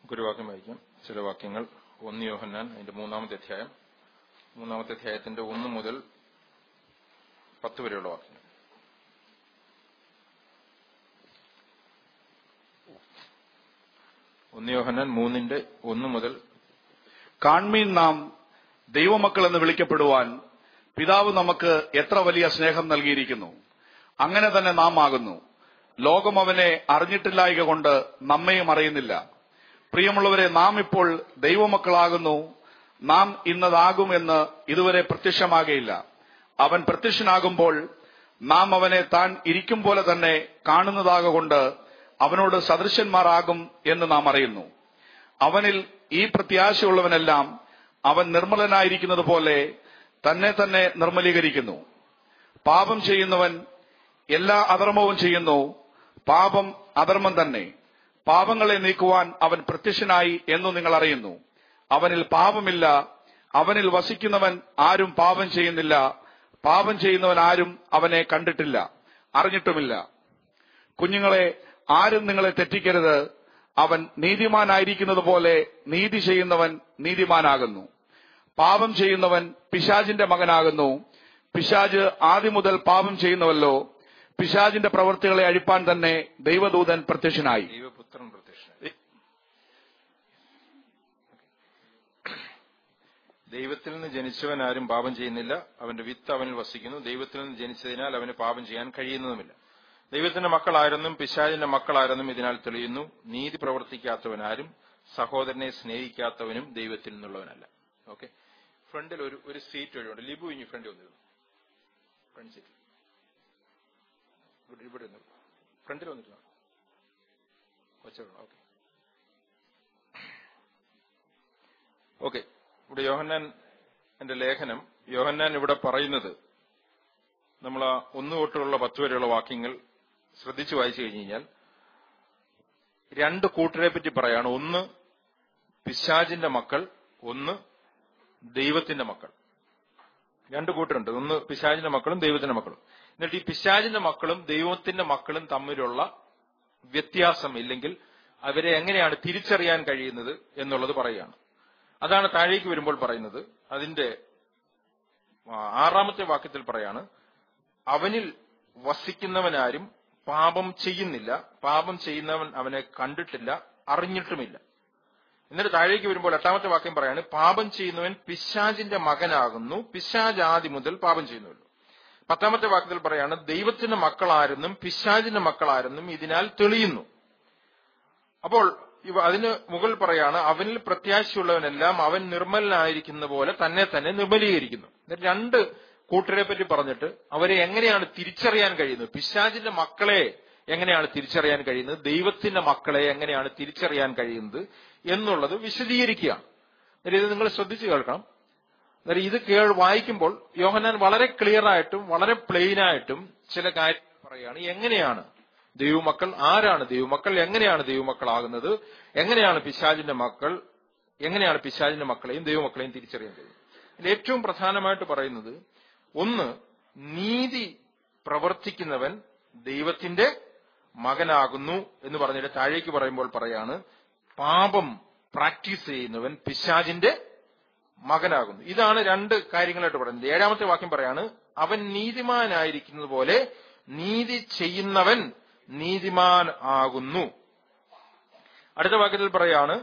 നമുക്കൊരു വാക്യം വായിക്കാം ചില വാക്യങ്ങൾ ഒന്ന് യോഹന്നാൻ അതിന്റെ മൂന്നാമത്തെ അധ്യായം മൂന്നാമത്തെ അധ്യായത്തിന്റെ ഒന്ന് മുതൽ പത്ത് വരെയുള്ള വാക്യം ഒന്ന് യോഹന്നാൻ മൂന്നിന്റെ ഒന്ന് മുതൽ കാൺമീൻ നാം ദൈവമക്കൾ എന്ന് വിളിക്കപ്പെടുവാൻ പിതാവ് നമുക്ക് എത്ര വലിയ സ്നേഹം നൽകിയിരിക്കുന്നു അങ്ങനെ തന്നെ നാം ആകുന്നു ലോകം അവനെ അറിഞ്ഞിട്ടില്ലായക കൊണ്ട് നമ്മയും അറിയുന്നില്ല പ്രിയമുള്ളവരെ നാം ഇപ്പോൾ ദൈവമക്കളാകുന്നു നാം ഇന്നതാകുമെന്ന് ഇതുവരെ പ്രത്യക്ഷമാകയില്ല അവൻ പ്രത്യക്ഷനാകുമ്പോൾ നാം അവനെ താൻ ഇരിക്കും പോലെ തന്നെ കാണുന്നതാകൊണ്ട് അവനോട് സദൃശന്മാരാകും എന്ന് നാം അറിയുന്നു അവനിൽ ഈ പ്രത്യാശയുള്ളവനെല്ലാം അവൻ നിർമ്മലനായിരിക്കുന്നത് പോലെ തന്നെ തന്നെ നിർമ്മലീകരിക്കുന്നു പാപം ചെയ്യുന്നവൻ എല്ലാ അധർമ്മവും ചെയ്യുന്നു പാപം അധർമ്മം തന്നെ പാപങ്ങളെ നീക്കുവാൻ അവൻ പ്രത്യക്ഷനായി എന്നു നിങ്ങൾ അറിയുന്നു അവനിൽ പാപമില്ല അവനിൽ വസിക്കുന്നവൻ ആരും പാപം ചെയ്യുന്നില്ല പാപം ചെയ്യുന്നവൻ ആരും അവനെ കണ്ടിട്ടില്ല അറിഞ്ഞിട്ടുമില്ല കുഞ്ഞുങ്ങളെ ആരും നിങ്ങളെ തെറ്റിക്കരുത് അവൻ നീതിമാനായിരിക്കുന്നത് പോലെ നീതി ചെയ്യുന്നവൻ നീതിമാനാകുന്നു പാപം ചെയ്യുന്നവൻ പിശാജിന്റെ മകനാകുന്നു പിശാജ് ആദ്യം മുതൽ പാപം ചെയ്യുന്നുവല്ലോ പിശാജിന്റെ പ്രവൃത്തികളെ അഴിപ്പാൻ തന്നെ ദൈവദൂതൻ പ്രത്യക്ഷനായി ദൈവപുത്രൻ പ്രത്യക്ഷനായി ദൈവത്തിൽ നിന്ന് ജനിച്ചവൻ ആരും പാപം ചെയ്യുന്നില്ല അവന്റെ വിത്ത് അവനിൽ വസിക്കുന്നു ദൈവത്തിൽ നിന്ന് ജനിച്ചതിനാൽ അവന് പാപം ചെയ്യാൻ കഴിയുന്നതുമില്ല ദൈവത്തിന്റെ മക്കളാരെന്നും പിശാചിന്റെ മക്കളാരെന്നും ഇതിനാൽ തെളിയുന്നു നീതി പ്രവർത്തിക്കാത്തവനാരും സഹോദരനെ സ്നേഹിക്കാത്തവനും ദൈവത്തിൽ നിന്നുള്ളവനല്ല ഓക്കെ ഫ്രണ്ടിൽ ഒരു ഒരു സീറ്റ് ഒഴിവുണ്ട് ലിബു ഇനി ഫ്രണ്ട് വന്നിരുന്നു ഫ്രണ്ട് സീറ്റ് ഇവിടെ ഇവിടെ നിന്ന് ഫ്രണ്ടിൽ വന്നിരുന്നു ഓക്കെ ഓക്കെ ഇവിടെ യോഹന്നാൻ എന്റെ ലേഖനം യോഹന്നാൻ ഇവിടെ പറയുന്നത് നമ്മൾ ആ ഒന്ന് തൊട്ടുള്ള പത്ത് വരെയുള്ള വാക്യങ്ങൾ ശ്രദ്ധിച്ചു വായിച്ചു കഴിഞ്ഞു കഴിഞ്ഞാൽ രണ്ട് കൂട്ടരെ പറ്റി പറയാണ് ഒന്ന് പിശാജിന്റെ മക്കൾ ഒന്ന് ദൈവത്തിന്റെ മക്കൾ രണ്ട് കൂട്ടരുണ്ട് ഒന്ന് പിശാജിന്റെ മക്കളും ദൈവത്തിന്റെ മക്കളും എന്നിട്ട് ഈ പിശാജിന്റെ മക്കളും ദൈവത്തിന്റെ മക്കളും തമ്മിലുള്ള വ്യത്യാസം ഇല്ലെങ്കിൽ അവരെ എങ്ങനെയാണ് തിരിച്ചറിയാൻ കഴിയുന്നത് എന്നുള്ളത് പറയുകയാണ് അതാണ് താഴേക്ക് വരുമ്പോൾ പറയുന്നത് അതിന്റെ ആ, ആറാമത്തെ വാക്യത്തിൽ പറയാണ് അവനിൽ വസിക്കുന്നവനാരും പാപം ചെയ്യുന്നില്ല പാപം ചെയ്യുന്നവൻ അവനെ കണ്ടിട്ടില്ല അറിഞ്ഞിട്ടുമില്ല എന്നിട്ട് താഴേക്ക് വരുമ്പോൾ എട്ടാമത്തെ വാക്യം പറയാണ് പാപം ചെയ്യുന്നവൻ പിശാജിന്റെ മകനാകുന്നു പിശാജ് ആദ്യം മുതൽ പാപം ചെയ്യുന്നുള്ളൂ പത്താമത്തെ വാക്യത്തിൽ പറയാണ് ദൈവത്തിന്റെ മക്കളാരെന്നും പിശാജിന്റെ മക്കളാരെന്നും ഇതിനാൽ തെളിയുന്നു അപ്പോൾ ഇവ അതിന് മുകളിൽ പറയാണ് അവനിൽ പ്രത്യാശയുള്ളവനെല്ലാം അവൻ നിർമ്മലനായിരിക്കുന്ന പോലെ തന്നെ തന്നെ നിർമ്മലീകരിക്കുന്നു എന്നിട്ട് രണ്ട് കൂട്ടരെ പറ്റി പറഞ്ഞിട്ട് അവരെ എങ്ങനെയാണ് തിരിച്ചറിയാൻ കഴിയുന്നത് പിശാചിന്റെ മക്കളെ എങ്ങനെയാണ് തിരിച്ചറിയാൻ കഴിയുന്നത് ദൈവത്തിന്റെ മക്കളെ എങ്ങനെയാണ് തിരിച്ചറിയാൻ കഴിയുന്നത് എന്നുള്ളത് വിശദീകരിക്കുകയാണ് എന്നിട്ട് ഇത് നിങ്ങൾ ശ്രദ്ധിച്ചു കേൾക്കണം അന്നേരം ഇത് കേൾ വായിക്കുമ്പോൾ യോഹന്നാൻ വളരെ ക്ലിയർ ആയിട്ടും വളരെ പ്ലെയിൻ ആയിട്ടും ചില കാര്യങ്ങൾ പറയുകയാണ് എങ്ങനെയാണ് ദൈവമക്കൾ ആരാണ് ദൈവമക്കൾ എങ്ങനെയാണ് ദൈവമക്കളാകുന്നത് എങ്ങനെയാണ് പിശാചിന്റെ മക്കൾ എങ്ങനെയാണ് പിശാചിന്റെ മക്കളെയും ദൈവമക്കളെയും തിരിച്ചറിയാൻ കഴിയും ഇതിൽ ഏറ്റവും പ്രധാനമായിട്ട് പറയുന്നത് ഒന്ന് നീതി പ്രവർത്തിക്കുന്നവൻ ദൈവത്തിന്റെ മകനാകുന്നു എന്ന് പറഞ്ഞിട്ട് താഴേക്ക് പറയുമ്പോൾ പറയാണ് പാപം പ്രാക്ടീസ് ചെയ്യുന്നവൻ പിശാചിന്റെ മകനാകുന്നു ഇതാണ് രണ്ട് കാര്യങ്ങളായിട്ട് പറയുന്നത് ഏഴാമത്തെ വാക്യം പറയാണ് അവൻ നീതിമാനായിരിക്കുന്നത് പോലെ നീതി ചെയ്യുന്നവൻ നീതിമാൻ ആകുന്നു അടുത്ത വാക്യത്തിൽ പറയാണ്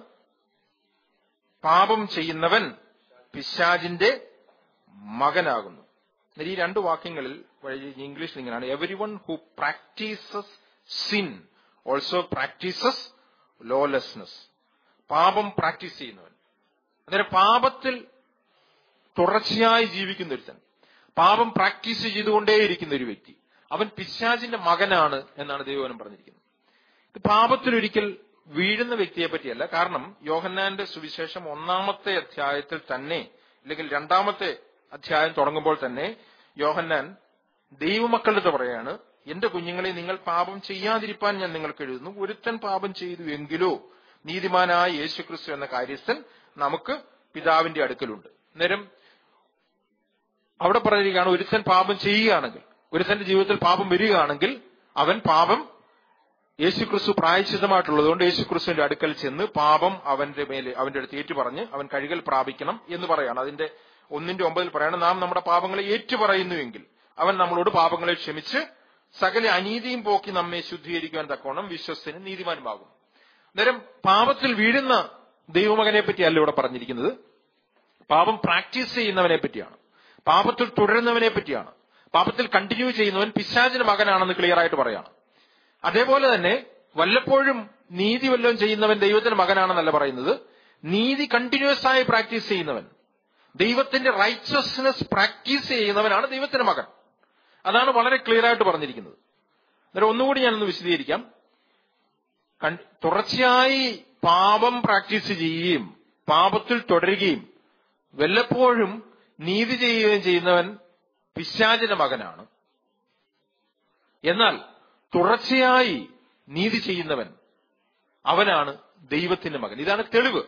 പാപം ചെയ്യുന്നവൻ പിശാജിന്റെ മകനാകുന്നു എന്നാൽ ഈ രണ്ട് വാക്യങ്ങളിൽ വഴി- ഇംഗ്ലീഷിൽ ഇങ്ങനെയാണ് every one who practises sin also practises lawlessness പാപം പ്രാക്ടീസ് ചെയ്യുന്നവൻ അന്നേരം പാപത്തിൽ തുടർച്ചയായി ജീവിക്കുന്ന ഒരുത്തൻ പാപം പ്രാക്ടീസ് ചെയ്തുകൊണ്ടേയിരിക്കുന്ന ഒരു വ്യക്തി അവൻ പിശാചിന്റെ മകനാണ് എന്നാണ് ദൈവവനം പറഞ്ഞിരിക്കുന്നത് ഇത് പാപത്തിലൊരിക്കൽ വീഴുന്ന വ്യക്തിയെ പറ്റിയല്ല കാരണം യോഹന്നാന്റെ സുവിശേഷം ഒന്നാമത്തെ അധ്യായത്തിൽ തന്നെ അല്ലെങ്കിൽ രണ്ടാമത്തെ അധ്യായം തുടങ്ങുമ്പോൾ തന്നെ യോഹന്നാൻ ദൈവമക്കളുടെ അടുത്ത് പറയാണ് എന്റെ കുഞ്ഞുങ്ങളെ നിങ്ങൾ പാപം ചെയ്യാതിരിപ്പാൻ ഞാൻ നിങ്ങൾക്ക് എഴുതുന്നു ഒരുത്തൻ പാപം ചെയ്തു എങ്കിലോ നീതിമാനായ യേശുക്രിസ്തു എന്ന കാര്യസ്ഥൻ നമുക്ക് പിതാവിന്റെ അടുക്കലുണ്ട് നേരം അവിടെ പറഞ്ഞിരിക്കുകയാണ് ഒരുത്തൻ പാപം ചെയ്യുകയാണെങ്കിൽ ഒരുത്തന്റെ ജീവിതത്തിൽ പാപം വരികയാണെങ്കിൽ അവൻ പാപം യേശുക്രിസ്തു പ്രായശ്ചിതമായിട്ടുള്ളതുകൊണ്ട് യേശുക്രിസ്തുവിന്റെ അടുക്കൽ ചെന്ന് പാപം അവന്റെ മേലെ അവന്റെ അടുത്ത് ഏറ്റു പറഞ്ഞ് അവൻ കഴുകൽ പ്രാപിക്കണം എന്ന് പറയാണ് അതിന്റെ ഒന്നിന്റെ ഒമ്പതിൽ പറയാണ് നാം നമ്മുടെ പാപങ്ങളെ ഏറ്റുപറയുന്നുവെങ്കിൽ അവൻ നമ്മളോട് പാപങ്ങളെ ക്ഷമിച്ച് സകല അനീതിയും പോക്കി നമ്മെ ശുദ്ധീകരിക്കുവാൻ തക്കോണം വിശ്വസ്തനും നീതിമാനുമാകും അന്നേരം പാപത്തിൽ വീഴുന്ന ദൈവമകനെ പറ്റിയല്ല ഇവിടെ പറഞ്ഞിരിക്കുന്നത് പാപം പ്രാക്ടീസ് ചെയ്യുന്നവനെ പറ്റിയാണ് പാപത്തിൽ തുടരുന്നവനെ പറ്റിയാണ് പാപത്തിൽ കണ്ടിന്യൂ ചെയ്യുന്നവൻ പിശാചിന് മകനാണെന്ന് ക്ലിയർ ആയിട്ട് പറയാണ് അതേപോലെ തന്നെ വല്ലപ്പോഴും നീതി വല്ലതും ചെയ്യുന്നവൻ ദൈവത്തിന്റെ മകനാണെന്നല്ല പറയുന്നത് നീതി കണ്ടിന്യൂസ് ആയി പ്രാക്ടീസ് ചെയ്യുന്നവൻ ദൈവത്തിന്റെ റൈച്ചസ്നെസ് പ്രാക്ടീസ് ചെയ്യുന്നവനാണ് ദൈവത്തിന്റെ മകൻ അതാണ് വളരെ ക്ലിയർ ആയിട്ട് പറഞ്ഞിരിക്കുന്നത് അന്നേരം ഒന്നുകൂടി ഞാനൊന്ന് വിശദീകരിക്കാം കൺ- തുടർച്ചയായി പാപം പ്രാക്ടീസ് ചെയ്യുകയും പാപത്തിൽ തുടരുകയും വല്ലപ്പോഴും നീതി ചെയ്യുകയും ചെയ്യുന്നവൻ പിശാചിന്റെ മകനാണ് എന്നാൽ തുടർച്ചയായി നീതി ചെയ്യുന്നവൻ അവനാണ് ദൈവത്തിന്റെ മകൻ ഇതാണ് തെളിവ്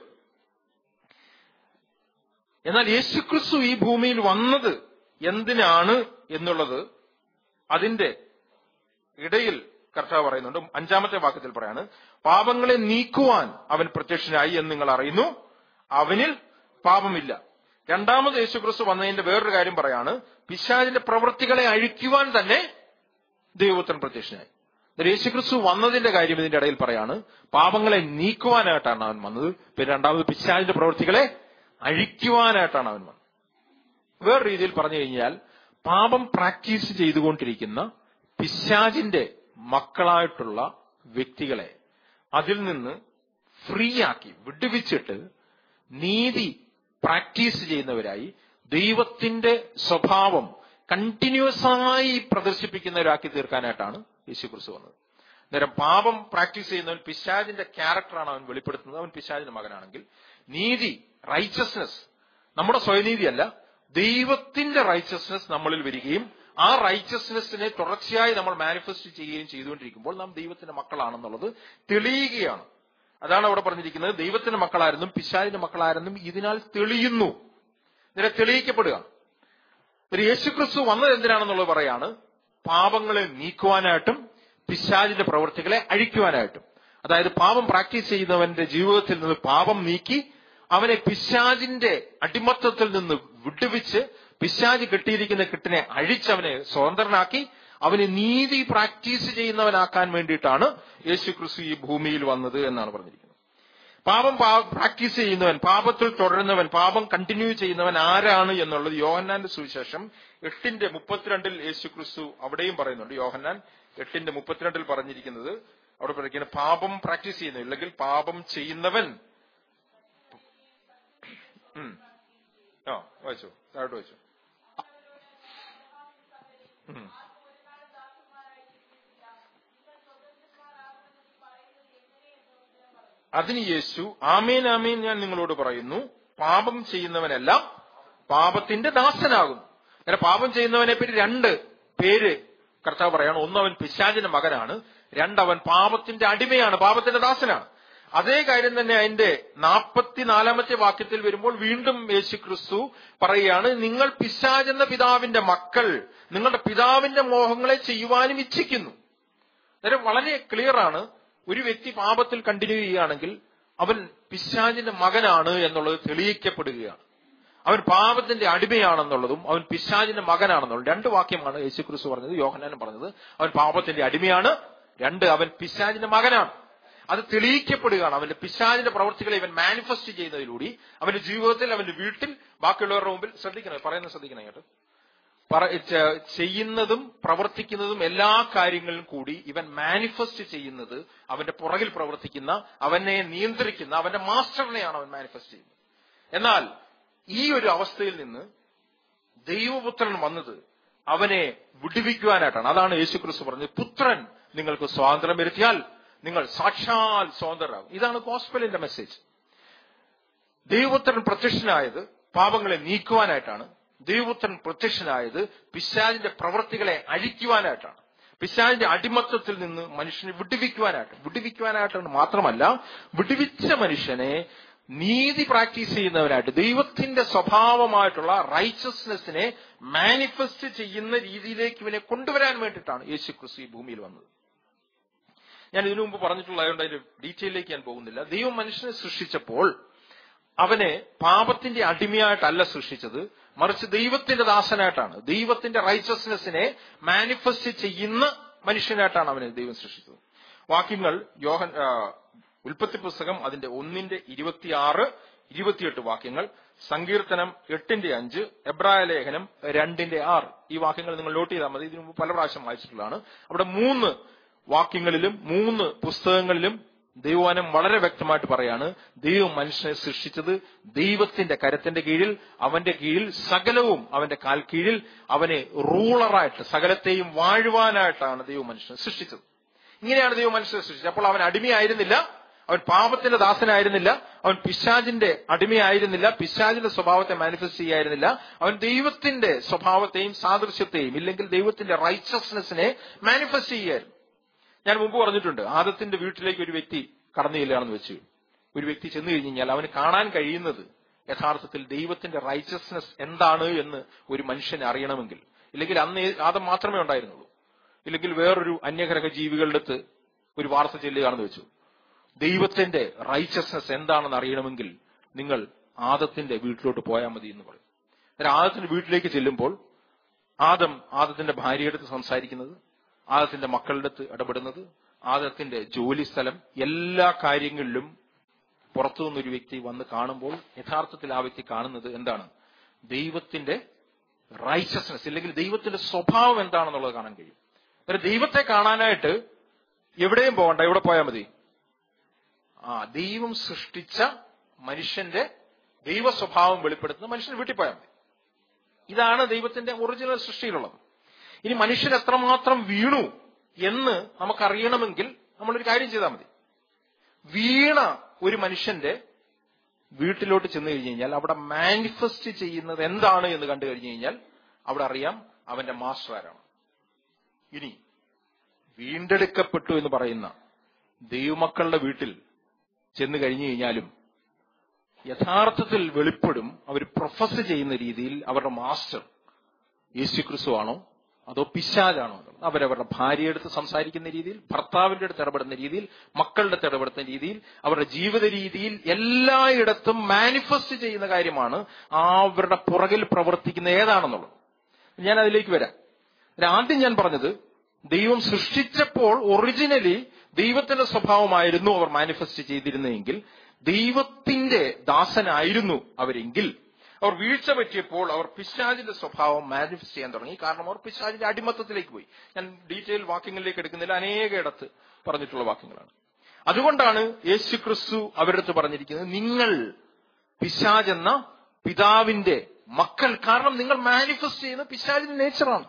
എന്നാൽ യേശുക്രിസ്തു ഈ ഭൂമിയിൽ വന്നത് എന്തിനാണ് എന്നുള്ളത് അതിന്റെ ഇടയിൽ കർത്താവ് പറയുന്നുണ്ട് അഞ്ചാമത്തെ വാക്യത്തിൽ പറയാണ് പാപങ്ങളെ നീക്കുവാൻ അവൻ പ്രത്യക്ഷനായി എന്ന് നിങ്ങൾ അറിയുന്നു അവനിൽ പാപമില്ല രണ്ടാമത് യേശുക്രിസ്തു വന്നതിന്റെ വേറൊരു കാര്യം പറയാണ് പിശാചിന്റെ പ്രവൃത്തികളെ അഴിക്കുവാൻ തന്നെ ദൈവപുത്രൻ പ്രത്യക്ഷനായി എന്നിട്ട് യേശുക്രിസ്തു വന്നതിന്റെ കാര്യം ഇതിന്റെ ഇടയിൽ പറയാണ് പാപങ്ങളെ നീക്കുവാനായിട്ടാണ് അവൻ വന്നത് പിന്നെ രണ്ടാമത് പിശാചിന്റെ പ്രവൃത്തികളെ അഴിക്കുവാനായിട്ടാണ് അവൻ വന്നത് വേറെ രീതിയിൽ പറഞ്ഞു കഴിഞ്ഞാൽ പാപം പ്രാക്ടീസ് ചെയ്തുകൊണ്ടിരിക്കുന്ന പിശാചിന്റെ മക്കളായിട്ടുള്ള വ്യക്തികളെ അതിൽ നിന്ന് ഫ്രീ ആക്കി വിടുവിച്ചിട്ട് നീതി പ്രാക്ടീസ് ചെയ്യുന്നവരായി ദൈവത്തിന്റെ സ്വഭാവം കണ്ടിന്യൂസ് ആയി പ്രദർശിപ്പിക്കുന്നവരാക്കി തീർക്കാനായിട്ടാണ് യേശുക്രിസ്തു വന്നത് നേരം പാപം പ്രാക്ടീസ് ചെയ്യുന്നവൻ പിശാജിന്റെ ക്യാരക്ടറാണ് അവൻ വെളിപ്പെടുത്തുന്നത് അവൻ പിശാജിന്റെ മകനാണെങ്കിൽ നീതി റൈച്ചസ്നെസ് നമ്മുടെ സ്വയനീതിയല്ല ദൈവത്തിന്റെ റൈച്ചസ്നെസ് നമ്മളിൽ വരികയും ആ റൈച്ചസ്നെസ്സിനെ തുടർച്ചയായി നമ്മൾ മാനിഫെസ്റ്റ് ചെയ്യുകയും ചെയ്തുകൊണ്ടിരിക്കുമ്പോൾ നാം ദൈവത്തിന്റെ മക്കളാണെന്നുള്ളത് തെളിയുകയാണ് അതാണ് അവിടെ പറഞ്ഞിരിക്കുന്നത് ദൈവത്തിന്റെ മക്കളായിരുന്നും പിശാചിന്റെ മക്കളായിരുന്നും ഇതിനാൽ തെളിയുന്നു ഇതിനെ തെളിയിക്കപ്പെടുക ഒരു യേശുക്രിസ്തു വന്നത് എന്തിനാണെന്നുള്ളത് പറയാണ് പാപങ്ങളെ നീക്കുവാനായിട്ടും പിശാചിന്റെ പ്രവൃത്തികളെ അഴിക്കുവാനായിട്ടും അതായത് പാപം പ്രാക്ടീസ് ചെയ്യുന്നവന്റെ ജീവിതത്തിൽ നിന്ന് പാപം നീക്കി അവനെ പിശാചിന്റെ അടിമത്തത്തിൽ നിന്ന് വിടുവിച്ച് പിശാജ് കെട്ടിയിരിക്കുന്ന കെട്ടിനെ അഴിച്ചവനെ സ്വതന്ത്രനാക്കി അവന് നീതി പ്രാക്ടീസ് ചെയ്യുന്നവനാക്കാൻ വേണ്ടിയിട്ടാണ് യേശു ക്രിസ്തു ഈ ഭൂമിയിൽ വന്നത് എന്നാണ് പറഞ്ഞിരിക്കുന്നത് പാപം പാ- പ്രാക്ടീസ് ചെയ്യുന്നവൻ പാപത്തിൽ തുടരുന്നവൻ പാപം കണ്ടിന്യൂ ചെയ്യുന്നവൻ ആരാണ് എന്നുള്ളത് യോഹന്നാന്റെ സുവിശേഷം എട്ടിന്റെ മുപ്പത്തിരണ്ടിൽ യേശു ക്രിസ്തു അവിടെയും പറയുന്നുണ്ട് യോഹന്നാൻ എട്ടിന്റെ മുപ്പത്തിരണ്ടിൽ പറഞ്ഞിരിക്കുന്നത് അവിടെ പറയുന്നത് പാപം പ്രാക്ടീസ് ചെയ്യുന്നു ഇല്ലെങ്കിൽ പാപം ചെയ്യുന്നവൻ ഉം. ആ വായിച്ചു താഴോട്ട് വായിച്ചു ഉം. അതിന് യേശു ആമേൻ ആമേൻ ഞാൻ നിങ്ങളോട് പറയുന്നു പാപം ചെയ്യുന്നവനെല്ലാം പാപത്തിന്റെ ദാസനാകുന്നു അങ്ങനെ പാപം ചെയ്യുന്നവനെ പറ്റി രണ്ട് പേര് കർത്താവ് പറയാണ് ഒന്ന് അവൻ പിശാചിന്റെ മകനാണ് രണ്ടവൻ പാപത്തിന്റെ അടിമയാണ് പാപത്തിന്റെ ദാസനാണ് അതേ കാര്യം തന്നെ അതിന്റെ നാൽപ്പത്തിനാലാമത്തെ വാക്യത്തിൽ വരുമ്പോൾ വീണ്ടും യേശു ക്രിസ്തു പറയുകയാണ് നിങ്ങൾ പിശാചെന്ന പിതാവിന്റെ മക്കൾ നിങ്ങളുടെ പിതാവിന്റെ മോഹങ്ങളെ ചെയ്യുവാനും ഇച്ഛിക്കുന്നു അന്നേരം വളരെ ക്ലിയർ ആണ് ഒരു വ്യക്തി പാപത്തിൽ കണ്ടിന്യൂ ചെയ്യുകയാണെങ്കിൽ അവൻ പിശാചിന്റെ മകനാണ് എന്നുള്ളത് തെളിയിക്കപ്പെടുകയാണ് അവൻ പാപത്തിന്റെ അടിമയാണെന്നുള്ളതും അവൻ പിശാചിന്റെ മകനാണെന്നുള്ളതും രണ്ട് വാക്യമാണ് യേശുക്രിസ്തു പറഞ്ഞത് യോഹനാനും പറഞ്ഞത് അവൻ പാപത്തിന്റെ അടിമയാണ് രണ്ട് അവൻ പിശാചിന്റെ മകനാണ് അത് തെളിയിക്കപ്പെടുകയാണ് അവന്റെ പിശാചിന്റെ പ്രവർത്തികളെ ഇവൻ മാനിഫെസ്റ്റ് ചെയ്യുന്നതിലൂടെ അവന്റെ ജീവിതത്തിൽ അവന്റെ വീട്ടിൽ ബാക്കിയുള്ളവരുടെ മുമ്പിൽ ശ്രദ്ധിക്കണം പറയുന്നത് ശ്രദ്ധിക്കണം കേട്ടോ പറ- ചെ- ചെയ്യുന്നതും പ്രവർത്തിക്കുന്നതും എല്ലാ കാര്യങ്ങളിലും കൂടി ഇവൻ മാനിഫെസ്റ്റ് ചെയ്യുന്നത് അവന്റെ പുറകിൽ പ്രവർത്തിക്കുന്ന അവനെ നിയന്ത്രിക്കുന്ന അവന്റെ മാസ്റ്ററിനെയാണ് അവൻ മാനിഫെസ്റ്റ് ചെയ്യുന്നത് എന്നാൽ ഈ ഒരു അവസ്ഥയിൽ നിന്ന് ദൈവപുത്രൻ വന്നത് അവനെ വിടുവിക്കുവാനായിട്ടാണ് അതാണ് യേശുക്രിസ്തു പറഞ്ഞത് പുത്രൻ നിങ്ങൾക്ക് സ്വാതന്ത്ര്യം വരുത്തിയാൽ നിങ്ങൾ സാക്ഷാൽ സ്വതന്ത്രരാകും ഇതാണ് ഗോസ്പലിന്റെ മെസ്സേജ് ദൈവപുത്രൻ പ്രത്യക്ഷനായത് പാപങ്ങളെ നീക്കുവാനായിട്ടാണ് ദൈവപുത്രൻ പ്രത്യക്ഷനായത് പിശാചിന്റെ പ്രവൃത്തികളെ അഴിക്കുവാനായിട്ടാണ് പിശാചിന്റെ അടിമത്തത്തിൽ നിന്ന് മനുഷ്യനെ വിടുവിക്കുവാനായിട്ട് വിടുവിക്കുവാനായിട്ടാണ് മാത്രമല്ല വിടുവിച്ച മനുഷ്യനെ നീതി പ്രാക്ടീസ് ചെയ്യുന്നവനായിട്ട് ദൈവത്തിന്റെ സ്വഭാവമായിട്ടുള്ള റൈച്ചസ്നെസ്സിനെ മാനിഫെസ്റ്റ് ചെയ്യുന്ന രീതിയിലേക്ക് ഇവനെ കൊണ്ടുവരാൻ വേണ്ടിയിട്ടാണ് യേശു ക്രിസ്തു ഈ ഭൂമിയിൽ വന്നത് ഞാൻ ഇതിനു മുമ്പ് പറഞ്ഞിട്ടുള്ളതുകൊണ്ട് അതിന്റെ ഡീറ്റെയിലേക്ക് ഞാൻ പോകുന്നില്ല ദൈവം മനുഷ്യനെ സൃഷ്ടിച്ചപ്പോൾ അവനെ പാപത്തിന്റെ അടിമയായിട്ടല്ല സൃഷ്ടിച്ചത് മറിച്ച് ദൈവത്തിന്റെ ദാസനായിട്ടാണ് ദൈവത്തിന്റെ റൈച്ചസ്നെസ്സിനെ മാനിഫെസ്റ്റ് ചെയ്യുന്ന മനുഷ്യനായിട്ടാണ് അവനെ ദൈവം സൃഷ്ടിച്ചത് വാക്യങ്ങൾ യോഹൻ ആ, ഉൽപ്പത്തി പുസ്തകം അതിന്റെ ഒന്നിന്റെ ഇരുപത്തിയാറ് ഇരുപത്തിയെട്ട് വാക്യങ്ങൾ സങ്കീർത്തനം എട്ടിന്റെ അഞ്ച് എബ്രായ ലേഖനം രണ്ടിന്റെ ആറ് ഈ വാക്യങ്ങൾ നിങ്ങൾ നോട്ട് ചെയ്താൽ മതി ഇതിനു മുമ്പ് പല പ്രാവശ്യം വായിച്ചിട്ടുള്ളതാണ് അവിടെ മൂന്ന് വാക്യങ്ങളിലും മൂന്ന് പുസ്തകങ്ങളിലും ദൈവവാനം വളരെ വ്യക്തമായിട്ട് പറയാണ് ദൈവം മനുഷ്യനെ സൃഷ്ടിച്ചത് ദൈവത്തിന്റെ കരത്തിന്റെ കീഴിൽ അവന്റെ കീഴിൽ സകലവും അവന്റെ കാൽ കീഴിൽ അവനെ റൂളറായിട്ട് സകലത്തെയും വാഴുവാനായിട്ടാണ് ദൈവം മനുഷ്യനെ സൃഷ്ടിച്ചത് ഇങ്ങനെയാണ് ദൈവം മനുഷ്യനെ സൃഷ്ടിച്ചത് അപ്പോൾ അവൻ അടിമയായിരുന്നില്ല അവൻ പാപത്തിന്റെ ദാസനായിരുന്നില്ല അവൻ പിശാജിന്റെ അടിമയായിരുന്നില്ല പിശാജിന്റെ സ്വഭാവത്തെ മാനിഫെസ്റ്റ് ചെയ്യായിരുന്നില്ല അവൻ ദൈവത്തിന്റെ സ്വഭാവത്തെയും സാദൃശ്യത്തെയും ഇല്ലെങ്കിൽ ദൈവത്തിന്റെ റൈച്ചസ്നെസ്സിനെ മാനിഫെസ്റ്റ് ചെയ്യായിരുന്നു ഞാൻ മുമ്പ് പറഞ്ഞിട്ടുണ്ട് ആദത്തിന്റെ വീട്ടിലേക്ക് ഒരു വ്യക്തി കടന്നു ചെല്ലുകയാണെന്ന് വെച്ചു ഒരു വ്യക്തി ചെന്നു കഴിഞ്ഞ് കഴിഞ്ഞാൽ അവന് കാണാൻ കഴിയുന്നത് യഥാർത്ഥത്തിൽ ദൈവത്തിന്റെ റൈച്ചസ്നെസ് എന്താണ് എന്ന് ഒരു മനുഷ്യനെ അറിയണമെങ്കിൽ ഇല്ലെങ്കിൽ അന്ന് ആദം മാത്രമേ ഉണ്ടായിരുന്നുള്ളൂ ഇല്ലെങ്കിൽ വേറൊരു അന്യഗ്രഹ ജീവികളുടെ അടുത്ത് ഒരു വാർത്ത ചെല്ലുകയാണെന്ന് വെച്ചു ദൈവത്തിന്റെ റൈച്ചസ്നെസ് എന്താണെന്ന് അറിയണമെങ്കിൽ നിങ്ങൾ ആദത്തിന്റെ വീട്ടിലോട്ട് പോയാൽ മതി എന്ന് പറയും അന്നേരം ആദത്തിന്റെ വീട്ടിലേക്ക് ചെല്ലുമ്പോൾ ആദം ആദത്തിന്റെ ഭാര്യയെടുത്ത് സംസാരിക്കുന്നത് ആദത്തിന്റെ മക്കളുടെ അടുത്ത് ഇടപെടുന്നത് ആദത്തിന്റെ ജോലി സ്ഥലം എല്ലാ കാര്യങ്ങളിലും പുറത്തു നിന്നൊരു വ്യക്തി വന്ന് കാണുമ്പോൾ യഥാർത്ഥത്തിൽ ആ വ്യക്തി കാണുന്നത് എന്താണ് ദൈവത്തിന്റെ റൈച്ചസ്നെസ് ഇല്ലെങ്കിൽ ദൈവത്തിന്റെ സ്വഭാവം എന്താണെന്നുള്ളത് കാണാൻ കഴിയും അന്നേരം ദൈവത്തെ കാണാനായിട്ട് എവിടെയും പോകണ്ട എവിടെ പോയാൽ മതി ആ ദൈവം സൃഷ്ടിച്ച മനുഷ്യന്റെ ദൈവ സ്വഭാവം വെളിപ്പെടുത്തുന്ന മനുഷ്യൻ വീട്ടിൽ പോയാൽ മതി ഇതാണ് ദൈവത്തിന്റെ ഒറിജിനൽ സൃഷ്ടിയിലുള്ളത് ഇനി മനുഷ്യൻ എത്രമാത്രം വീണു എന്ന് നമുക്കറിയണമെങ്കിൽ നമ്മളൊരു കാര്യം ചെയ്താൽ മതി വീണ ഒരു മനുഷ്യന്റെ വീട്ടിലോട്ട് ചെന്ന് കഴിഞ്ഞു കഴിഞ്ഞാൽ അവിടെ മാനിഫെസ്റ്റ് ചെയ്യുന്നത് എന്താണ് എന്ന് കണ്ടു കഴിഞ്ഞു കഴിഞ്ഞാൽ അവിടെ അറിയാം അവന്റെ മാസ്റ്റർ ആരാണ് ഇനി വീണ്ടെടുക്കപ്പെട്ടു എന്ന് പറയുന്ന ദൈവമക്കളുടെ വീട്ടിൽ ചെന്ന് കഴിഞ്ഞു കഴിഞ്ഞാലും യഥാർത്ഥത്തിൽ വെളിപ്പെടും അവർ പ്രൊഫസ് ചെയ്യുന്ന രീതിയിൽ അവരുടെ മാസ്റ്റർ യേശുക്രിസ്തു ആണോ അതോ പിശാജാണോ എന്നുള്ളത് അവരവരുടെ ഭാര്യയെടുത്ത് സംസാരിക്കുന്ന രീതിയിൽ ഭർത്താവിന്റെ അടുത്ത് ഇടപെടുന്ന രീതിയിൽ മക്കളുടെ അടുത്ത് ഇടപെടുന്ന രീതിയിൽ അവരുടെ ജീവിത രീതിയിൽ എല്ലായിടത്തും മാനിഫെസ്റ്റ് ചെയ്യുന്ന കാര്യമാണ് ആ അവരുടെ പുറകിൽ പ്രവർത്തിക്കുന്ന ഏതാണെന്നുള്ളത് ഞാൻ അതിലേക്ക് വരാം അതിന് ആദ്യം ഞാൻ പറഞ്ഞത് ദൈവം സൃഷ്ടിച്ചപ്പോൾ ഒറിജിനലി ദൈവത്തിന്റെ സ്വഭാവമായിരുന്നു അവർ മാനിഫെസ്റ്റ് ചെയ്തിരുന്നതെങ്കിൽ ദൈവത്തിന്റെ ദാസനായിരുന്നു അവരെങ്കിൽ അവർ വീഴ്ച പറ്റിയപ്പോൾ അവർ പിശാജിന്റെ സ്വഭാവം മാനിഫെസ്റ്റ് ചെയ്യാൻ തുടങ്ങി കാരണം അവർ പിശാജിന്റെ അടിമത്തത്തിലേക്ക് പോയി ഞാൻ ഡീറ്റെയിൽ വാക്യങ്ങളിലേക്ക് എടുക്കുന്നില്ല അനേക ഇടത്ത് പറഞ്ഞിട്ടുള്ള വാക്യങ്ങളാണ് അതുകൊണ്ടാണ് യേശു ക്രിസ്തു അവരുടെ അടുത്ത് പറഞ്ഞിരിക്കുന്നത് നിങ്ങൾ പിശാജ് എന്ന പിതാവിന്റെ മക്കൾ കാരണം നിങ്ങൾ മാനിഫെസ്റ്റ് ചെയ്യുന്ന പിശാജിന്റെ നേച്ചറാണ്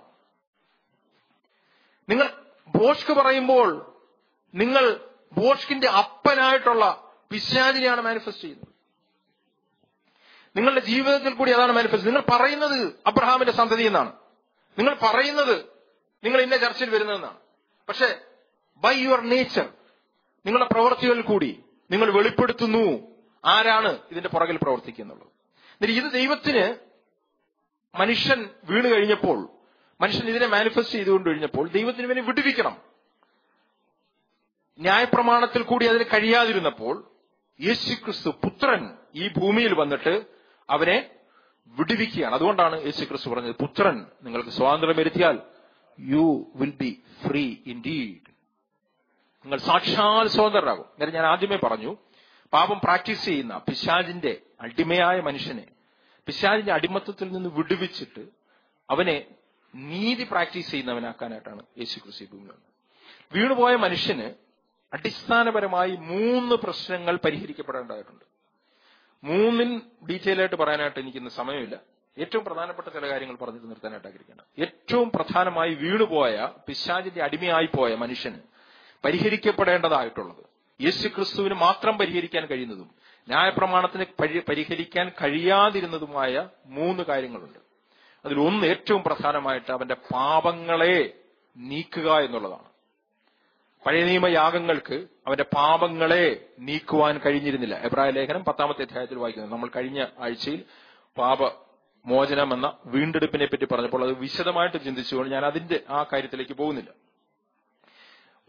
നിങ്ങൾ ബോഷ്ക്ക് പറയുമ്പോൾ നിങ്ങൾ ബോഷ്കിന്റെ അപ്പനായിട്ടുള്ള പിശാജിനെയാണ് മാനിഫെസ്റ്റ് ചെയ്യുന്നത് നിങ്ങളുടെ ജീവിതത്തിൽ കൂടി അതാണ് മാനിഫെസ്റ്റ് നിങ്ങൾ പറയുന്നത് അബ്രഹാമിന്റെ സന്തതി എന്നാണ് നിങ്ങൾ പറയുന്നത് നിങ്ങൾ ഇന്ന ചർച്ചയിൽ വരുന്നതെന്നാണ് പക്ഷെ ബൈ യുവർ നേച്ചർ നിങ്ങളുടെ പ്രവൃത്തികളിൽ കൂടി നിങ്ങൾ വെളിപ്പെടുത്തുന്നു ആരാണ് ഇതിന്റെ പുറകിൽ പ്രവർത്തിക്കുന്നുള്ളത് എന്നിട്ട് ഇത് ദൈവത്തിന് മനുഷ്യൻ വീണ് കഴിഞ്ഞപ്പോൾ മനുഷ്യൻ ഇതിനെ മാനിഫെസ്റ്റ് ചെയ്തുകൊണ്ട് കഴിഞ്ഞപ്പോൾ ദൈവത്തിന് ഇവനെ വിടുവിക്കണം ന്യായപ്രമാണത്തിൽ കൂടി അതിന് കഴിയാതിരുന്നപ്പോൾ യേശുക്രിസ്തു പുത്രൻ ഈ ഭൂമിയിൽ വന്നിട്ട് അവനെ വിടുവിക്കുകയാണ് അതുകൊണ്ടാണ് യേശുക്രിസ്തു പറഞ്ഞത് പുത്രൻ നിങ്ങൾക്ക് സ്വാതന്ത്ര്യം വരുത്തിയാൽ you will be free indeed നിങ്ങൾ സാക്ഷാൽ സ്വതന്ത്രരാകും നേരെ ഞാൻ ആദ്യമേ പറഞ്ഞു പാപം പ്രാക്ടീസ് ചെയ്യുന്ന പിശാജിന്റെ അടിമയായ മനുഷ്യനെ പിശാജിന്റെ അടിമത്തത്തിൽ നിന്ന് വിടുവിച്ചിട്ട് അവനെ നീതി പ്രാക്ടീസ് ചെയ്യുന്നവനാക്കാനായിട്ടാണ് യേശു ക്രിസ്തു ഭൂമി വന്നത് വീണുപോയ മനുഷ്യന് അടിസ്ഥാനപരമായി മൂന്ന് പ്രശ്നങ്ങൾ പരിഹരിക്കപ്പെടേണ്ടതായിട്ടുണ്ട് മൂന്നിൻ ഡീറ്റെയിൽ ആയിട്ട് പറയാനായിട്ട് എനിക്കിന്ന് സമയമില്ല ഏറ്റവും പ്രധാനപ്പെട്ട ചില കാര്യങ്ങൾ പറഞ്ഞിട്ട് നിർത്താനായിട്ട് ആഗ്രഹിക്കണം ഏറ്റവും പ്രധാനമായി വീണുപോയ പിശാചിന്റെ അടിമയായി പോയ മനുഷ്യന് പരിഹരിക്കപ്പെടേണ്ടതായിട്ടുള്ളത് യേശു ക്രിസ്തുവിന് മാത്രം പരിഹരിക്കാൻ കഴിയുന്നതും ന്യായപ്രമാണത്തിന് പരി- പരിഹരിക്കാൻ കഴിയാതിരുന്നതുമായ മൂന്ന് കാര്യങ്ങളുണ്ട് അതിൽ ഒന്ന് ഏറ്റവും പ്രധാനമായിട്ട് അവന്റെ പാപങ്ങളെ നീക്കുക എന്നുള്ളതാണ് പഴയ നിയമയാഗങ്ങൾക്ക് അവന്റെ പാപങ്ങളെ നീക്കുവാൻ കഴിഞ്ഞിരുന്നില്ല എബ്രായ ലേഖനം പത്താമത്തെ അധ്യായത്തിൽ വായിക്കുന്നത് നമ്മൾ കഴിഞ്ഞ ആഴ്ചയിൽ പാപ മോചനം എന്ന വീണ്ടെടുപ്പിനെ പറ്റി പറഞ്ഞപ്പോൾ അത് വിശദമായിട്ട് ചിന്തിച്ചുകൊണ്ട് ഞാൻ അതിന്റെ ആ കാര്യത്തിലേക്ക് പോകുന്നില്ല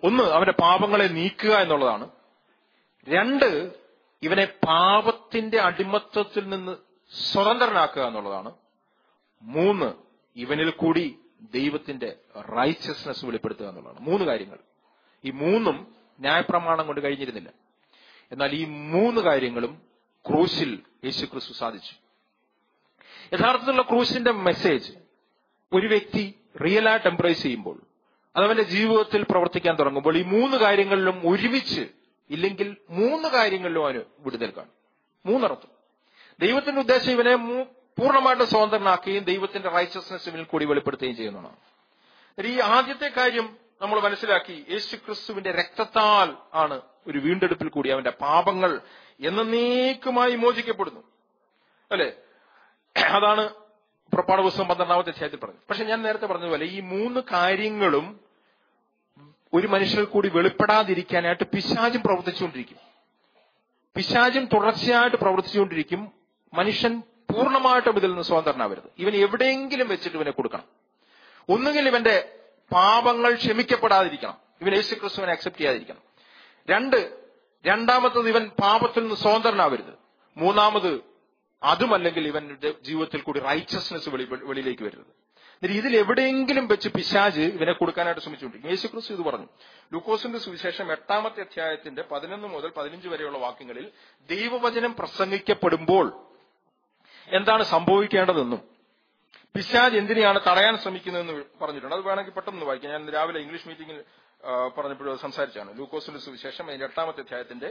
ഒന്ന് അവന്റെ പാപങ്ങളെ നീക്കുക എന്നുള്ളതാണ് രണ്ട് ഇവനെ പാപത്തിന്റെ അടിമത്വത്തിൽ നിന്ന് സ്വതന്ത്രനാക്കുക എന്നുള്ളതാണ് മൂന്ന് ഇവനിൽ കൂടി ദൈവത്തിന്റെ റൈച്ചസ്നെസ് വെളിപ്പെടുത്തുക എന്നുള്ളതാണ് മൂന്ന് കാര്യങ്ങൾ ഈ മൂന്നും ന്യായപ്രമാണം കൊണ്ട് കഴിഞ്ഞിരുന്നില്ല എന്നാൽ ഈ മൂന്ന് കാര്യങ്ങളും ക്രൂശിൽ യേശു ക്രിസ്തു സാധിച്ചു യഥാർത്ഥത്തിലുള്ള ക്രൂശിന്റെ മെസ്സേജ് ഒരു വ്യക്തി റിയലായിട്ട് എംബ്രേസ് ചെയ്യുമ്പോൾ അതവന്റെ ജീവിതത്തിൽ പ്രവർത്തിക്കാൻ തുടങ്ങുമ്പോൾ ഈ മൂന്ന് കാര്യങ്ങളിലും ഒരുമിച്ച് ഇല്ലെങ്കിൽ മൂന്ന് കാര്യങ്ങളിലും അവന് വിടുതൽ കാണും മൂന്നിടത്തും ദൈവത്തിന്റെ ഉദ്ദേശം ഇവനെ മൂ- പൂർണ്ണമായിട്ട് സ്വതന്ത്രനാക്കുകയും ദൈവത്തിന്റെ റൈച്ചസ്നെസ് ഇവനിൽ കൂടി വെളിപ്പെടുത്തുകയും ചെയ്യുന്നതാണ് എന്നിട്ട് ഈ ആദ്യത്തെ കാര്യം നമ്മൾ മനസ്സിലാക്കി യേശു ക്രിസ്തുവിന്റെ രക്തത്താൽ ആണ് ഒരു വീണ്ടെടുപ്പിൽ കൂടി അവന്റെ പാപങ്ങൾ എന്നേക്കുമായി മോചിക്കപ്പെടുന്നു അല്ലെ അതാണ് പുറപ്പാട് പുസ്തകം പന്ത്രണ്ടാമത്തെ അധ്യായത്തിൽ പറഞ്ഞു പക്ഷെ ഞാൻ നേരത്തെ പറഞ്ഞതുപോലെ ഈ മൂന്ന് കാര്യങ്ങളും ഒരു മനുഷ്യർ കൂടി വെളിപ്പെടാതിരിക്കാനായിട്ട് പിശാചും പ്രവർത്തിച്ചുകൊണ്ടിരിക്കും പിശാചും തുടർച്ചയായിട്ട് പ്രവർത്തിച്ചുകൊണ്ടിരിക്കും മനുഷ്യൻ പൂർണ്ണമായിട്ടും ഇതിൽ നിന്ന് സ്വതന്ത്രനാവരുത് ഇവൻ എവിടെയെങ്കിലും വെച്ചിട്ട് ഇവനെ കൊടുക്കണം ഒന്നുകിൽ ഇവന്റെ പാപങ്ങൾ ക്ഷമിക്കപ്പെടാതിരിക്കണം ഇവൻ യേശു ക്രിസ്തുവിനെ അക്സെപ്റ്റ് ചെയ്യാതിരിക്കണം രണ്ട് രണ്ടാമത്തത് ഇവൻ പാപത്തിൽ നിന്ന് സ്വതന്ത്രനാവരുത് മൂന്നാമത് അതുമല്ലെങ്കിൽ ഇവന്റെ ജീവിതത്തിൽ കൂടി റൈച്ചസ്നെസ് വെളി വെളിയിലേക്ക് വരരുത് എന്നിട്ട് ഇതിൽ എവിടെയെങ്കിലും വെച്ച് പിശാജ് ഇവനെ കൊടുക്കാനായിട്ട് ശ്രമിച്ചുകൊണ്ടിരിക്കും യേശു ക്രിസ്തു ഇത് പറഞ്ഞു ലൂക്കോസിന്റെ സുവിശേഷം എട്ടാമത്തെ അധ്യായത്തിന്റെ പതിനൊന്ന് മുതൽ പതിനഞ്ച് വരെയുള്ള വാക്യങ്ങളിൽ ദൈവവചനം പ്രസംഗിക്കപ്പെടുമ്പോൾ എന്താണ് സംഭവിക്കേണ്ടതെന്നും പിശാജ് എന്തിനെയാണ് തടയാൻ ശ്രമിക്കുന്നതെന്ന് പറഞ്ഞിട്ടുണ്ട് അത് വേണമെങ്കിൽ പെട്ടെന്ന് വായിക്കാം ഞാൻ ഇന്ന് രാവിലെ ഇംഗ്ലീഷ് മീറ്റിംഗിൽ ആ, പറഞ്ഞപ്പോഴും അത് സംസാരിച്ചാണ് ലൂക്കോസിന്റെ സുവിശേഷം അതിന്റെ എട്ടാമത്തെ അധ്യായത്തിന്റെ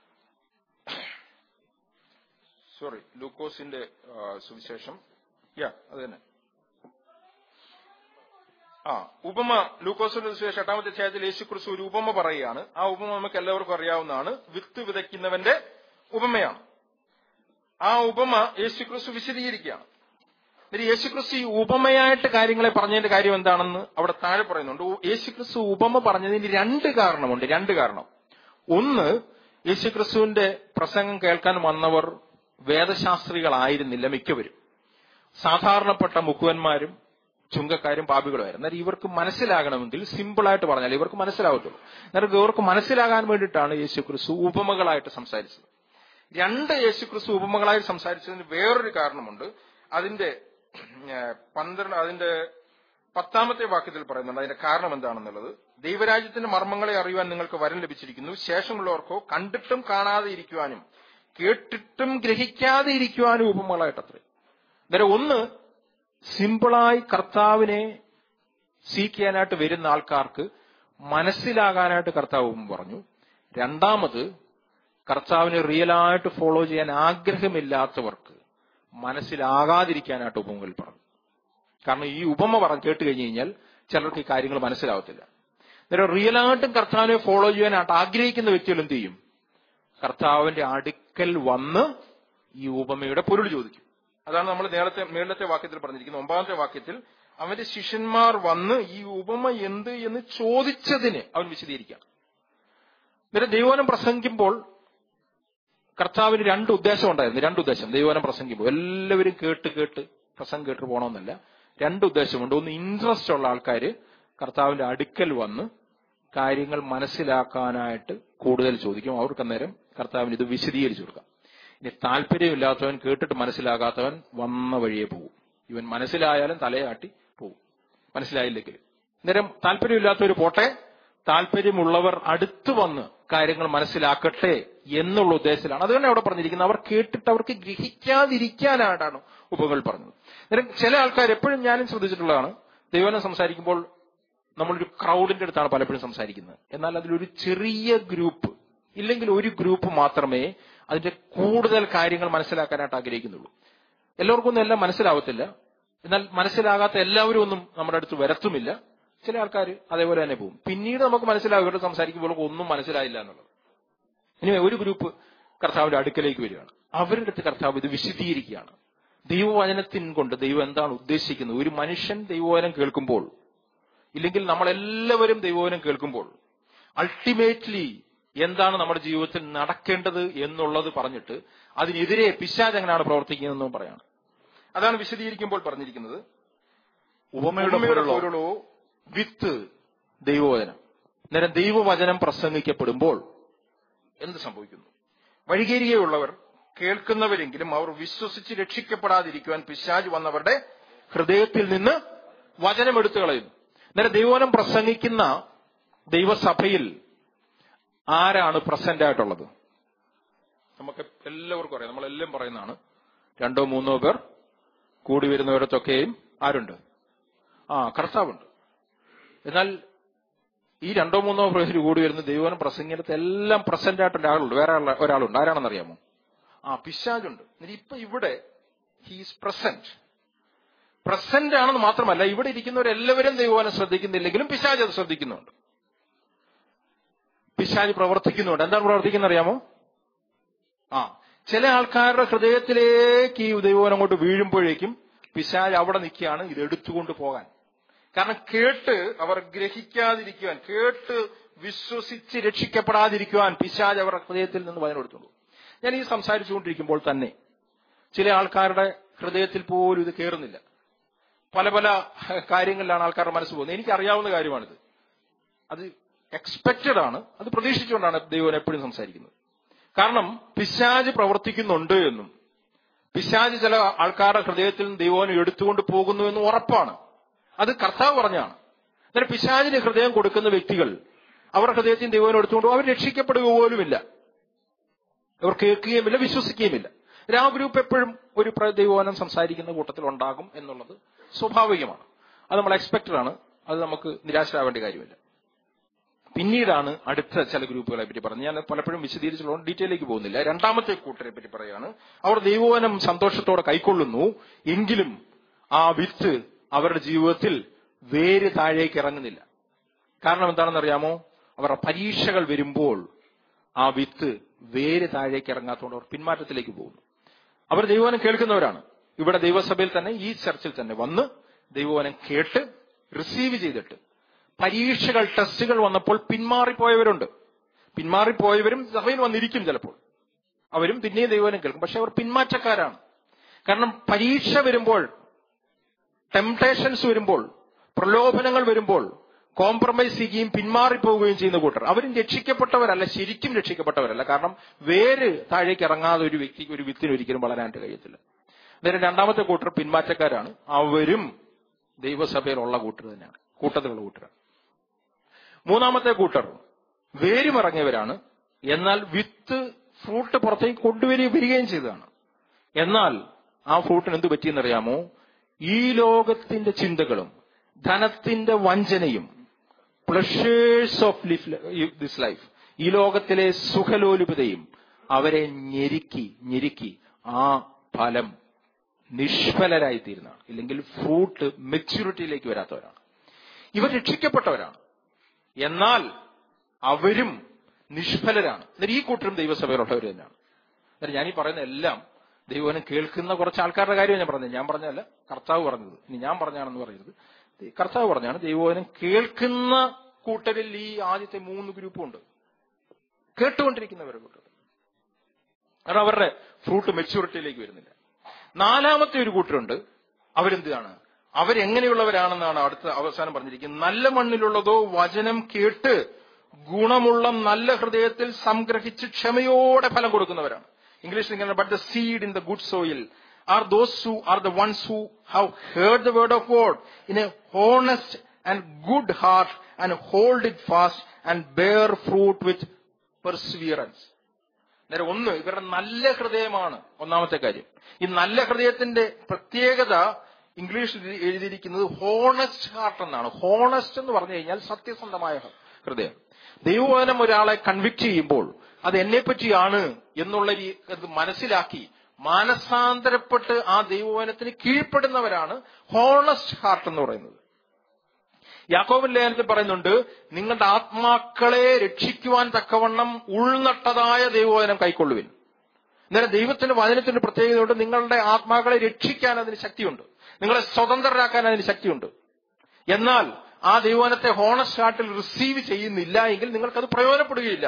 സോറി ലൂക്കോസിന്റെ ആ, സുവിശേഷം യാ അത് തന്നെ ആ ഉപമ ലൂക്കോസിന്റെ സുവിശേഷം എട്ടാമത്തെ അധ്യായത്തിൽ യേശു ക്രിസ്തു ഒരു ഉപമ പറയുകയാണ് ആ ഉപമ നമുക്ക് എല്ലാവർക്കും അറിയാവുന്നതാണ് വിത്ത് വിതയ്ക്കുന്നവന്റെ ഉപമയാണ് ആ ഉപമ യേശു ക്രിസ്തു വിശദീകരിക്കുകയാണ് എന്നിട്ട് യേശുക്രിസ്തു ഈ ഉപമയായിട്ട് കാര്യങ്ങളെ പറഞ്ഞതിന്റെ കാര്യം എന്താണെന്ന് അവിടെ താഴെ പറയുന്നുണ്ട് യേശുക്രിസ്തു ഉപമ പറഞ്ഞതിന് രണ്ട് കാരണമുണ്ട് രണ്ട് കാരണം ഒന്ന് യേശുക്രിസ്തുവിന്റെ പ്രസംഗം കേൾക്കാൻ വന്നവർ വേദശാസ്ത്രികളായിരുന്നില്ല മിക്കവരും സാധാരണപ്പെട്ട മുക്കുവന്മാരും ചുങ്കക്കാരും പാപികളുമായിരുന്നു എന്നാൽ ഇവർക്ക് മനസ്സിലാകണമെങ്കിൽ സിമ്പിളായിട്ട് പറഞ്ഞാൽ ഇവർക്ക് മനസ്സിലാവത്തുള്ളൂ എന്നാൽ ഇവർക്ക് മനസ്സിലാകാൻ വേണ്ടിയിട്ടാണ് യേശുക്രിസ്തു ഉപമകളായിട്ട് സംസാരിച്ചത് രണ്ട് യേശുക്രിസ്തു ഉപമകളായി സംസാരിച്ചതിന് വേറൊരു കാരണമുണ്ട് അതിന്റെ ഏഹ്, പന്ത്രണ്ട് അതിന്റെ പത്താമത്തെ വാക്യത്തിൽ പറയുന്നുണ്ട് അതിന്റെ കാരണം എന്താണെന്നുള്ളത് ദൈവരാജ്യത്തിന്റെ മർമ്മങ്ങളെ അറിയുവാൻ നിങ്ങൾക്ക് വരം ലഭിച്ചിരിക്കുന്നു ശേഷമുള്ളവർക്കോ കണ്ടിട്ടും കാണാതെ ഇരിക്കുവാനും കേട്ടിട്ടും ഗ്രഹിക്കാതെ ഇരിക്കുവാനും ഉപമകളായിട്ടത്രേ അന്നേരം ഒന്ന് സിമ്പിളായി കർത്താവിനെ സീക്ക് ചെയ്യാനായിട്ട് വരുന്ന ആൾക്കാർക്ക് മനസ്സിലാകാനായിട്ട് കർത്താവ് ഉപമ പറഞ്ഞു രണ്ടാമത് കർത്താവിനെ റിയലായിട്ട് ഫോളോ ചെയ്യാൻ ആഗ്രഹമില്ലാത്തവർക്ക് മനസ്സിലാകാതിരിക്കാനായിട്ട് ഉപമകൾ പറഞ്ഞു കാരണം ഈ ഉപമ പറഞ്ഞ് കേട്ട് കഴിഞ്ഞു കഴിഞ്ഞാൽ ചിലർക്ക് ഈ കാര്യങ്ങൾ മനസ്സിലാവത്തില്ല അന്നേരം റിയലായിട്ടും കർത്താവിനെ ഫോളോ ചെയ്യാനായിട്ട് ആഗ്രഹിക്കുന്ന വ്യക്തികൾ എന്ത് ചെയ്യും കർത്താവിന്റെ അടുക്കൽ വന്ന് ഈ ഉപമയുടെ പൊരുൾ ചോദിക്കും അതാണ് നമ്മൾ നേരത്തെ മേളത്തെ വാക്യത്തിൽ പറഞ്ഞിരിക്കുന്നത് ഒമ്പതാമത്തെ വാക്യത്തിൽ അവന്റെ ശിഷ്യന്മാർ വന്ന് ഈ ഉപമ എന്ത് എന്ന് ചോദിച്ചതിന് അവൻ വിശദീകരിക്കാം എന്നിട്ട് ദൈവനം പ്രസംഗിക്കുമ്പോൾ കർത്താവിന് രണ്ട് ഉദ്ദേശം ഉണ്ടായിരുന്നു രണ്ട് ഉദ്ദേശം ദൈവനം പ്രസംഗിക്കുമ്പോൾ എല്ലാവരും കേട്ട് കേട്ട് പ്രസംഗം കേട്ട് പോകണമെന്നല്ല രണ്ട് ഉദ്ദേശമുണ്ട് ഒന്ന് ഇൻട്രസ്റ്റ് ഉള്ള ആൾക്കാർ കർത്താവിന്റെ അടുക്കൽ വന്ന് കാര്യങ്ങൾ മനസ്സിലാക്കാനായിട്ട് കൂടുതൽ ചോദിക്കും അവർക്ക് അന്നേരം കർത്താവിന് ഇത് വിശദീകരിച്ചു കൊടുക്കാം ഇനി താല്പര്യമില്ലാത്തവൻ കേട്ടിട്ട് മനസ്സിലാകാത്തവൻ വന്ന വഴിയെ പോകും ഇവൻ മനസ്സിലായാലും തലയാട്ടി പോകും മനസ്സിലായില്ലെങ്കിൽ അന്നേരം താല്പര്യമില്ലാത്തവർ പോട്ടെ താല്പര്യമുള്ളവർ അടുത്തു വന്ന് കാര്യങ്ങൾ മനസ്സിലാക്കട്ടെ എന്നുള്ള ഉദ്ദേശത്തിലാണ് അതുതന്നെ അവിടെ പറഞ്ഞിരിക്കുന്നത് അവർ കേട്ടിട്ട് അവർക്ക് ഗ്രഹിക്കാതിരിക്കാനായിട്ടാണ് ഉപകൾ പറഞ്ഞത് അന്നേരം ചില ആൾക്കാർ എപ്പോഴും ഞാനും ശ്രദ്ധിച്ചിട്ടുള്ളതാണ് ദൈവനം സംസാരിക്കുമ്പോൾ നമ്മളൊരു ക്രൗഡിന്റെ അടുത്താണ് പലപ്പോഴും സംസാരിക്കുന്നത് എന്നാൽ അതിലൊരു ചെറിയ ഗ്രൂപ്പ് ഇല്ലെങ്കിൽ ഒരു ഗ്രൂപ്പ് മാത്രമേ അതിന്റെ കൂടുതൽ കാര്യങ്ങൾ മനസ്സിലാക്കാനായിട്ട് ആഗ്രഹിക്കുന്നുള്ളൂ എല്ലാവർക്കും ഒന്നും എല്ലാം മനസ്സിലാവത്തില്ല എന്നാൽ മനസ്സിലാകാത്ത എല്ലാവരും ഒന്നും നമ്മുടെ അടുത്ത് വരത്തുമില്ല ചില ആൾക്കാർ അതേപോലെ തന്നെ പോകും പിന്നീട് നമുക്ക് മനസ്സിലാവും ഇവരോട് സംസാരിക്കുമ്പോൾ ഒന്നും മനസ്സിലായില്ല എന്നുള്ളത് ഇനി ഒരു ഗ്രൂപ്പ് കർത്താവിന്റെ അടുക്കലേക്ക് വരികയാണ് അവരുടെ അടുത്ത് കർത്താവ് ഇത് വിശദീകരിക്കുകയാണ് ദൈവവചനത്തിൻ കൊണ്ട് ദൈവം എന്താണ് ഉദ്ദേശിക്കുന്നത് ഒരു മനുഷ്യൻ ദൈവവചനം കേൾക്കുമ്പോൾ ഇല്ലെങ്കിൽ നമ്മളെല്ലാവരും ദൈവവചനം കേൾക്കുമ്പോൾ അൾട്ടിമേറ്റ്ലി എന്താണ് നമ്മുടെ ജീവിതത്തിൽ നടക്കേണ്ടത് എന്നുള്ളത് പറഞ്ഞിട്ട് അതിനെതിരെ പിശാജ് എങ്ങനെയാണ് പ്രവർത്തിക്കുന്നതെന്നും പറയാണ് അതാണ് വിശദീകരിക്കുമ്പോൾ പറഞ്ഞിരിക്കുന്നത് ഉപമയുടെ ഉപമയുടെ പൊരുളോ പൊരുളോ വിത്ത് ദൈവവചനം നേരം ദൈവവചനം പ്രസംഗിക്കപ്പെടുമ്പോൾ എന്ത് സംഭവിക്കുന്നു വഴികേരികയുള്ളവർ കേൾക്കുന്നവരെങ്കിലും അവർ വിശ്വസിച്ച് രക്ഷിക്കപ്പെടാതിരിക്കുവാൻ പിശാജ് വന്നവരുടെ ഹൃദയത്തിൽ നിന്ന് വചനം എടുത്തു കളയുന്നു നേരെ ദൈവവനം പ്രസംഗിക്കുന്ന ദൈവസഭയിൽ ആരാണ് പ്രസന്റ് ആയിട്ടുള്ളത് നമുക്ക് എല്ലാവർക്കും അറിയാം നമ്മളെല്ലാം പറയുന്നതാണ് രണ്ടോ മൂന്നോ പേർ കൂടി വരുന്നവരത്തൊക്കെയും ആരുണ്ട് ആ കർത്താവുണ്ട് എന്നാൽ ഈ രണ്ടോ മൂന്നോ പേര് കൂടി വരുന്ന ദൈവവനം പ്രസംഗിനത്ത് എല്ലാം പ്രസന്റ് ആയിട്ട് ഒരാളുണ്ട് വേറെ ആള- ഒരാളുണ്ട് ആരാണെന്ന് അറിയാമോ ആ പിശാജുണ്ട് എന്നിട്ട് ഇപ്പൊ ഇവിടെ ഹീസ് പ്രസന്റ് പ്രസന്റ് ആണെന്ന് മാത്രമല്ല ഇവിടെ ഇരിക്കുന്നവരെല്ലാവരും ദൈവവനം ശ്രദ്ധിക്കുന്നില്ലെങ്കിലും പിശാജ് അത് ശ്രദ്ധിക്കുന്നുണ്ട് പിശാജ് പ്രവർത്തിക്കുന്നുണ്ട് എന്താണ് പ്രവർത്തിക്കുന്നത് അറിയാമോ ആ ചില ആൾക്കാരുടെ ഹൃദയത്തിലേക്ക് ഈ ദൈവവനം അങ്ങോട്ട് വീഴുമ്പോഴേക്കും പിശാജ് അവിടെ നിൽക്കുകയാണ് ഇത് എടുത്തുകൊണ്ട് പോകാൻ കാരണം കേട്ട് അവർ ഗ്രഹിക്കാതിരിക്കുവാൻ കേട്ട് വിശ്വസിച്ച് രക്ഷിക്കപ്പെടാതിരിക്കുവാൻ പിശാജ് അവരുടെ ഹൃദയത്തിൽ നിന്ന് വചനം എടുത്തുള്ളൂ ഞാൻ ഈ സംസാരിച്ചുകൊണ്ടിരിക്കുമ്പോൾ തന്നെ ചില ആൾക്കാരുടെ ഹൃദയത്തിൽ പോലും ഇത് കയറുന്നില്ല പല പല കാര്യങ്ങളിലാണ് ആൾക്കാരുടെ മനസ്സ് പോകുന്നത് എനിക്കറിയാവുന്ന കാര്യമാണിത് അത് എക്സ്പെക്റ്റഡ് ആണ് അത് പ്രതീക്ഷിച്ചുകൊണ്ടാണ് ദൈവം എപ്പോഴും സംസാരിക്കുന്നത് കാരണം പിശാജ് പ്രവർത്തിക്കുന്നുണ്ട് എന്നും പിശാജ് ചില ആൾക്കാരുടെ ഹൃദയത്തിൽ നിന്ന് ദൈവം എടുത്തുകൊണ്ട് പോകുന്നു എന്നും ഉറപ്പാണ് അത് കർത്താവ് പറഞ്ഞാണ് അന്നേരം പിശാജിന് ഹൃദയം കൊടുക്കുന്ന വ്യക്തികൾ അവരുടെ ഹൃദയത്തിൽ ദൈവം എടുത്തുകൊണ്ട് പോകും, അവർ രക്ഷിക്കപ്പെടുക പോലുമില്ല അവർ കേൾക്കുകയുമില്ല വിശ്വസിക്കുകയുമില്ല ആ ഗ്രൂപ്പ് എപ്പോഴും ഒരു പ്ര- ദൈവവനം സംസാരിക്കുന്ന കൂട്ടത്തിൽ ഉണ്ടാകും എന്നുള്ളത് സ്വാഭാവികമാണ് അത് നമ്മൾ എക്സ്പെക്റ്റഡ് ആണ് അത് നമുക്ക് നിരാശരാവേണ്ട കാര്യമില്ല പിന്നീടാണ് അടുത്ത ചില ഗ്രൂപ്പുകളെ പറ്റി പറഞ്ഞത് ഞാൻ പലപ്പോഴും വിശദീകരിച്ചുള്ള ഡീറ്റെയിലേക്ക് പോകുന്നില്ല രണ്ടാമത്തെ കൂട്ടരെ പറ്റി പറയാണ് അവർ ദൈവവനം സന്തോഷത്തോടെ കൈക്കൊള്ളുന്നു എങ്കിലും ആ വിത്ത് അവരുടെ ജീവിതത്തിൽ വേര് താഴേക്ക് ഇറങ്ങുന്നില്ല കാരണം എന്താണെന്ന് അറിയാമോ അവരുടെ പരീക്ഷകൾ വരുമ്പോൾ ആ വിത്ത് വേര് താഴേക്ക് ഇറങ്ങാത്തതുകൊണ്ട് അവർ പിന്മാറ്റത്തിലേക്ക് പോകുന്നു അവർ ദൈവവനം കേൾക്കുന്നവരാണ് ഇവിടെ ദൈവസഭയിൽ തന്നെ ഈ ചർച്ചിൽ തന്നെ വന്ന് ദൈവവനം കേട്ട് റിസീവ് ചെയ്തിട്ട് പരീക്ഷകൾ ടെസ്റ്റുകൾ വന്നപ്പോൾ പിന്മാറിപ്പോയവരുണ്ട് പിന്മാറിപ്പോയവരും സഭയിൽ വന്നിരിക്കും ചിലപ്പോൾ അവരും പിന്നെയും ദൈവവനം കേൾക്കും പക്ഷെ അവർ പിന്മാറ്റക്കാരാണ് കാരണം പരീക്ഷ വരുമ്പോൾ ടെംപ്ടേഷൻസ് വരുമ്പോൾ പ്രലോഭനങ്ങൾ വരുമ്പോൾ കോംപ്രമൈസ് ചെയ്യുകയും പിന്മാറിപ്പോവുകയും ചെയ്യുന്ന കൂട്ടർ അവരും രക്ഷിക്കപ്പെട്ടവരല്ല ശരിക്കും രക്ഷിക്കപ്പെട്ടവരല്ല കാരണം വേര് താഴേക്ക് ഇറങ്ങാതെ ഒരു വ്യക്തി ഒരു വിത്തിന് ഒരിക്കലും വളരാനായിട്ട് കഴിയത്തില്ല നേരെ രണ്ടാമത്തെ കൂട്ടർ പിന്മാറ്റക്കാരാണ് അവരും ദൈവസഭയിലുള്ള കൂട്ടർ തന്നെയാണ് കൂട്ടത്തിലുള്ള കൂട്ടരാണ് മൂന്നാമത്തെ കൂട്ടർ വേരുമിറങ്ങിയവരാണ് എന്നാൽ വിത്ത് ഫ്രൂട്ട് പുറത്തേക്ക് കൊണ്ടുവരി വരികയും ചെയ്തതാണ് എന്നാൽ ആ ഫ്രൂട്ടിന് എന്ത് പറ്റിയെന്നറിയാമോ ഈ ലോകത്തിന്റെ ചിന്തകളും ധനത്തിന്റെ വഞ്ചനയും പ്ലഷേഴ്സ് ഓഫ് ദിസ് ലൈഫ് ഈ ലോകത്തിലെ സുഖലോലുപതയും അവരെ ഞെരുക്കി ഞെരുക്കി ആ ഫലം നിഷ്ഫലരായി തീരുന്നതാണ് ഇല്ലെങ്കിൽ ഫ്രൂട്ട് മെച്യൂരിറ്റിയിലേക്ക് വരാത്തവരാണ് ഇവർ രക്ഷിക്കപ്പെട്ടവരാണ് എന്നാൽ അവരും നിഷ്ഫലരാണ് എന്നാൽ ഈ കൂട്ടരും ദൈവസഭയിലുള്ളവർ തന്നെയാണ് എന്നാൽ ഞാൻ ഈ പറയുന്ന എല്ലാം ദൈവനം കേൾക്കുന്ന കുറച്ച് ആൾക്കാരുടെ കാര്യമാണ് ഞാൻ പറഞ്ഞത് ഞാൻ പറഞ്ഞതല്ല കർത്താവ് പറഞ്ഞത് ഇനി ഞാൻ പറഞ്ഞാണെന്ന് പറയരുത് കർത്താവ് പറഞ്ഞാണ് ദൈവവനം കേൾക്കുന്ന കൂട്ടരിൽ ഈ ആദ്യത്തെ മൂന്ന് ഗ്രൂപ്പും ഉണ്ട് കേട്ടുകൊണ്ടിരിക്കുന്നവരുടെ കൂട്ടർ കാരണം അവരുടെ ഫ്രൂട്ട് മെച്യൂരിറ്റിയിലേക്ക് വരുന്നില്ല നാലാമത്തെ ഒരു കൂട്ടരുണ്ട് അവരെന്താണ് അവരെങ്ങനെയുള്ളവരാണെന്നാണ് അടുത്ത അവസാനം പറഞ്ഞിരിക്കുന്നത് നല്ല മണ്ണിലുള്ളതോ വചനം കേട്ട് ഗുണമുള്ള നല്ല ഹൃദയത്തിൽ സംഗ്രഹിച്ച് ക്ഷമയോടെ ഫലം കൊടുക്കുന്നവരാണ് ഇംഗ്ലീഷിൽ ഇങ്ങനെ but the seed in the good soil are those who are the ones who have heard the word of God in a honest and good heart and hold it fast and bear fruit with perseverance നേരെ ഒന്ന് ഇവരുടെ നല്ല ഹൃദയമാണ് ഒന്നാമത്തെ കാര്യം ഈ നല്ല ഹൃദയത്തിന്റെ പ്രത്യേകത ഇംഗ്ലീഷിൽ എഴുതിയിരിക്കുന്നത് ഹോണസ്റ്റ് ഹാർട്ട് എന്നാണ് ഹോണസ്റ്റ് എന്ന് പറഞ്ഞു കഴിഞ്ഞാൽ സത്യസന്ധമായ ഹൃദയം ദൈവവചനം ഒരാളെ കൺവിക്ട് ചെയ്യുമ്പോൾ അത് എന്നെ പറ്റിയാണ് എന്നുള്ള രീ- അത് മനസ്സിലാക്കി മാനസാന്തരപ്പെട്ട് ആ ദൈവവചനത്തിന് കീഴ്പ്പെടുന്നവരാണ് ഹോണസ്റ്റ് ഹാർട്ട് എന്ന് പറയുന്നത് യാക്കോബൻ ലേഖനത്തിൽ പറയുന്നുണ്ട് നിങ്ങളുടെ ആത്മാക്കളെ രക്ഷിക്കുവാൻ തക്കവണ്ണം ഉൾനട്ടതായ ദൈവവചനം കൈക്കൊള്ളുവിൻ അന്നേരം ദൈവത്തിന്റെ വചനത്തിന്റെ പ്രത്യേകതയുണ്ട് നിങ്ങളുടെ ആത്മാക്കളെ രക്ഷിക്കാൻ അതിന് ശക്തിയുണ്ട് നിങ്ങളെ സ്വതന്ത്രരാക്കാൻ അതിന് ശക്തിയുണ്ട് എന്നാൽ ആ ദൈവവചനത്തെ ഹോണസ്റ്റ് ഹാർട്ടിൽ റിസീവ് ചെയ്യുന്നില്ല എങ്കിൽ നിങ്ങൾക്കത് പ്രയോജനപ്പെടുകയില്ല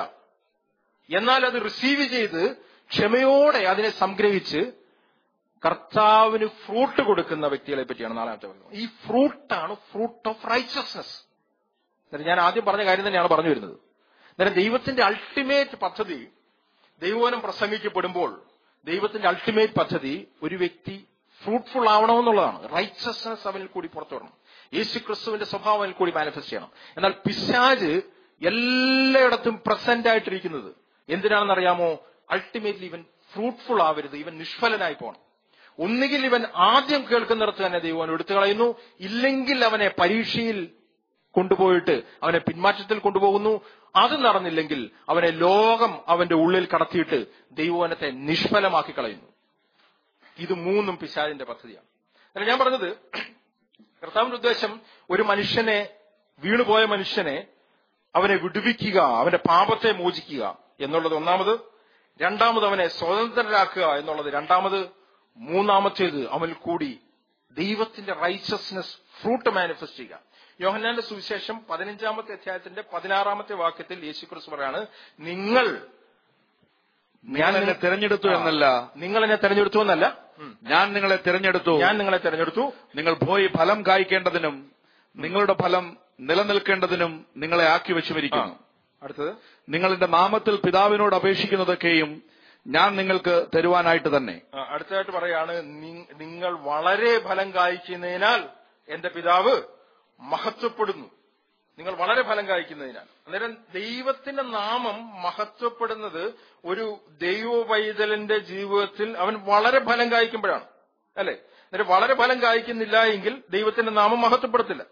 എന്നാൽ അത് റിസീവ് ചെയ്ത് ക്ഷമയോടെ അതിനെ സംഗ്രഹിച്ച് കർത്താവിന് ഫ്രൂട്ട് കൊടുക്കുന്ന വ്യക്തികളെ പറ്റിയാണ് നാലാമത്തെ പറയുന്നത് ഈ ഫ്രൂട്ടാണ് ഫ്രൂട്ട് ഓഫ് റൈച്ചസ്നസ് എന്നിട്ട് ഞാൻ ആദ്യം പറഞ്ഞ കാര്യം തന്നെയാണ് പറഞ്ഞു വരുന്നത് അന്നേരം ദൈവത്തിന്റെ അൾട്ടിമേറ്റ് പദ്ധതി ദൈവവനം പ്രസംഗിക്കപ്പെടുമ്പോൾ ദൈവത്തിന്റെ അൾട്ടിമേറ്റ് പദ്ധതി ഒരു വ്യക്തി ഫ്രൂട്ട്ഫുൾ ആവണമെന്നുള്ളതാണ് റൈച്ചസ്നെസ് അവനിൽ കൂടി പുറത്തു വരണം യേശു ക്രിസ്തുവിന്റെ സ്വഭാവം അവനിൽ കൂടി മാനിഫെസ്റ്റ് ചെയ്യണം എന്നാൽ പിശാജ് എല്ലായിടത്തും പ്രസന്റ് ആയിട്ടിരിക്കുന്നത് എന്തിനാണെന്നറിയാമോ അൾട്ടിമേറ്റ്ലി ഇവൻ ഫ്രൂട്ട്ഫുൾ ആവരുത് ഇവൻ നിഷ്ഫലനായി പോകണം ഒന്നുകിൽ ഇവൻ ആദ്യം കേൾക്കുന്നിടത്ത് തന്നെ ദൈവം അവനെ എടുത്തു കളയുന്നു ഇല്ലെങ്കിൽ അവനെ പരീക്ഷയിൽ കൊണ്ടുപോയിട്ട് അവനെ പിന്മാറ്റത്തിൽ കൊണ്ടുപോകുന്നു അത് നടന്നില്ലെങ്കിൽ അവനെ ലോകം അവന്റെ ഉള്ളിൽ കടത്തിയിട്ട് ദൈവവനത്തെ നിഷ്ഫലമാക്കി കളയുന്നു ഇത് മൂന്നും പിശാചിന്റെ പദ്ധതിയാണ് അല്ല ഞാൻ പറഞ്ഞത് കർത്താവിന്റെ ഉദ്ദേശം ഒരു മനുഷ്യനെ വീണുപോയ മനുഷ്യനെ അവനെ വിടുവിക്കുക അവന്റെ പാപത്തെ മോചിക്കുക എന്നുള്ളത് ഒന്നാമത് രണ്ടാമത് അവനെ സ്വതന്ത്രരാക്കുക എന്നുള്ളത് രണ്ടാമത് മൂന്നാമത്തേത് അവനിൽ കൂടി ദൈവത്തിന്റെ റൈച്ചസ്നെസ് ഫ്രൂട്ട് മാനിഫെസ്റ്റ് ചെയ്യുക യോഹന്നാന്റെ സുവിശേഷം പതിനഞ്ചാമത്തെ അധ്യായത്തിന്റെ പതിനാറാമത്തെ വാക്യത്തിൽ യേശുക്രിസ്തു പറയാണ് നിങ്ങൾ ഞാൻ എന്നെ തിരഞ്ഞെടുത്തു എന്നല്ല നിങ്ങൾ എന്നെ തെരഞ്ഞെടുത്തു എന്നല്ല ഉം. ഞാൻ നിങ്ങളെ തിരഞ്ഞെടുത്തു ഞാൻ നിങ്ങളെ തെരഞ്ഞെടുത്തു നിങ്ങൾ പോയി ഫലം കായ്ക്കേണ്ടതിനും നിങ്ങളുടെ ഫലം നിലനിൽക്കേണ്ടതിനും നിങ്ങളെ ആക്കി വെച്ചുമിരിക്കുന്നു അടുത്തത് നിങ്ങൾ എന്റെ നാമത്തിൽ പിതാവിനോട് അപേക്ഷിക്കുന്നതൊക്കെയും ഞാൻ നിങ്ങൾക്ക് തരുവാനായിട്ട് തന്നെ ആ, അടുത്തതായിട്ട് പറയാണ് "നി- നിങ്ങൾ വളരെ ഫലം കായ്ക്കുന്നതിനാൽ എന്റെ പിതാവ് മഹത്വപ്പെടുന്നു നിങ്ങൾ വളരെ ഫലം കായ്ക്കുന്നതിനാൽ അന്നേരം ദൈവത്തിന്റെ നാമം മഹത്വപ്പെടുന്നത് ഒരു ദൈവ പൈതലിന്റെ ജീവിതത്തിൽ അവൻ വളരെ ഫലം കായ്ക്കുമ്പോഴാണ് അല്ലെ അന്നേരം വളരെ ഫലം കായ്ക്കുന്നില്ല എങ്കിൽ ദൈവത്തിന്റെ നാമം മഹത്വപ്പെടത്തില്ല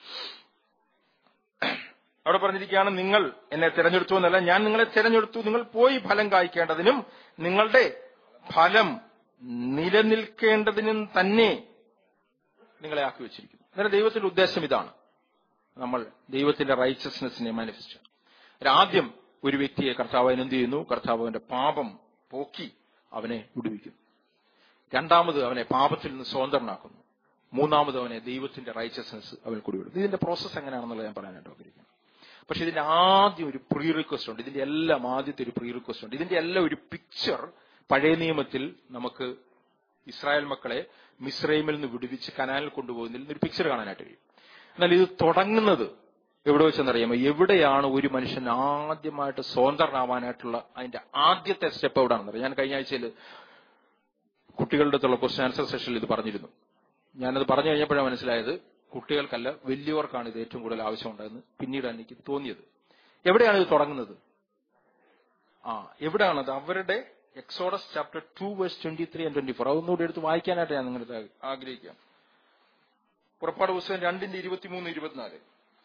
അവിടെ പറഞ്ഞിരിക്കുകയാണ് നിങ്ങൾ എന്നെ തിരഞ്ഞെടുത്തു എന്നല്ല ഞാൻ നിങ്ങളെ തിരഞ്ഞെടുത്തു നിങ്ങൾ പോയി ഫലം കായ്ക്കേണ്ടതിനും നിങ്ങളുടെ ഫലം നിലനിൽക്കേണ്ടതിനും തന്നെ നിങ്ങളെ ആക്കി വെച്ചിരിക്കുന്നു അന്നേരം ദൈവത്തിന്റെ ഉദ്ദേശം ഇതാണ് നമ്മൾ ദൈവത്തിന്റെ റൈച്ചസ്നെസ്സിനെ മാനിഫെസ്റ്റ് ചെയ്യണം ആദ്യം ഒരു വ്യക്തിയെ കർത്താവ് അവൻ എന്ത് ചെയ്യുന്നു കർത്താവ് അവന്റെ പാപം പോക്കി അവനെ വിടുവിക്കുന്നു രണ്ടാമത് അവനെ പാപത്തിൽ നിന്ന് സ്വതന്ത്രനാക്കുന്നു മൂന്നാമത് അവനെ ദൈവത്തിന്റെ റൈച്ചസ്നെസ് അവൻ കൂടി വിടും ഇതിന്റെ പ്രോസസ്സ് എങ്ങനെയാണെന്നുള്ളത് ഞാൻ പറയാനായിട്ട് ആഗ്രഹിക്കുന്നു പക്ഷെ ഇതിന്റെ ആദ്യം ഒരു പ്രീ റിക്വസ്റ്റ് ഉണ്ട് ഇതിന്റെ എല്ലാം ആദ്യത്തെ ഒരു പ്രീ റിക്വസ്റ്റ് ഉണ്ട് ഇതിന്റെ എല്ലാം ഒരു പിക്ചർ പഴയ നിയമത്തിൽ നമുക്ക് ഇസ്രായേൽ മക്കളെ മിസ്രൈമിൽ നിന്ന് വിടുവിച്ച് കനാലിൽ കൊണ്ടുപോകുന്നതിൽ നിന്ന് ഒരു പിക്ചർ കാണാനായിട്ട് കഴിയും എന്നാൽ ഇത് തുടങ്ങുന്നത് എവിടെ വെച്ചെന്നറിയാമോ എവിടെയാണ് ഒരു മനുഷ്യൻ ആദ്യമായിട്ട് സ്വതന്ത്രനാവാനായിട്ടുള്ള അതിന്റെ ആദ്യത്തെ സ്റ്റെപ്പ് എവിടെയാണെന്നറിയാം ഞാൻ കഴിഞ്ഞ ആഴ്ചയിൽ കുട്ടികളുടെ അടുത്തുള്ള ക്വസ്റ്റ്യൻ ആൻസർ സെഷനിൽ ഇത് പറഞ്ഞിരുന്നു ഞാനത് പറഞ്ഞു കഴിഞ്ഞപ്പോഴാണ് മനസ്സിലായത് കുട്ടികൾക്കല്ല വലിയവർക്കാണ് ഇത് ഏറ്റവും കൂടുതൽ ആവശ്യമുണ്ടെന്ന് പിന്നീടാണ് എനിക്ക് തോന്നിയത് എവിടെയാണ് ഇത് തുടങ്ങുന്നത് ആ എവിടെയാണത് അവരുടെ Exodus chapter two verse twenty three and twenty four അതൊന്നുകൂടി എടുത്ത് വായിക്കാനായിട്ട് ഞാൻ നിങ്ങളുടെ ആഗ്രഹിക്കാം പുറപ്പാട് പുസ്തകം രണ്ടിന്റെ ഇരുപത്തിമൂന്ന് ഇരുപത്തിനാല്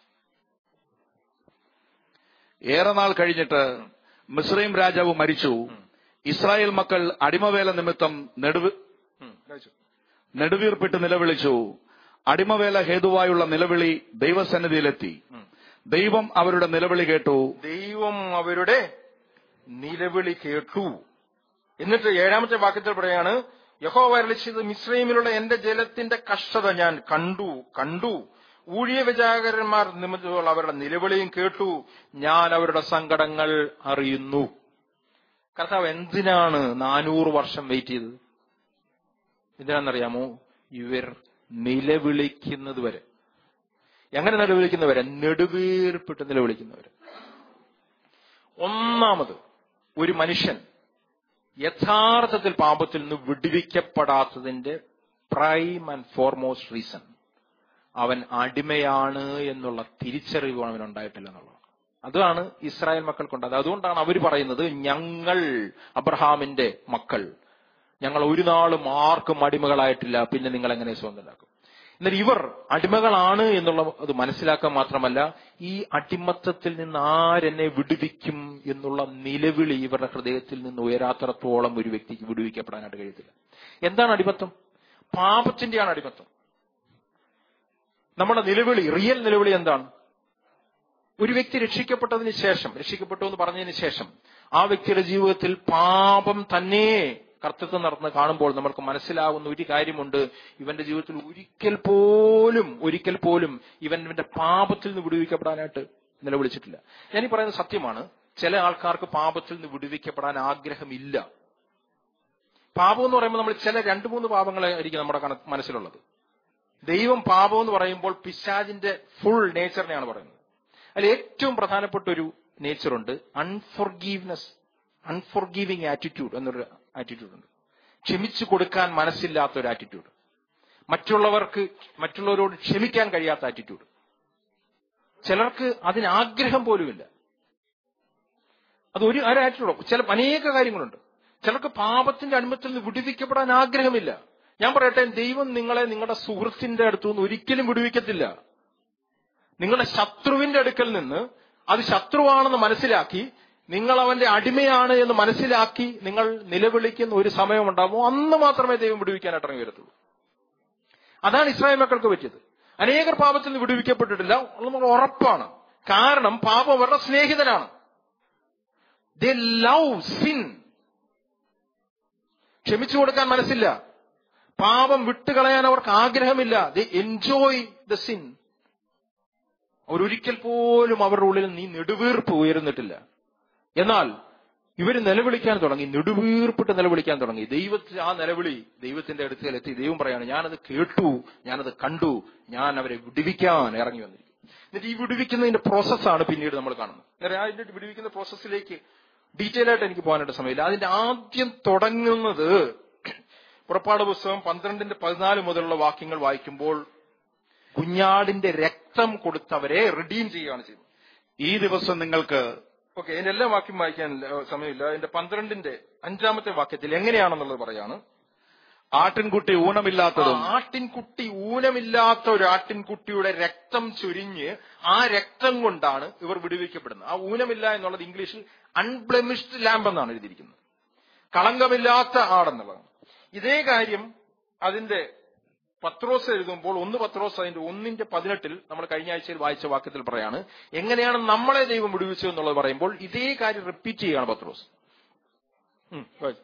ഏറെ നാൾ കഴിഞ്ഞിട്ട് മിസ്രൈം രാജാവ് മരിച്ചു ഇസ്രായേൽ മക്കൾ അടിമവേല നിമിത്തം നെടുവ് ഉം, വായിച്ചു. നെടുവീർപ്പിട്ട് നിലവിളിച്ചു അടിമവേല ഹേതുവായുള്ള നിലവിളി ദൈവസന്നിധിയിലെത്തി ഉം. ദൈവം അവരുടെ നിലവിളി കേട്ടു ദൈവം അവരുടെ നിലവിളി കേട്ടു എന്നിട്ട് ഏഴാമത്തെ വാക്യത്തിൽ പറയാണ് യഹോവ അരുളിച്ചത് മിശ്രൈമിലുള്ള എന്റെ ജലത്തിന്റെ കഷ്ടത ഞാൻ കണ്ടു കണ്ടു ഊഴിയ വിചാരകന്മാർ നിമിത്തമുള്ള അവരുടെ നിലവിളിയും കേട്ടു ഞാൻ അവരുടെ സങ്കടങ്ങൾ അറിയുന്നു കർത്താവ് എന്തിനാണ് നാനൂറ് വർഷം വെയിറ്റ് ചെയ്തത് എന്തിനാണെന്നറിയാമോ ഇവർ നിലവിളിക്കുന്നത് വരെ എങ്ങനെ നിലവിളിക്കുന്നവരെ നെടുവീർപ്പിട്ട് നിലവിളിക്കുന്നവര് ഒന്നാമത് ഒരു മനുഷ്യൻ യഥാർത്ഥത്തിൽ പാപത്തിൽ നിന്ന് വിടുവിക്കപ്പെടാത്തതിന്റെ പ്രൈം ആൻഡ് ഫോർമോസ്റ്റ് റീസൺ അവൻ അടിമയാണ് എന്നുള്ള തിരിച്ചറിവ് അവനുണ്ടായിട്ടില്ല എന്നുള്ളതാണ് അതാണ് ഇസ്രായേൽ മക്കൾക്കുണ്ടത് അതുകൊണ്ടാണ് അവർ പറയുന്നത് ഞങ്ങൾ അബ്രഹാമിന്റെ മക്കൾ ഞങ്ങൾ ഒരു നാളും ആർക്കും അടിമകളായിട്ടില്ല പിന്നെ നിങ്ങൾ എങ്ങനെ സ്വന്തമാക്കും എന്നാൽ ഇവർ അടിമകളാണ് എന്നുള്ള അത് മനസ്സിലാക്കാൻ മാത്രമല്ല ഈ അടിമത്തത്തിൽ നിന്ന് ആരെന്നെ വിടുവിക്കും എന്നുള്ള നിലവിളി ഇവരുടെ ഹൃദയത്തിൽ നിന്ന് ഉയരാത്തടത്തോളം ഒരു വ്യക്തിക്ക് വിടുവിക്കപ്പെടാനായിട്ട് കഴിയത്തില്ല എന്താണ് അടിമത്തം പാപത്തിന്റെയാണ് അടിമത്തം നമ്മുടെ നിലവിളി റിയൽ നിലവിളി എന്താണ് ഒരു വ്യക്തി രക്ഷിക്കപ്പെട്ടതിന് ശേഷം രക്ഷിക്കപ്പെട്ടു എന്ന് പറഞ്ഞതിന് ശേഷം ആ വ്യക്തിയുടെ ജീവിതത്തിൽ പാപം തന്നെ കർത്തൃത്വം നടന്ന് കാണുമ്പോൾ നമ്മൾക്ക് മനസ്സിലാവുന്ന ഒരു കാര്യമുണ്ട് ഇവന്റെ ജീവിതത്തിൽ ഒരിക്കൽ പോലും ഒരിക്കൽ പോലും ഇവൻ ഇവന്റെ പാപത്തിൽ നിന്ന് വിടുവിക്കപ്പെടാനായിട്ട് നിലവിളിച്ചിട്ടില്ല ഞാൻ ഈ പറയുന്നത് സത്യമാണ് ചില ആൾക്കാർക്ക് പാപത്തിൽ നിന്ന് വിടുവിക്കപ്പെടാൻ ആഗ്രഹമില്ല പാപം എന്ന് പറയുമ്പോൾ നമ്മൾ ചില രണ്ട് മൂന്ന് പാപങ്ങളായിരിക്കും നമ്മുടെ കണ- മനസ്സിലുള്ളത് ദൈവം പാപം എന്ന് പറയുമ്പോൾ പിശാജിന്റെ ഫുൾ നേച്ചറിനെയാണ് പറയുന്നത് അതിൽ ഏറ്റവും പ്രധാനപ്പെട്ട ഒരു നേച്ചറുണ്ട് അൺഫോർഗീവ്നെസ് അൺഫോർഗീവിങ് ആറ്റിറ്റ്യൂഡ് എന്നൊരു ആറ്റിറ്റ്യൂഡ് ഉണ്ട് ക്ഷമിച്ചു കൊടുക്കാൻ മനസ്സില്ലാത്ത ഒരു ആറ്റിറ്റ്യൂഡ് മറ്റുള്ളവർക്ക് മറ്റുള്ളവരോട് ക്ഷമിക്കാൻ കഴിയാത്ത ആറ്റിറ്റ്യൂഡ് ചിലർക്ക് അതിന് ആഗ്രഹം പോലുമില്ല അത് ഒരു ഒരു ആറ്റിറ്റ്യൂഡ് ചില അനേക കാര്യങ്ങളുണ്ട് ചിലർക്ക് പാപത്തിന്റെ അടിമത്തിൽ നിന്ന് വിടുവിക്കപ്പെടാൻ ആഗ്രഹമില്ല ഞാൻ പറയട്ടെ ദൈവം നിങ്ങളെ നിങ്ങളുടെ സുഹൃത്തിന്റെ അടുത്തുനിന്ന് ഒരിക്കലും വിടുവിക്കത്തില്ല നിങ്ങളുടെ ശത്രുവിന്റെ അടുക്കൽ നിന്ന് അത് ശത്രുവാണെന്ന് മനസ്സിലാക്കി നിങ്ങൾ അവന്റെ അടിമയാണ് എന്ന് മനസ്സിലാക്കി നിങ്ങൾ നിലവിളിക്കുന്ന ഒരു സമയമുണ്ടാകുമോ അന്ന് മാത്രമേ ദൈവം വിടുവിക്കാനായിട്ട് ഇറങ്ങി വരത്തുള്ളൂ അതാണ് ഇസ്രായേൽ മക്കൾക്ക് പറ്റിയത് അനേകർ പാപത്തിൽ നിന്ന് വിടുവിക്കപ്പെട്ടിട്ടില്ല അത് നമുക്ക് ഉറപ്പാണ് കാരണം പാപം അവരുടെ സ്നേഹിതനാണ് ദേ ലവ് സിൻ ക്ഷമിച്ചു കൊടുക്കാൻ മനസ്സില്ല പാപം വിട്ടുകളയാൻ അവർക്ക് ആഗ്രഹമില്ല ദേ എൻജോയ് ദ സിൻ അവരൊരിക്കൽ പോലും അവരുടെ ഉള്ളിൽ നീ നെടുവീർപ്പ് ഉയർന്നിട്ടില്ല എന്നാൽ ഇവര് നിലവിളിക്കാൻ തുടങ്ങി നെടുവീർപ്പിട്ട് നിലവിളിക്കാൻ തുടങ്ങി ദൈവത്തിൽ ആ നിലവിളി ദൈവത്തിന്റെ അടുക്കൽ എത്തി ദൈവം പറയാണ് ഞാനത് കേട്ടു ഞാനത് കണ്ടു ഞാൻ അവരെ വിടുവിക്കാൻ ഇറങ്ങി വന്നിരിക്കും എന്നിട്ട് ഈ വിടുവിക്കുന്നതിന്റെ പ്രോസസ്സാണ് പിന്നീട് നമ്മൾ കാണുന്നത് അന്നേരം അതിന്റെ വിടുവിക്കുന്ന പ്രോസസ്സിലേക്ക് ഡീറ്റെയിൽ ആയിട്ട് എനിക്ക് പോകാനായിട്ട് സമയമില്ല അതിന്റെ ആദ്യം തുടങ്ങുന്നത് പുറപ്പാട് പുസ്തകം പന്ത്രണ്ടിന്റെ പതിനാല് മുതലുള്ള വാക്യങ്ങൾ വായിക്കുമ്പോൾ കുഞ്ഞാടിന്റെ രക്തം കൊടുത്തവരെ റിഡീം ചെയ്യുകയാണ് ചെയ്തത് ഈ ദിവസം നിങ്ങൾക്ക് ഓക്കെ ഇതിന്റെ എല്ലാ വാക്യം വായിക്കാൻ ഏഹ്, സമയമില്ല ഇതിന്റെ പന്ത്രണ്ടിന്റെ അഞ്ചാമത്തെ വാക്യത്തിൽ എങ്ങനെയാണെന്നുള്ളത് പറയാണ് ആട്ടിൻകുട്ടി ഊനമില്ലാത്തതും ആ ആട്ടിൻകുട്ടി ഊനമില്ലാത്ത ഒരു ആട്ടിൻകുട്ടിയുടെ രക്തം ചൊരിഞ്ഞ് ആ രക്തം കൊണ്ടാണ് ഇവർ വിടുവിക്കപ്പെടുന്നത് ആ ഊനമില്ല എന്നുള്ളത് ഇംഗ്ലീഷിൽ അൺബ്ലെമിഷ്ഡ് ലാമ്പ് എന്നാണ് എഴുതിയിരിക്കുന്നത് കളങ്കമില്ലാത്ത ആടെന്നുള്ളതാണ് ഇതേ കാര്യം അതിന്റെ പത്രോസ് എഴുതുമ്പോൾ ഒന്ന് പത്രോസ് അതിന്റെ ഒന്നിന്റെ പതിനെട്ടിൽ നമ്മൾ കഴിഞ്ഞ ആഴ്ചയിൽ വായിച്ച വാക്യത്തിൽ പറയാണ് എങ്ങനെയാണ് നമ്മളെ ദൈവം വിടുവിച്ചു എന്നുള്ളത് പറയുമ്പോൾ ഇതേ കാര്യം റിപ്പീറ്റ് ചെയ്യുകയാണ് പത്രോസ് ഉം, വായിച്ച്.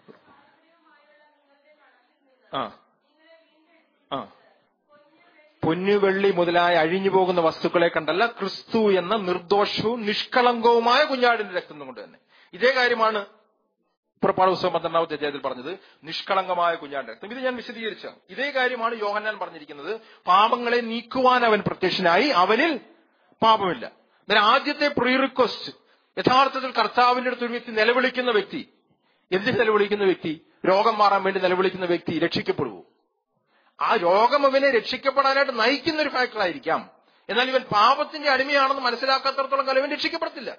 ആ ആ പൊന്നു വെള്ളി മുതലായ അഴിഞ്ഞു പോകുന്ന വസ്തുക്കളെ കണ്ടല്ല ക്രിസ്തു എന്ന നിർദോഷവും നിഷ്കളങ്കവുമായ കുഞ്ഞാടിന്റെ രക്തം കൊണ്ട് തന്നെ ഇതേ കാര്യമാണ് പുറപ്പാട് പുസ്തകം പന്ത്രണ്ടാമത്തെ അധ്യായത്തിൽ പറഞ്ഞത് നിഷ്കളങ്കമായ കുഞ്ഞാടിന്റെ രക്തം ഇത് ഞാൻ വിശദീകരിച്ച ഇതേ കാര്യമാണ് യോഹന്നാൻ പറഞ്ഞിരിക്കുന്നത് പാപങ്ങളെ നീക്കുവാൻ അവൻ പ്രത്യക്ഷനായി അവനിൽ പാപമില്ല എന്നാൽ ആദ്യത്തെ പ്രീ റിക്വസ്റ്റ് യഥാർത്ഥത്തിൽ കർത്താവിന്റെ അടുത്ത് ഒരു വ്യക്തി നിലവിളിക്കുന്ന വ്യക്തി എന്തിന് നിലവിളിക്കുന്ന വ്യക്തി രോഗം മാറാൻ വേണ്ടി നിലവിളിക്കുന്ന വ്യക്തി രക്ഷിക്കപ്പെടുവോ ആ രോഗം അവനെ രക്ഷിക്കപ്പെടാനായിട്ട് നയിക്കുന്ന ഒരു ഫാക്ടർ ആയിരിക്കാം എന്നാൽ ഇവൻ പാപത്തിന്റെ അടിമയാണെന്ന് മനസ്സിലാക്കാത്തടത്തോളം കാലം ഇവൻ രക്ഷിക്കപ്പെടത്തില്ല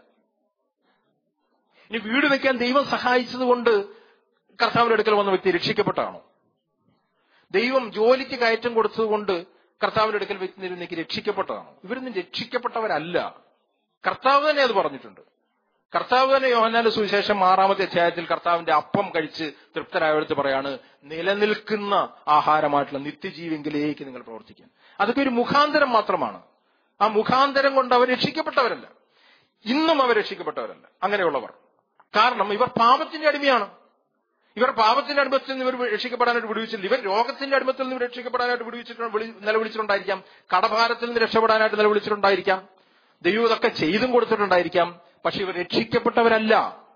ഇനി വീട് വെക്കാൻ ദൈവം സഹായിച്ചത് കൊണ്ട് കർത്താവിന്റെ അടുക്കൽ വന്ന വ്യക്തി രക്ഷിക്കപ്പെട്ടാണോ ദൈവം ജോലിക്ക് കയറ്റം കൊടുത്തതുകൊണ്ട് കർത്താവിന്റെ അടുക്കൽ വ്യക്തി രക്ഷിക്കപ്പെട്ടതാണോ ഇവരൊന്നും രക്ഷിക്കപ്പെട്ടവരല്ല കർത്താവ് തന്നെ അത് പറഞ്ഞിട്ടുണ്ട് കർത്താവ് തന്നെ യോഹന്നാന്റെ സുവിശേഷം ആറാമത്തെ അധ്യായത്തിൽ കർത്താവിന്റെ അപ്പം കഴിച്ച് തൃപ്തരായവടുത്ത് പറയാണ് നിലനിൽക്കുന്ന ആഹാരമായിട്ടുള്ള നിത്യജീവെങ്കിലേക്ക് നിങ്ങൾ പ്രവർത്തിക്കാൻ അതൊക്കെ ഒരു മുഖാന്തരം മാത്രമാണ് ആ മുഖാന്തരം കൊണ്ട് അവർ രക്ഷിക്കപ്പെട്ടവരല്ല ഇന്നും അവർ രക്ഷിക്കപ്പെട്ടവരല്ല അങ്ങനെയുള്ളവർ കാരണം ഇവർ പാപത്തിന്റെ അടിമയാണ് ഇവർ പാപത്തിന്റെ അടിമത്തിൽ നിന്ന് ഇവർ രക്ഷിക്കപ്പെടാനായിട്ട് വിടുവിച്ചില്ല ഇവർ രോഗത്തിന്റെ അടിമത്തിൽ നിന്ന് രക്ഷിക്കപ്പെടാനായിട്ട് വിടുവിച്ചിട്ടുണ്ട് വിളി- നിലവിളിച്ചിട്ടുണ്ടായിരിക്കാം കടഭാരത്തിൽ നിന്ന് രക്ഷപ്പെടാനായിട്ട് നിലവിളിച്ചിട്ടുണ്ടായിരിക്കാം ദൈവം ഇതൊക്കെ ചെയ്തും കൊടുത്തിട്ടുണ്ടായിരിക്കാം പക്ഷെ ഇവർ രക്ഷിക്കപ്പെട്ടവരല്ല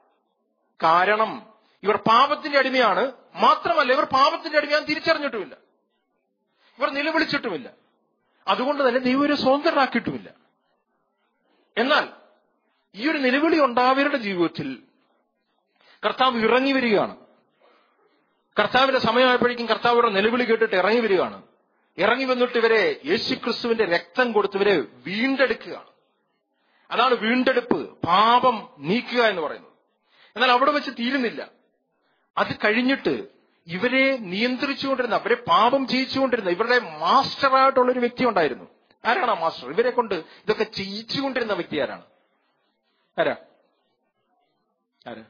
കാരണം ഇവർ പാപത്തിന്റെ അടിമയാണ് മാത്രമല്ല ഇവർ പാപത്തിന്റെ അടിമയാൻ തിരിച്ചറിഞ്ഞിട്ടുമില്ല ഇവർ നിലവിളിച്ചിട്ടുമില്ല അതുകൊണ്ട് തന്നെ ദൈവം ഒരു സ്വതന്ത്രരാക്കിയിട്ടുമില്ല എന്നാൽ ഈ ഒരു നിലവിളി ഉണ്ടാവരുടെ ജീവിതത്തിൽ കർത്താവ് ഇറങ്ങി വരികയാണ് കർത്താവിന്റെ സമയമായപ്പോഴേക്കും കർത്താവരുടെ നിലവിളി കേട്ടിട്ട് ഇറങ്ങി വരികയാണ് ഇറങ്ങി വന്നിട്ട് ഇവരെ യേശുക്രിസ്തുവിന്റെ രക്തം കൊടുത്തവരെ വീണ്ടെടുക്കുകയാണ് അതാണ് വീണ്ടെടുപ്പ് പാപം നീക്കുക എന്ന് പറയുന്നത് എന്നാൽ അവിടെ വെച്ച് തീരുന്നില്ല അത് കഴിഞ്ഞിട്ട് ഇവരെ നിയന്ത്രിച്ചുകൊണ്ടിരുന്ന അവരെ പാപം ചെയ്യിച്ചുകൊണ്ടിരുന്ന ഇവരുടെ മാസ്റ്ററായിട്ടുള്ള ഒരു വ്യക്തി ഉണ്ടായിരുന്നു ആരാണ് ആ മാസ്റ്റർ ഇവരെ കൊണ്ട് ഇതൊക്കെ ചെയ്യിച്ചുകൊണ്ടിരുന്ന വ്യക്തി ആരാണ് ആരാ ആരാ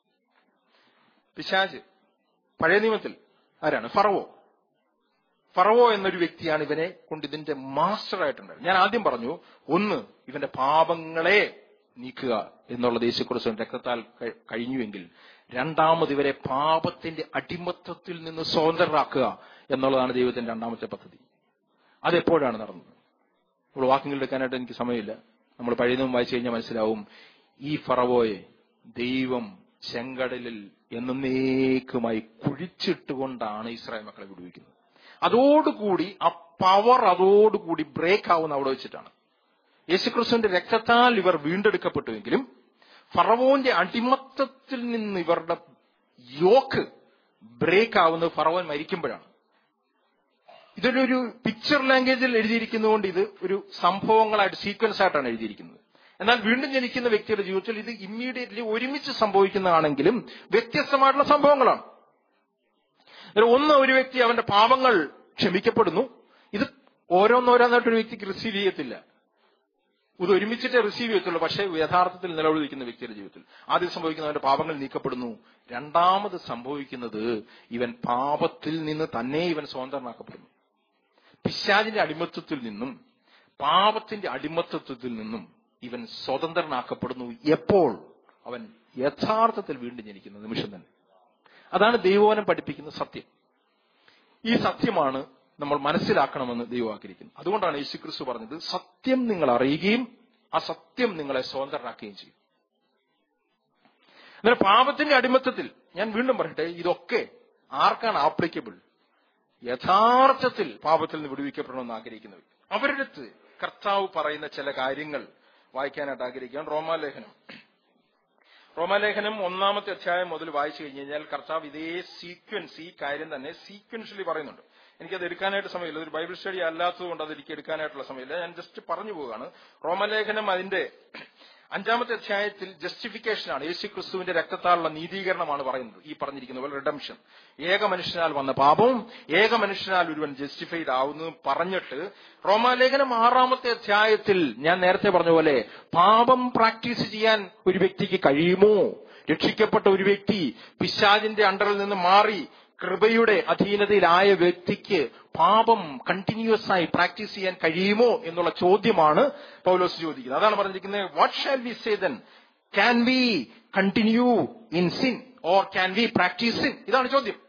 പിശാജ് പഴയ നിയമത്തിൽ ആരാണ് ഫറവോ ഫറവോ എന്നൊരു വ്യക്തിയാണ് ഇവനെ കൊണ്ട് ഇതിന്റെ മാസ്റ്റർ ആയിട്ടുണ്ടായത് ഞാൻ ആദ്യം പറഞ്ഞു ഒന്ന് ഇവന്റെ പാപങ്ങളെ നീക്കുക എന്നുള്ളത് യേശുക്രിസ്തുവിന്റെ രക്തത്താൽ കഴി- കഴിഞ്ഞുവെങ്കിൽ രണ്ടാമത് ഇവരെ പാപത്തിന്റെ അടിമത്തത്തിൽ നിന്ന് സ്വതന്ത്രരാക്കുക എന്നുള്ളതാണ് ദൈവത്തിന്റെ രണ്ടാമത്തെ പദ്ധതി അതെപ്പോഴാണ് നടന്നത് നമ്മൾ വാക്കുകൾ എടുക്കാനായിട്ട് എനിക്ക് സമയമില്ല നമ്മൾ പഴയ നിയമം വായിച്ചു കഴിഞ്ഞാൽ മനസ്സിലാവും ഈ ഫറവോയെ ദൈവം ചെങ്കടലിൽ എന്നേക്കുമായി കുഴിച്ചിട്ടുകൊണ്ടാണ് ഇസ്രായേൽ മക്കളെ വിടുവിക്കുന്നത് അതോടുകൂടി ആ പവർ അതോടുകൂടി ബ്രേക്ക് ആവുന്ന അവിടെ വെച്ചിട്ടാണ് യേശുക്രിസ്തുവിന്റെ രക്തത്താൽ ഇവർ വീണ്ടെടുക്കപ്പെട്ടുവെങ്കിലും ഫറവോന്റെ അടിമത്തത്തിൽ നിന്ന് ഇവരുടെ യോക്ക് ബ്രേക്ക് ആവുന്നത് ഫറവോൻ മരിക്കുമ്പോഴാണ് ഇതൊരു ഒരു പിക്ചർ ലാംഗ്വേജിൽ എഴുതിയിരിക്കുന്നതുകൊണ്ട് ഇത് ഒരു സംഭവങ്ങളായിട്ട് സീക്വൻസ് ആയിട്ടാണ് എഴുതിയിരിക്കുന്നത് എന്നാൽ വീണ്ടും ജനിക്കുന്ന വ്യക്തിയുടെ ജീവിതത്തിൽ ഇത് ഇമ്മീഡിയറ്റ്ലി ഒരുമിച്ച് സംഭവിക്കുന്നതാണെങ്കിലും വ്യത്യസ്തമായിട്ടുള്ള സംഭവങ്ങളാണ് അന്നേരം ഒന്ന് ഒരു വ്യക്തി അവന്റെ പാപങ്ങൾ ക്ഷമിക്കപ്പെടുന്നു ഇത് ഓരോന്നോരോന്നായിട്ട് ഒരു വ്യക്തിക്ക് റിസീവ് ചെയ്യത്തില്ല ഇത് ഒരുമിച്ചിട്ട് റിസീവ് ചെയ്യത്തുള്ളൂ പക്ഷേ യഥാർത്ഥത്തിൽ നിലവിളിക്കുന്ന വ്യക്തിയുടെ ജീവിതത്തിൽ ആദ്യം സംഭവിക്കുന്നവന്റെ പാപങ്ങൾ നീക്കപ്പെടുന്നു രണ്ടാമത് സംഭവിക്കുന്നത് ഇവൻ പാപത്തിൽ നിന്ന് തന്നെ ഇവൻ സ്വതന്ത്രനാക്കപ്പെടുന്നു പിശാചിന്റെ അടിമത്വത്തിൽ നിന്നും പാപത്തിന്റെ അടിമത്വത്തിൽ നിന്നും ഇവൻ സ്വതന്ത്രനാക്കപ്പെടുന്നു എപ്പോൾ അവൻ യഥാർത്ഥത്തിൽ വീണ്ടും ജനിക്കുന്ന നിമിഷം തന്നെ അതാണ് ദൈവവനം പഠിപ്പിക്കുന്ന സത്യം ഈ സത്യമാണ് നമ്മൾ മനസ്സിലാക്കണമെന്ന് ദൈവം ആഗ്രഹിക്കുന്നത് അതുകൊണ്ടാണ് യേശുക്രിസ്തു പറഞ്ഞത് സത്യം നിങ്ങൾ അറിയുകയും ആ സത്യം നിങ്ങളെ സ്വതന്ത്രനാക്കുകയും ചെയ്യും എന്നാൽ പാപത്തിന്റെ അടിമത്തത്തിൽ ഞാൻ വീണ്ടും പറയട്ടെ ഇതൊക്കെ ആർക്കാണ് ആപ്ലിക്കബിൾ യഥാർത്ഥത്തിൽ പാപത്തിൽ നിന്ന് വിടുവിക്കപ്പെടണമെന്ന് ആഗ്രഹിക്കുന്നവർ അവരുടെ അടുത്ത് കർത്താവ് പറയുന്ന ചില കാര്യങ്ങൾ വായിക്കാനായിട്ട് ആഗ്രഹിക്കുകയാണ് റോമാലേഖനം റോമാലേഖനം ഒന്നാമത്തെ അധ്യായം മുതൽ വായിച്ചു കഴിഞ്ഞു കഴിഞ്ഞാൽ കർത്താവ് ഇതേ സീക്വൻസ് ഈ കാര്യം തന്നെ സീക്വൻഷ്യലി പറയുന്നുണ്ട് എനിക്കത് എടുക്കാനായിട്ട് സമയമില്ല ഒരു ബൈബിൾ സ്റ്റഡി അല്ലാത്തതുകൊണ്ട് അത് എനിക്ക് എടുക്കാനായിട്ടുള്ള സമയമില്ല ഞാൻ ജസ്റ്റ് പറഞ്ഞു പോവുകയാണ് റോമലേഖനം അതിന്റെ അഞ്ചാമത്തെ അധ്യായത്തിൽ ജസ്റ്റിഫിക്കേഷൻ ആണ് യേശു ക്രിസ്തുവിന്റെ രക്തത്താലുള്ള നീതീകരണമാണ് പറയുന്നത് ഈ പറഞ്ഞിരിക്കുന്ന പോലെ റിഡംഷൻ ഏക മനുഷ്യനാൽ വന്ന പാപവും ഏക മനുഷ്യനാൽ ഒരുവൻ ജസ്റ്റിഫൈഡ് ആവുന്നു പറഞ്ഞിട്ട് റോമാലേഖനം ആറാമത്തെ അധ്യായത്തിൽ ഞാൻ നേരത്തെ പറഞ്ഞ പോലെ പാപം പ്രാക്ടീസ് ചെയ്യാൻ ഒരു വ്യക്തിക്ക് കഴിയുമോ രക്ഷിക്കപ്പെട്ട ഒരു വ്യക്തി പിശാജിന്റെ അണ്ടറിൽ നിന്ന് മാറി കൃപയുടെ അധീനതയിലായ വ്യക്തിക്ക് പാപം കണ്ടിന്യൂസ് ആയി പ്രാക്ടീസ് ചെയ്യാൻ കഴിയുമോ എന്നുള്ള ചോദ്യമാണ് പൗലോസ് ചോദിക്കുന്നത് അതാണ് പറഞ്ഞിരിക്കുന്നത് what shall we say then can we continue in sin or can we practise sin ഇതാണ് ചോദ്യം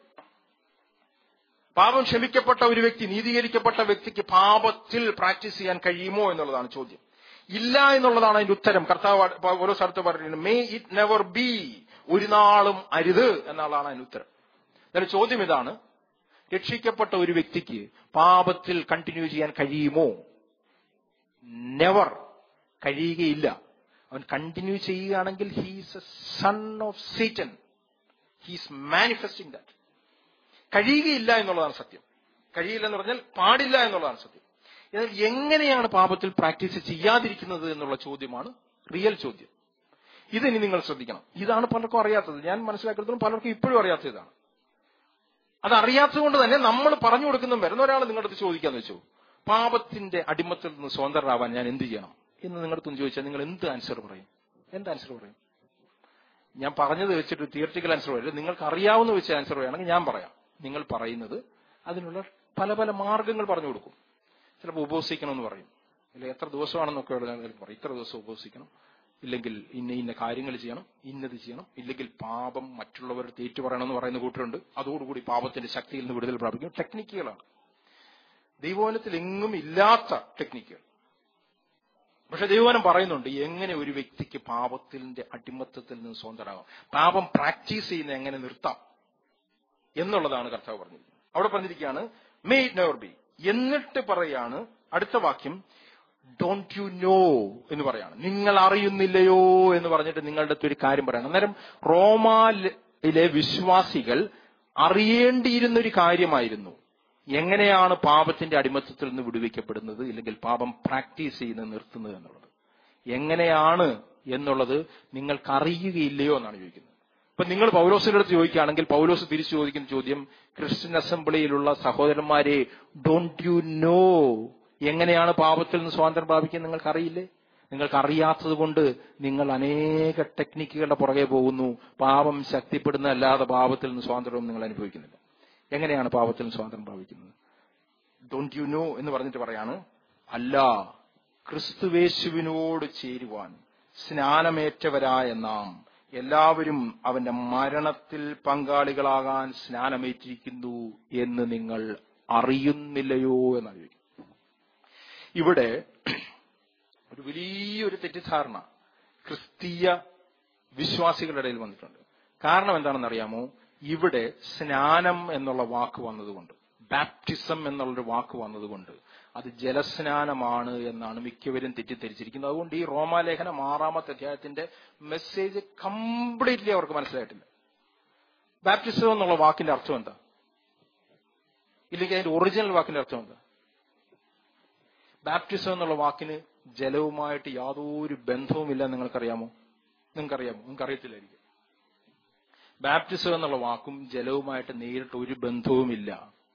പാപം ക്ഷമിക്കപ്പെട്ട ഒരു വ്യക്തി നീതീകരിക്കപ്പെട്ട വ്യക്തിക്ക് പാപത്തിൽ പ്രാക്ടീസ് ചെയ്യാൻ കഴിയുമോ എന്നുള്ളതാണ് ചോദ്യം ഇല്ല എന്നുള്ളതാണ് അതിന്റെ ഉത്തരം കർത്താവ് ഓരോ സ്ഥലത്ത് പറയുന്നത് മേ ഇറ്റ് നെവർ ബി ഒരു നാളും അരുത് എന്നുള്ളതാണ് അതിന്റെ ഉത്തരം എന്നാലും ചോദ്യം ഇതാണ് രക്ഷിക്കപ്പെട്ട ഒരു വ്യക്തിക്ക് പാപത്തിൽ കണ്ടിന്യൂ ചെയ്യാൻ കഴിയുമോ നെവർ കഴിയുകയില്ല അവൻ കണ്ടിന്യൂ ചെയ്യുകയാണെങ്കിൽ he's a son of Satan he's manifesting that കഴിയുകയില്ല എന്നുള്ളതാണ് സത്യം കഴിയില്ല എന്ന് പറഞ്ഞാൽ പാടില്ല എന്നുള്ളതാണ് സത്യം എന്നാൽ എങ്ങനെയാണ് പാപത്തിൽ പ്രാക്ടീസ് ചെയ്യാതിരിക്കുന്നത് എന്നുള്ള ചോദ്യമാണ് റിയൽ ചോദ്യം ഇതിനി നിങ്ങൾ ശ്രദ്ധിക്കണം ഇതാണ് പലർക്കും അറിയാത്തത് ഞാൻ മനസ്സിലാക്കിയിടത്തോളം പലർക്കും ഇപ്പോഴും അറിയാത്ത ഇതാണ് അത് അറിയാത്തതുകൊണ്ട് തന്നെ നമ്മൾ പറഞ്ഞു കൊടുക്കുന്ന വരുന്ന ഒരാൾ നിങ്ങളുടെ അടുത്ത് ചോദിക്കാന്ന് വെച്ചു പാപത്തിന്റെ അടിമത്തിൽ നിന്ന് സ്വതന്ത്രരാവാൻ ഞാൻ എന്ത് ചെയ്യണം എന്ന് നിങ്ങളുടെ അടുത്ത് ചോദിച്ചാൽ നിങ്ങൾ എന്ത് ആൻസർ പറയും എന്ത് ആൻസർ പറയും ഞാൻ പറഞ്ഞത് വെച്ചിട്ട് തിയററ്റിക്കൽ ആൻസർ പറയില്ല നിങ്ങൾക്ക് അറിയാവുന്ന വെച്ച് ആൻസർ പറയുകയാണെങ്കിൽ ഞാൻ പറയാം നിങ്ങൾ പറയുന്നത് അതിനുള്ള പല പല മാർഗങ്ങൾ പറഞ്ഞു കൊടുക്കും ചിലപ്പോൾ ഉപവസിക്കണം എന്ന് പറയും ഇല്ല എത്ര ദിവസമാണെന്നൊക്കെ പറയും ഇത്ര ദിവസം ഉപവസിക്കണം ഇല്ലെങ്കിൽ ഇന്ന ഇന്ന കാര്യങ്ങൾ ചെയ്യണം ഇന്നത് ചെയ്യണം ഇല്ലെങ്കിൽ പാപം മറ്റുള്ളവരുടെ തേറ്റു പറയണമെന്ന് പറയുന്ന കൂട്ടരുണ്ട് അതോടുകൂടി പാപത്തിന്റെ ശക്തിയിൽ നിന്ന് വിടുതൽ പ്രാപിക്കും ടെക്നിക്കുകളാണ് ദൈവവനത്തിൽ എങ്ങും ഇല്ലാത്ത ടെക്നിക്കുകൾ പക്ഷെ ദൈവവനം പറയുന്നുണ്ട് എങ്ങനെ ഒരു വ്യക്തിക്ക് പാപത്തിന്റെ അടിമത്തത്തിൽ നിന്ന് സ്വതന്ത്രമാകാം പാപം പ്രാക്ടീസ് ചെയ്യുന്ന എങ്ങനെ നിർത്താം എന്നുള്ളതാണ് കർത്താവ് പറഞ്ഞിരിക്കുന്നത് അവിടെ പറഞ്ഞിരിക്കുകയാണ് മേ ഇറ്റ് നെവർ ബി എന്നിട്ട് പറയാണ് അടുത്ത വാക്യം ഡോണ്ട് യു നോ എന്ന് പറയാണ് നിങ്ങൾ അറിയുന്നില്ലയോ എന്ന് പറഞ്ഞിട്ട് നിങ്ങളുടെ അടുത്ത് ഒരു കാര്യം പറയണം അന്നേരം റോമായിലെ വിശ്വാസികൾ അറിയേണ്ടിയിരുന്ന ഒരു കാര്യമായിരുന്നു എങ്ങനെയാണ് പാപത്തിന്റെ അടിമത്തത്തിൽ നിന്ന് വിടുവിക്കപ്പെടുന്നത് ഇല്ലെങ്കിൽ പാപം പ്രാക്ടീസ് ചെയ്യുന്നത് നിർത്തുന്നത് എന്നുള്ളത് എങ്ങനെയാണ് എന്നുള്ളത് നിങ്ങൾക്ക് അറിയുകയില്ലയോ എന്നാണ് ചോദിക്കുന്നത് ഇപ്പൊ നിങ്ങൾ പൗലോസിന്റെ അടുത്ത് ചോദിക്കുകയാണെങ്കിൽ പൗലോസ് തിരിച്ചു ചോദിക്കുന്ന ചോദ്യം ക്രിസ്ത്യൻ അസംബ്ലിയിലുള്ള സഹോദരന്മാരെ ഡോണ്ട് യു നോ എങ്ങനെയാണ് പാപത്തിൽ നിന്ന് സ്വാതന്ത്ര്യം പ്രാപിക്കുന്നത് നിങ്ങൾക്ക് അറിയില്ലേ നിങ്ങൾക്ക് അറിയാത്തത് കൊണ്ട് നിങ്ങൾ അനേക ടെക്നിക്കുകളുടെ പുറകെ പോകുന്നു പാപം ശക്തിപ്പെടുന്നതല്ലാതെ പാപത്തിൽ നിന്ന് സ്വാതന്ത്ര്യം നിങ്ങൾ അനുഭവിക്കുന്നില്ല എങ്ങനെയാണ് പാപത്തിൽ നിന്ന് സ്വാതന്ത്ര്യം പ്രാപിക്കുന്നത് ഡോണ്ട് യു നോ എന്ന് പറഞ്ഞിട്ട് പറയാണ് അല്ല ക്രിസ്തുവേശുവിനോട് ചേരുവാൻ സ്നാനമേറ്റവരായ നാം എല്ലാവരും അവന്റെ മരണത്തിൽ പങ്കാളികളാകാൻ സ്നാനമേറ്റിരിക്കുന്നു എന്ന് നിങ്ങൾ അറിയുന്നില്ലയോ എന്നാണ് ചോദിക്കുന്നത് ഇവിടെ ഒരു വലിയൊരു തെറ്റിദ്ധാരണ ക്രിസ്തീയ വിശ്വാസികളുടെ ഇടയിൽ വന്നിട്ടുണ്ട് കാരണം എന്താണെന്ന് അറിയാമോ ഇവിടെ സ്നാനം എന്നുള്ള വാക്ക് വന്നതുകൊണ്ട് ബാപ്റ്റിസം എന്നുള്ളൊരു വാക്ക് വന്നതുകൊണ്ട് അത് ജലസ്നാനമാണ് എന്നാണ് മിക്കവരും തെറ്റിദ്ധരിച്ചിരിക്കുന്നത് അതുകൊണ്ട് ഈ റോമാലേഖനം ആറാമത്തെ അധ്യായത്തിന്റെ മെസ്സേജ് കംപ്ലീറ്റ്ലി അവർക്ക് മനസ്സിലായിട്ടില്ല ബാപ്റ്റിസം എന്നുള്ള വാക്കിന്റെ അർത്ഥം എന്താ ഇല്ലെങ്കിൽ അതിന്റെ ഒറിജിനൽ വാക്കിന്റെ അർത്ഥം എന്താ ബാപ്റ്റിസം എന്നുള്ള വാക്കിന് ജലവുമായിട്ട് യാതൊരു ബന്ധവുമില്ല എന്ന് നിങ്ങൾക്കറിയാമോ നിങ്ങൾക്കറിയാമോ നിങ്ങൾക്ക് അറിയത്തില്ലായിരിക്കും ബാപ്റ്റിസം എന്നുള്ള വാക്കും ജലവുമായിട്ട് നേരിട്ട് ഒരു ബന്ധവുമില്ല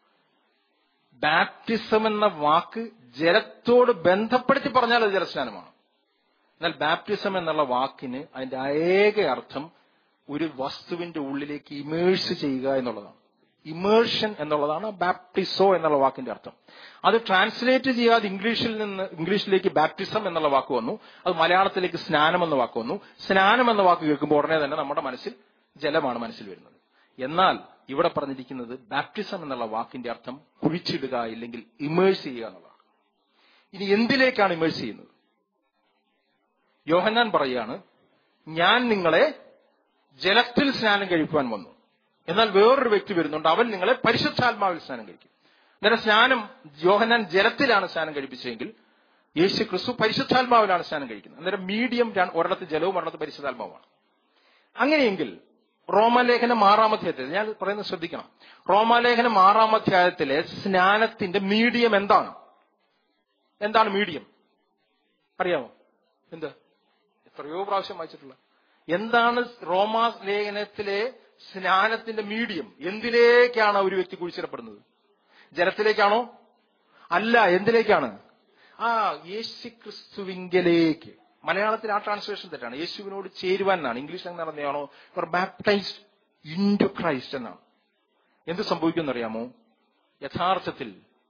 ബാപ്റ്റിസം എന്ന വാക്ക് ജലത്തോട് ബന്ധപ്പെടുത്തി പറഞ്ഞാൽ അത് ജലസ്നാനമാണ് എന്നാൽ ബാപ്റ്റിസം എന്നുള്ള വാക്കിന് അതിന്റെ ഏക അർത്ഥം ഒരു വസ്തുവിന്റെ ഉള്ളിലേക്ക് ഇമേഴ്സ് ചെയ്യുക എന്നുള്ളതാണ് ഇമേഴ്ഷൻ എന്നുള്ളതാണ് ബാപ്റ്റിസോ എന്നുള്ള വാക്കിന്റെ അർത്ഥം അത് ട്രാൻസ്ലേറ്റ് ചെയ്യാതെ ഇംഗ്ലീഷിൽ നിന്ന് ഇംഗ്ലീഷിലേക്ക് ബാപ്റ്റിസം എന്നുള്ള വാക്ക് വന്നു അത് മലയാളത്തിലേക്ക് സ്നാനം എന്ന വാക്ക് വന്നു സ്നാനം എന്ന വാക്ക് കേൾക്കുമ്പോൾ ഉടനെ തന്നെ നമ്മുടെ മനസ്സിൽ ജലമാണ് മനസ്സിൽ വരുന്നത് എന്നാൽ ഇവിടെ പറഞ്ഞിരിക്കുന്നത് ബാപ്റ്റിസം എന്നുള്ള വാക്കിന്റെ അർത്ഥം കുഴിച്ചിടുക ഇല്ലെങ്കിൽ ഇമേഴ്സ് ചെയ്യുക എന്നുള്ളതാണ് ഇനി എന്തിലേക്കാണ് ഇമേഴ്സ് ചെയ്യുന്നത് യോഹന്നാൻ പറയാണ് ഞാൻ നിങ്ങളെ ജലത്തിൽ സ്നാനം കഴിക്കുവാൻ വന്നു എന്നാൽ വേറൊരു വ്യക്തി വരുന്നുണ്ട് അവൻ നിങ്ങളെ പരിശുദ്ധാത്മാവിൽ സ്നാനം കഴിക്കും അന്നേരം സ്നാനം യോഹന്നാൻ ജലത്തിലാണ് സ്നാനം കഴിപ്പിച്ചതെങ്കിൽ യേശു ക്രിസ്തു പരിശുദ്ധാത്മാവിലാണ് സ്നാനം കഴിക്കുന്നത് അന്നേരം മീഡിയം ഒരിടത്ത് ജലവും ഒരിടത്ത് പരിശുദ്ധാത്മാവുമാണ് അങ്ങനെയെങ്കിൽ റോമാലേഖനം ആറാമധ്യായത്തിൽ ഞാൻ പറയുന്നത് ശ്രദ്ധിക്കണം റോമാലേഖനം ആറാമധ്യായത്തിലെ സ്നാനത്തിന്റെ മീഡിയം എന്താണ് എന്താണ് മീഡിയം അറിയാമോ എന്ത് എത്രയോ പ്രാവശ്യം വായിച്ചിട്ടുള്ള എന്താണ് റോമാ ലേഖനത്തിലെ സ്നാനത്തിന്റെ മീഡിയം എന്തിലേക്കാണ് ഒരു വ്യക്തി കുഴിച്ചിടപ്പെടുന്നത് ജലത്തിലേക്കാണോ അല്ല എന്തിലേക്കാണ് ആ യേശു ക്രിസ്തുവിങ്കലേക്ക് മലയാളത്തിൽ ആ ട്രാൻസ്ലേഷൻ തെറ്റാണ് യേശുവിനോട് ചേരുവാൻ എന്നാണ് ഇംഗ്ലീഷിൽ അങ്ങനെ നടന്നതാണോ you're baptized into Christ എന്നാണ് എന്ത് സംഭവിക്കുമെന്നറിയാമോ യഥാർത്ഥത്തിൽ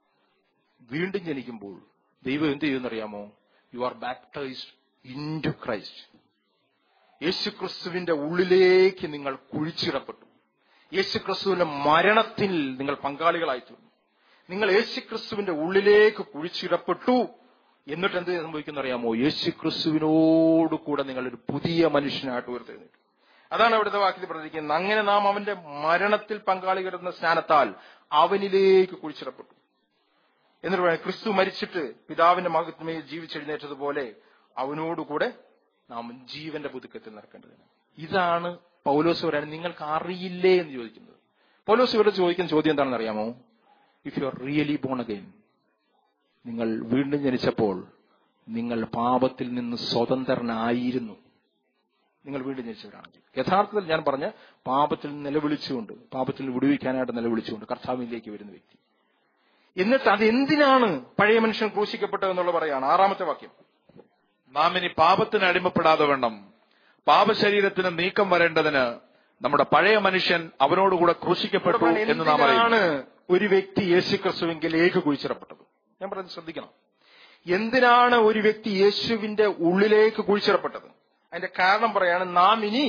വീണ്ടും ജനിക്കുമ്പോൾ ദൈവം എന്ത് ചെയ്യുമെന്നറിയാമോ you are baptized into Christ യേശുക്രിസ്തുവിന്റെ ഉള്ളിലേക്ക് നിങ്ങൾ കുഴിച്ചിടപ്പെട്ടു യേശുക്രിസ്തുവിന്റെ മരണത്തിൽ നിങ്ങൾ പങ്കാളികളായി തീർന്നു നിങ്ങൾ യേശുക്രിസ്തുവിന്റെ ഉള്ളിലേക്ക് കുഴിച്ചിടപ്പെട്ടു എന്നിട്ട് എന്ത് സംഭവിക്കുന്ന അറിയാമോ യേശുക്രിസ്തുവിനോട് കൂടെ നിങ്ങൾ ഒരു പുതിയ മനുഷ്യനായിട്ട് ഉയർത്തെഴുന്നേറ്റു അതാണ് അവിടുത്തെ വാക്യത്തിൽ പറഞ്ഞിരിക്കുന്നത് അങ്ങനെ നാം അവന്റെ മരണത്തിൽ പങ്കാളികളുന്ന സ്നാനത്താൽ അവനിലേക്ക് കുഴിച്ചിടപ്പെട്ടു എന്നിട്ട് പറയാം ക്രിസ്തു മരിച്ചിട്ട് പിതാവിന്റെ മഹത്വമേ ജീവിച്ചെഴുന്നേറ്റതുപോലെ അവനോടുകൂടെ നാം ജീവന്റെ പുതുക്കത്തിൽ നടക്കേണ്ടതിന് ഇതാണ് പൗലോസ് പറയാൻ നിങ്ങൾക്ക് അറിയില്ലേ എന്ന് ചോദിക്കുന്നത് പൗലോസ് ഇവരുടെ ചോദിക്കുന്ന ചോദ്യം എന്താണെന്ന് അറിയാമോ if you are really born again നിങ്ങൾ വീണ്ടും ജനിച്ചപ്പോൾ നിങ്ങൾ പാപത്തിൽ നിന്ന് സ്വതന്ത്രനായിരുന്നു നിങ്ങൾ വീണ്ടും ജനിച്ചവരാണെങ്കിൽ യഥാർത്ഥത്തിൽ ഞാൻ പറഞ്ഞ പാപത്തിൽ നിലവിളിച്ചുകൊണ്ട് പാപത്തിൽ നിന്ന് വിടുവിക്കാനായിട്ട് നിലവിളിച്ചുകൊണ്ട് കർത്താവിലേക്ക് വരുന്ന വ്യക്തി എന്നിട്ട് അത് എന്തിനാണ് പഴയ മനുഷ്യൻ ക്രൂശിക്കപ്പെട്ടത് എന്നുള്ളത് പറയാണ് ആറാമത്തെ വാക്യം നാം ഇനി പാപത്തിന് അടിമപ്പെടാതെ വേണം പാപശരീരത്തിന് നീക്കം വരേണ്ടതിന് നമ്മുടെ പഴയ മനുഷ്യൻ അവനോടുകൂടെ ക്രൂശിക്കപ്പെട്ടു എന്ന് നാം എന്തിനാണ് അറിയുന്നു ഒരു വ്യക്തി യേശുക്രിസ്തുവിങ്കിലേക്ക് കുഴിച്ചിടപ്പെട്ടത് ഞാൻ പറയുന്നത് ശ്രദ്ധിക്കണം എന്തിനാണ് ഒരു വ്യക്തി യേശുവിന്റെ ഉള്ളിലേക്ക് കുഴിച്ചിടപ്പെട്ടത് അതിന്റെ കാരണം പറയാണ് നാം ഇനി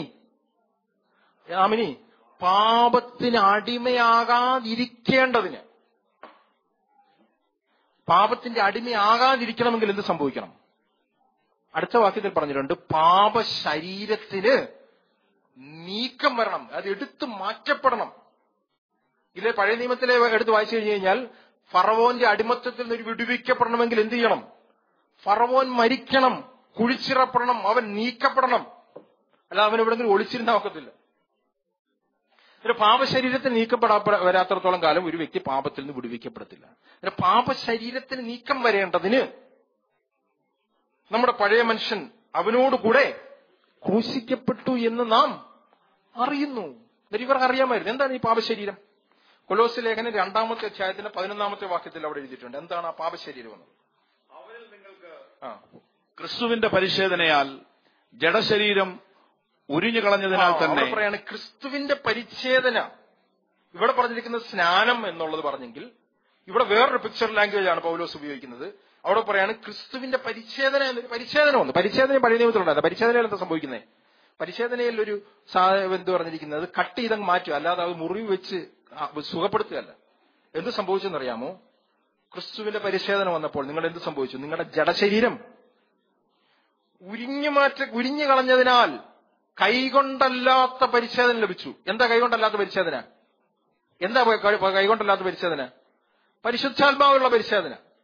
നാം ഇനി പാപത്തിന് അടിമയാകാതിരിക്കേണ്ടതിന് പാപത്തിന്റെ അടിമയാകാതിരിക്കണമെങ്കിൽ എന്ത് സംഭവിക്കണം അടുത്ത വാക്യത്തിൽ പറഞ്ഞിട്ടുണ്ട് പാപ ശരീരത്തിന് നീക്കം വരണം അത് എടുത്തു മാറ്റപ്പെടണം ഇതിലെ പഴയ നിയമത്തിലെ എടുത്ത് വായിച്ചു കഴിഞ്ഞു കഴിഞ്ഞാൽ ഫറവോന്റെ അടിമത്തത്തിൽ നിന്ന് ഒരു വിടുവിക്കപ്പെടണമെങ്കിൽ എന്ത് ചെയ്യണം ഫറവോൻ മരിക്കണം കുഴിച്ചിറപ്പെടണം അവൻ നീക്കപ്പെടണം അല്ല അവൻ എവിടെങ്കിലും ഒളിച്ചിരുന്ന ഒക്കത്തില്ല ഒരു പാപശരീരത്തിന് നീക്കപ്പെടാ വരാത്തടത്തോളം കാലം ഒരു വ്യക്തി പാപത്തിൽ നിന്ന് വിടുവിക്കപ്പെടത്തില്ല ഒരു പാപശരീരത്തിന് നീക്കം വരേണ്ടതിന് നമ്മുടെ പഴയ മനുഷ്യൻ അവനോട് കൂടെ ക്രൂശിക്കപ്പെട്ടു എന്ന് നാം അറിയുന്നു എന്നിട്ട് ഇവർക്ക് അറിയാമായിരുന്നു എന്താണ് ഈ പാപശരീരം കൊലോസ് ലേഖനം രണ്ടാമത്തെ അധ്യായത്തിന്റെ പതിനൊന്നാമത്തെ വാക്യത്തിൽ അവിടെ എഴുതിയിട്ടുണ്ട് എന്താണ് ആ പാപശരീരം എന്ന് ആ ക്രിസ്തുവിന്റെ പരിശോധനയാൽ ജഡശരീരം ഉരിഞ്ഞു കളഞ്ഞതിനാൽ ആ, തന്നെ അവിടെ പറയാണ് ക്രിസ്തുവിന്റെ പരിച്ഛേദന ഇവിടെ പറഞ്ഞിരിക്കുന്നത് സ്നാനം എന്നുള്ളത് പറഞ്ഞെങ്കിൽ ഇവിടെ വേറൊരു പിക്ചർ ലാംഗ്വേജ് ആണ് പൗലോസ് ഉപയോഗിക്കുന്നത് അവിടെ പറയാണ് ക്രിസ്തുവിന്റെ പരിച്ഛേദന എന്നൊരു പരിച്ഛേദന വന്നു പരിച്ഛേദന പഴയ നിയമത്തിലുണ്ടായിരുന്നു പരിച്ഛേദനയിൽ എന്താ സംഭവിക്കുന്നത് പരിച്ഛേദനയിൽ ഒരു സാ- എന്ത് പറഞ്ഞിരിക്കുന്നത് കട്ട് ചെയ്തങ്ങ് മാറ്റുക അല്ലാതെ അത് മുറിവ് വെച്ച് ആ, സുഖപ്പെടുത്തുകയല്ല എന്ത് സംഭവിച്ചെന്നറിയാമോ ക്രിസ്തുവിന്റെ പരിച്ഛേദന വന്നപ്പോൾ നിങ്ങൾ എന്ത് സംഭവിച്ചു നിങ്ങളുടെ ജഡശരീരം ഉരിഞ്ഞു മാറ്റ ഉരിഞ്ഞു കളഞ്ഞതിനാൽ കൈകൊണ്ടല്ലാത്ത പരിച്ഛേദന ലഭിച്ചു എന്താ കൈകൊണ്ടല്ലാത്ത പരിച്ഛേദന എന്താ കൈ- കൈകൊണ്ടല്ലാത്ത പരിച്ഛേദന പരിശുദ്ധാത്മാവുള്ള പരിച്ഛേദന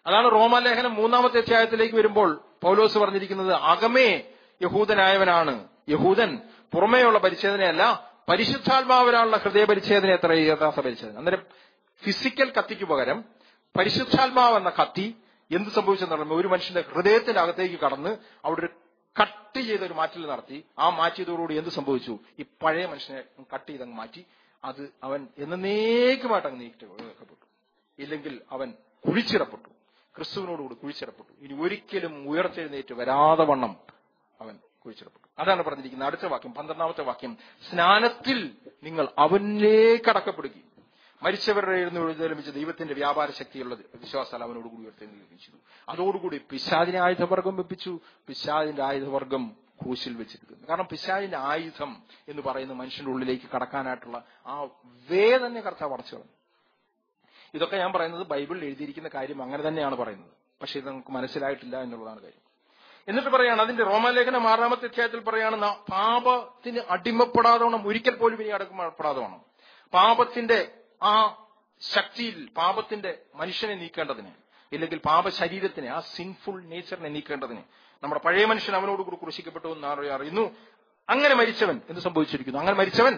അതാണ് റോമാലേഖനം മൂന്നാമത്തെ അധ്യായത്തിലേക്ക് വരുമ്പോൾ പൗലോസ് പറഞ്ഞിരിക്കുന്നത് അകമേ യഹൂദനായവനാണ് യഹൂദൻ പുറമേയുള്ള പരിച്ഛേദനയല്ല പരിശുദ്ധാത്മാവിനാലുള്ള ഹൃദയ പരിച്ഛേദന എത്ര യഥാർത്ഥ പരിച്ഛേദന അന്നേരം ഫിസിക്കൽ കത്തിക്ക് പകരം പരിശുദ്ധാത്മാവ് എന്ന കത്തി എന്ത് സംഭവിച്ചെന്ന് പറയുമ്പോൾ ഒരു മനുഷ്യന്റെ ഹൃദയത്തിന്റെ അകത്തേക്ക് കടന്ന് അവിടെ ഒരു കട്ട് ചെയ്ത ഒരു മാറ്റൽ നടത്തി ആ മാറ്റിയതോടുകൂടി എന്ത് സംഭവിച്ചു ഈ പഴയ മനുഷ്യനെ കട്ട് ചെയ്തങ്ങ് മാറ്റി അത് അവൻ എന്നേക്കുമായിട്ട് അങ്ങ് നീക്കപ്പെട്ടു ഇല്ലെങ്കിൽ അവൻ കുഴിച്ചിടപ്പെട്ടു ക്രിസ്തുവിനോടുകൂടി കുഴിച്ചിടപ്പെട്ടു ഇനി ഒരിക്കലും ഉയർത്തെഴുന്നേറ്റ് വരാതെ വണ്ണം അവൻ കുഴിച്ചിടപ്പെട്ടു അതാണ് പറഞ്ഞിരിക്കുന്നത് അടുത്ത വാക്യം പന്ത്രണ്ടാമത്തെ വാക്യം സ്നാനത്തിൽ നിങ്ങൾ അവനിലേക്ക് അടക്കപ്പെടുകയും മരിച്ചവരുടെ എഴുന്ന് എഴുന്നേൽപ്പിച്ച ദൈവത്തിന്റെ വ്യാപാര ശക്തിയുള്ള വിശ്വാസാൽ അവനോടുകൂടി ഉയർത്തെഴുന്നേൽപ്പിച്ചു അതോടുകൂടി പിശാദിനെ ആയുധവർഗം വെപ്പിച്ചു പിശാദിന്റെ ആയുധവർഗം ക്രൂശിൽ വെച്ചിരിക്കുന്നു കാരണം പിശാദിന്റെ ആയുധം എന്ന് പറയുന്ന മനുഷ്യന്റെ ഉള്ളിലേക്ക് കടക്കാനായിട്ടുള്ള ആ വേദന കർത്താവ് അടച്ചു കളഞ്ഞു ഇതൊക്കെ ഞാൻ പറയുന്നത് ബൈബിളിൽ എഴുതിയിരിക്കുന്ന കാര്യം അങ്ങനെ തന്നെയാണ് പറയുന്നത് പക്ഷെ ഇത് നമുക്ക് മനസ്സിലായിട്ടില്ല എന്നുള്ളതാണ് കാര്യം എന്നിട്ട് പറയാണ് അതിന്റെ റോമാലേഖനം ആറാമത്തെ അധ്യായത്തിൽ പറയാണ് നാം പാപത്തിന് അടിമപ്പെടാതെ വേണം ഒരിക്കൽ പോലും ഇനി അടക്കപ്പെടാതെ വേണം പാപത്തിന്റെ ആ ശക്തിയിൽ പാപത്തിന്റെ മനുഷ്യനെ നീക്കേണ്ടതിന് ഇല്ലെങ്കിൽ പാപ ശരീരത്തിനെ ആ സിൻഫുൾ നേച്ചറിനെ നീക്കേണ്ടതിന് നമ്മുടെ പഴയ മനുഷ്യൻ അവനോട് കൂടി ക്രൂശിക്കപ്പെട്ടു എന്ന് ആരോ അറിയുന്നു അങ്ങനെ മരിച്ചവൻ എന്ത് സംഭവിച്ചിരിക്കുന്നു അങ്ങനെ മരിച്ചവൻ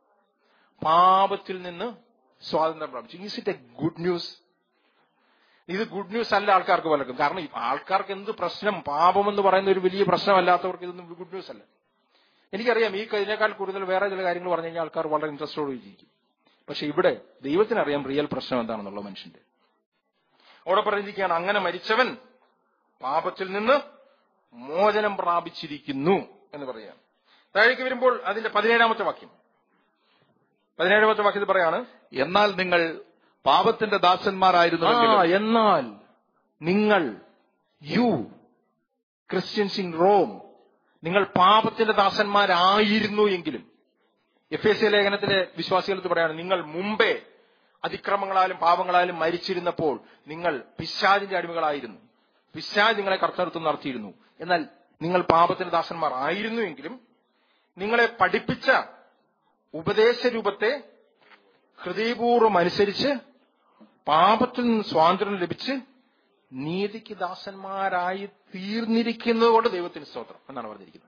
പാപത്തിൽ നിന്ന് സ്വാതന്ത്ര്യം പ്രാപിച്ചു is it a good news ഇത് ഗുഡ് ന്യൂസ് അല്ല ആൾക്കാർക്ക് പലർക്കും കാരണം ഈ ആൾക്കാർക്ക് എന്ത് പ്രശ്നം പാപം എന്ന് പറയുന്ന ഒരു വലിയ പ്രശ്നമല്ലാത്തവർക്ക് ഇതൊന്നും ഗുഡ് ന്യൂസ് അല്ല എനിക്കറിയാം ഈ ഇതിനേക്കാൾ കൂടുതൽ വേറെ ചില കാര്യങ്ങൾ പറഞ്ഞു കഴിഞ്ഞാൽ ആൾക്കാർ വളരെ ഇൻട്രസ്റ്റോട് ഇരിക്കും പക്ഷെ ഇവിടെ ദൈവത്തിനറിയാം റിയൽ പ്രശ്നം എന്താണെന്നുള്ള മനുഷ്യന്റെ അവിടെ പറഞ്ഞിരിക്കുകയാണ് അങ്ങനെ മരിച്ചവൻ പാപത്തിൽ നിന്ന് മോചനം പ്രാപിച്ചിരിക്കുന്നു എന്ന് പറയാം താഴേക്ക് വരുമ്പോൾ അതിന്റെ പതിനേഴാമത്തെ വാക്യം പതിനേഴാമത്തെ വാക്യത്തിൽ പറയാണ് എന്നാൽ നിങ്ങൾ പാപത്തിന്റെ ആ ദാസന്മാരായിരുന്നുവെങ്കിലും എന്നാൽ നിങ്ങൾ യു ക്രിസ്ത്യൻസ് ഇൻ റോം നിങ്ങൾ പാപത്തിന്റെ ദാസന്മാരായിരുന്നു എങ്കിലും എഫ് എസ് സി ലേഖനത്തിലെ വിശ്വാസികൾക്ക് പറയാണ് നിങ്ങൾ മുമ്പേ അതിക്രമങ്ങളാലും പാപങ്ങളാലും മരിച്ചിരുന്നപ്പോൾ നിങ്ങൾ പിശാദിന്റെ അടിമകളായിരുന്നു പിശാദ് നിങ്ങളെ കർത്തൃത്വം നടത്തിയിരുന്നു എന്നാൽ നിങ്ങൾ പാപത്തിന്റെ ദാസന്മാർ ആയിരുന്നു എങ്കിലും നിങ്ങളെ പഠിപ്പിച്ച ഉപദേശ രൂപത്തെ ഹൃദയപൂർവ്വം അനുസരിച്ച് പാപത്തിൽ നിന്ന് സ്വാതന്ത്ര്യം ലഭിച്ച് നീതിക്ക് ദാസന്മാരായി തീർന്നിരിക്കുന്നത് കൊണ്ട് ദൈവത്തിന് സ്തോത്രം എന്നാണ് പറഞ്ഞിരിക്കുന്നത്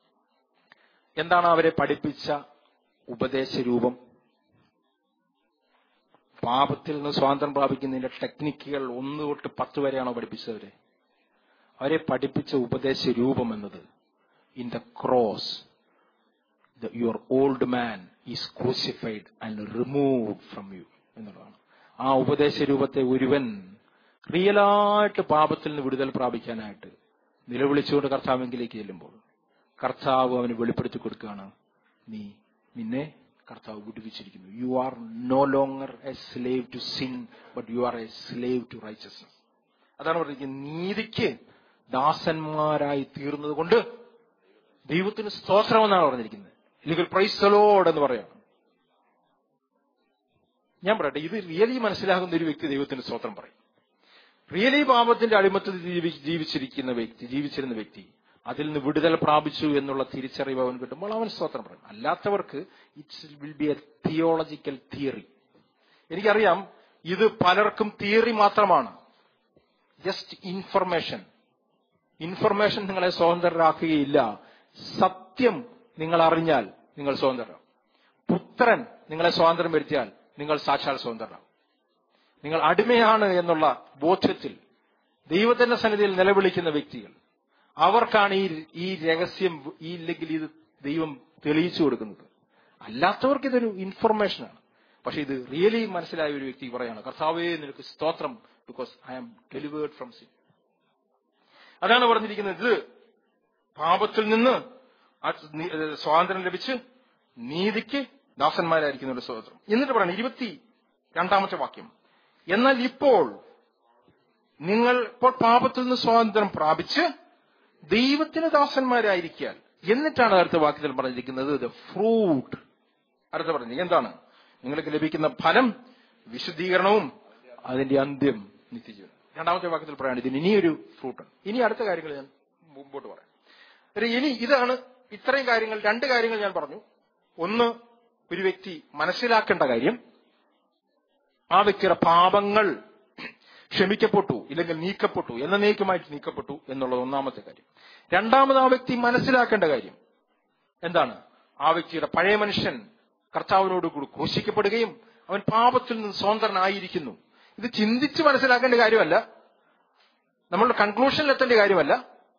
എന്താണ് അവരെ പഠിപ്പിച്ച ഉപദേശ രൂപം പാപത്തിൽ നിന്ന് സ്വാതന്ത്ര്യം പ്രാപിക്കുന്നതിന്റെ ടെക്നിക്കുകൾ ഒന്ന് തൊട്ട് പത്ത് വരെയാണോ പഠിപ്പിച്ചവരെ അവരെ പഠിപ്പിച്ച ഉപദേശ രൂപം എന്നത് in the cross your old man is crucified and removed from you എന്നുള്ളതാണ് ആ ഉപദേശ രൂപത്തെ ഒരുവൻ റിയലായിട്ട് പാപത്തിൽ നിന്ന് വിടുതൽ പ്രാപിക്കാനായിട്ട് നിലവിളിച്ചുകൊണ്ട് കർത്താവെങ്കിലേക്ക് ചെല്ലുമ്പോൾ കർത്താവ് അവന് വെളിപ്പെടുത്തി കൊടുക്കുകയാണ് നീ നിന്നെ കർത്താവ് വിടുവിച്ചിരിക്കുന്നു you are no longer a slave to sin but you are a slave to righteousness അതാണ് പറഞ്ഞിരിക്കുന്നത് നീതിക്ക് ദാസന്മാരായി തീർന്നത് കൊണ്ട് ദൈവത്തിന് സ്തോത്രമെന്നാണ് പറഞ്ഞിരിക്കുന്നത് ഇല്ലെങ്കിൽ പ്രൈസലോഡ് എന്ന് പറയാം ഞാൻ പറയട്ടെ ഇത് റിയലി മനസ്സിലാകുന്ന ഒരു വ്യക്തി ദൈവത്തിന് സ്തോത്രം പറയും റിയലി പാപത്തിന്റെ അടിമത്തിൽ ജീവി- ജീവിച്ചിരിക്കുന്ന വ്യക്തി ജീവിച്ചിരുന്ന വ്യക്തി അതിൽ നിന്ന് വിടുതൽ പ്രാപിച്ചു എന്നുള്ള തിരിച്ചറിവ് അവൻ കിട്ടുമ്പോൾ അവൻ സ്തോത്രം പറയും അല്ലാത്തവർക്ക് it's will be a theological theory എനിക്കറിയാം ഇത് പലർക്കും തിയറി മാത്രമാണ് ജസ്റ്റ് ഇൻഫർമേഷൻ ഇൻഫർമേഷൻ നിങ്ങളെ സ്വതന്ത്രരാക്കുകയില്ല സത്യം നിങ്ങൾ അറിഞ്ഞാൽ നിങ്ങൾ സ്വതന്ത്രരാകും പുത്രൻ നിങ്ങളെ സ്വാതന്ത്ര്യം വരുത്തിയാൽ നിങ്ങൾ സാക്ഷാൽ സ്വതന്ത്രരാകും നിങ്ങൾ അടിമയാണ് എന്നുള്ള ബോധ്യത്തിൽ ദൈവത്തിന്റെ സന്നിധിയിൽ നിലവിളിക്കുന്ന വ്യക്തികൾ അവർക്കാണ് ഈ ഈ രഹസ്യം ഈ ഇല്ലെങ്കിൽ ഇത് ദൈവം തെളിയിച്ചു കൊടുക്കുന്നത് അല്ലാത്തവർക്ക് ഇതൊരു ഇൻഫർമേഷനാണ് പക്ഷെ ഇത് റിയലി മനസ്സിലായ ഒരു വ്യക്തി പറയാണ് കർത്താവേ നിനക്ക് സ്തോത്രം because I am delivered from sin അതാണ് പറഞ്ഞിരിക്കുന്നത് ഇത് പാപത്തിൽ നിന്ന് ആ നി- ഏഹ് സ്വാതന്ത്ര്യം ലഭിച്ച് നീതിക്ക് ദാസന്മാരായിരിക്കുന്ന ഒരു സ്തോത്രം എന്നിട്ട് പറയണം ഇരുപത്തി രണ്ടാമത്തെ വാക്യം എന്നാൽ ഇപ്പോൾ നിങ്ങൾ ഇപ്പോൾ പാപത്തിൽ നിന്ന് സ്വാതന്ത്ര്യം പ്രാപിച്ച് ദൈവത്തിന് ദാസന്മാരായിരിക്കാൻ എന്നിട്ടാണ് അടുത്ത വാക്യത്തിൽ പറഞ്ഞിരിക്കുന്നത് ദ ഫ്രൂട്ട് അടുത്ത പറഞ്ഞത് എന്താണ് നിങ്ങൾക്ക് ലഭിക്കുന്ന ഫലം വിശുദ്ധീകരണവും അതിന്റെ അന്ത്യം നിത്യജീവൻ രണ്ടാമത്തെ വാക്യത്തിൽ പറയാണ് ഇതിന് ഇനിയൊരു ഫ്രൂട്ട് ഇനി അടുത്ത കാര്യങ്ങൾ ഞാൻ മുമ്പോട്ട് പറയാം ഒരു ഇനി ഇതാണ് ഇത്രയും കാര്യങ്ങൾ രണ്ട് കാര്യങ്ങൾ ഞാൻ പറഞ്ഞു ഒന്ന് ഒരു വ്യക്തി മനസ്സിലാക്കേണ്ട കാര്യം ആ വ്യക്തിയുടെ പാപങ്ങൾ ക്ഷമിക്കപ്പെട്ടു ഇല്ലെങ്കിൽ നീക്കപ്പെട്ടു എന്നേക്കുമായിട്ട് നീക്കപ്പെട്ടു എന്നുള്ളത് ഒന്നാമത്തെ കാര്യം രണ്ടാമത് ആ വ്യക്തി മനസ്സിലാക്കേണ്ട കാര്യം എന്താണ് ആ വ്യക്തിയുടെ പഴയ മനുഷ്യൻ കർത്താവിനോട് കൂടി ക്രൂശിക്കപ്പെടുകയും അവൻ പാപത്തിൽ നിന്ന് സ്വതന്ത്രനായിരിക്കുന്നു ഇത് ചിന്തിച്ച് മനസ്സിലാക്കേണ്ട കാര്യമല്ല നമ്മളുടെ കൺക്ലൂഷനിൽ എത്തേണ്ട കാര്യമല്ല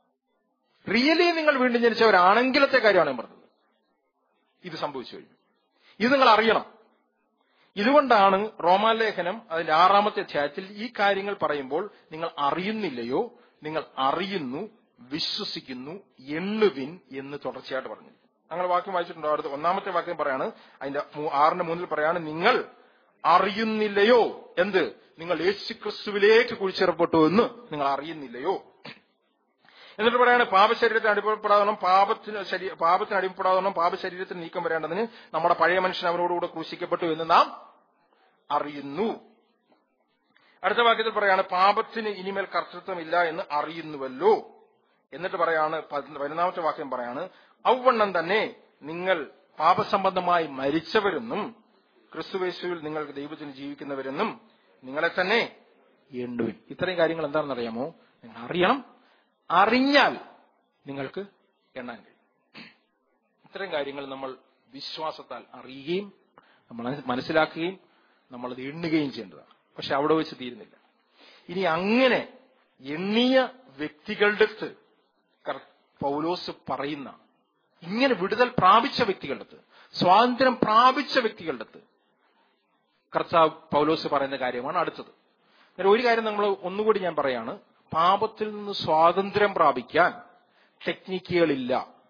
റിയലി നിങ്ങൾ വീണ്ടും ജനിച്ചവരാണെങ്കിലത്തെ കാര്യമാണ് ഞാൻ പറഞ്ഞത് ഇത് സംഭവിച്ചു കഴിഞ്ഞു ഇത് നിങ്ങൾ അറിയണം ഇതുകൊണ്ടാണ് റോമാലേഖനം അതിന്റെ ആറാമത്തെ അധ്യായത്തിൽ ഈ കാര്യങ്ങൾ പറയുമ്പോൾ നിങ്ങൾ അറിയുന്നില്ലയോ നിങ്ങൾ അറിയുന്നു വിശ്വസിക്കുന്നു എണ്ണുവിൻ എന്ന് തുടർച്ചയായിട്ട് പറഞ്ഞു അങ്ങനെ വാക്യം വായിച്ചിട്ടുണ്ടോ അടുത്ത ഒന്നാമത്തെ വാക്യം പറയാണ് അതിന്റെ മൂ- ആറിന്റെ മൂന്നിൽ പറയാണ് നിങ്ങൾ അറിയുന്നില്ലയോ എന്ത് നിങ്ങൾ യേശുക്രിസ്തുവിലേക്ക് കുഴിച്ചേർപ്പെട്ടു എന്ന് നിങ്ങൾ അറിയുന്നില്ലയോ എന്നിട്ട് പറയാണ് പാപശരീരത്തിന് അടിമപ്പെടാതെ പാപത്തിന് ശരീ പാപത്തിന് അടിമപ്പെടാതെ പാപശരീരത്തിന് നീക്കം വരേണ്ടതിന് നമ്മുടെ പഴയ മനുഷ്യൻ അവരോടുകൂടെ ക്രൂശിക്കപ്പെട്ടു എന്ന് നാം അറിയുന്നു അടുത്ത വാക്യത്തിൽ പറയാണ് പാപത്തിന് ഇനിമേൽ കർത്തൃത്വമില്ല എന്ന് അറിയുന്നുവല്ലോ എന്നിട്ട് പറയാണ് പതി- പതിനൊന്നാമത്തെ വാക്യം പറയാണ് ഔവണ്ണം തന്നെ നിങ്ങൾ പാപസംബന്ധമായി മരിച്ചവരെന്നും ക്രിസ്തുവേശുവിൽ നിങ്ങൾക്ക് ദൈവത്തിന് ജീവിക്കുന്നവരെന്നും നിങ്ങളെ തന്നെ എണ്ണുവിൻ ഇത്രയും കാര്യങ്ങൾ എന്താണെന്ന് അറിയാമോ നിങ്ങൾ അറിയണം അറിഞ്ഞാൽ നിങ്ങൾക്ക് എണ്ണാൻ കഴിയും ഇത്തരം കാര്യങ്ങൾ നമ്മൾ വിശ്വാസത്താൽ അറിയുകയും നമ്മൾ മനസ്സിലാക്കുകയും നമ്മളത് എണ്ണുകയും ചെയ്യേണ്ടതാണ് പക്ഷെ അവിടെ വെച്ച് തീരുന്നില്ല ഇനി അങ്ങനെ എണ്ണിയ വ്യക്തികളുടെ അടുത്ത് കർ- പൗലോസ് പറയുന്ന ഇങ്ങനെ വിടുതൽ പ്രാപിച്ച വ്യക്തികളുടെ അടുത്ത് സ്വാതന്ത്ര്യം പ്രാപിച്ച വ്യക്തികളുടെ അടുത്ത് കർത്താവ് പൗലോസ് പറയുന്ന കാര്യമാണ് അടുത്തത് എന്നാൽ ഒരു കാര്യം നമ്മൾ ഒന്നുകൂടി ഞാൻ പറയാണ് പാപത്തിൽ നിന്ന് സ്വാതന്ത്ര്യം പ്രാപിക്കാൻ ടെക്നിക്കുകളില്ല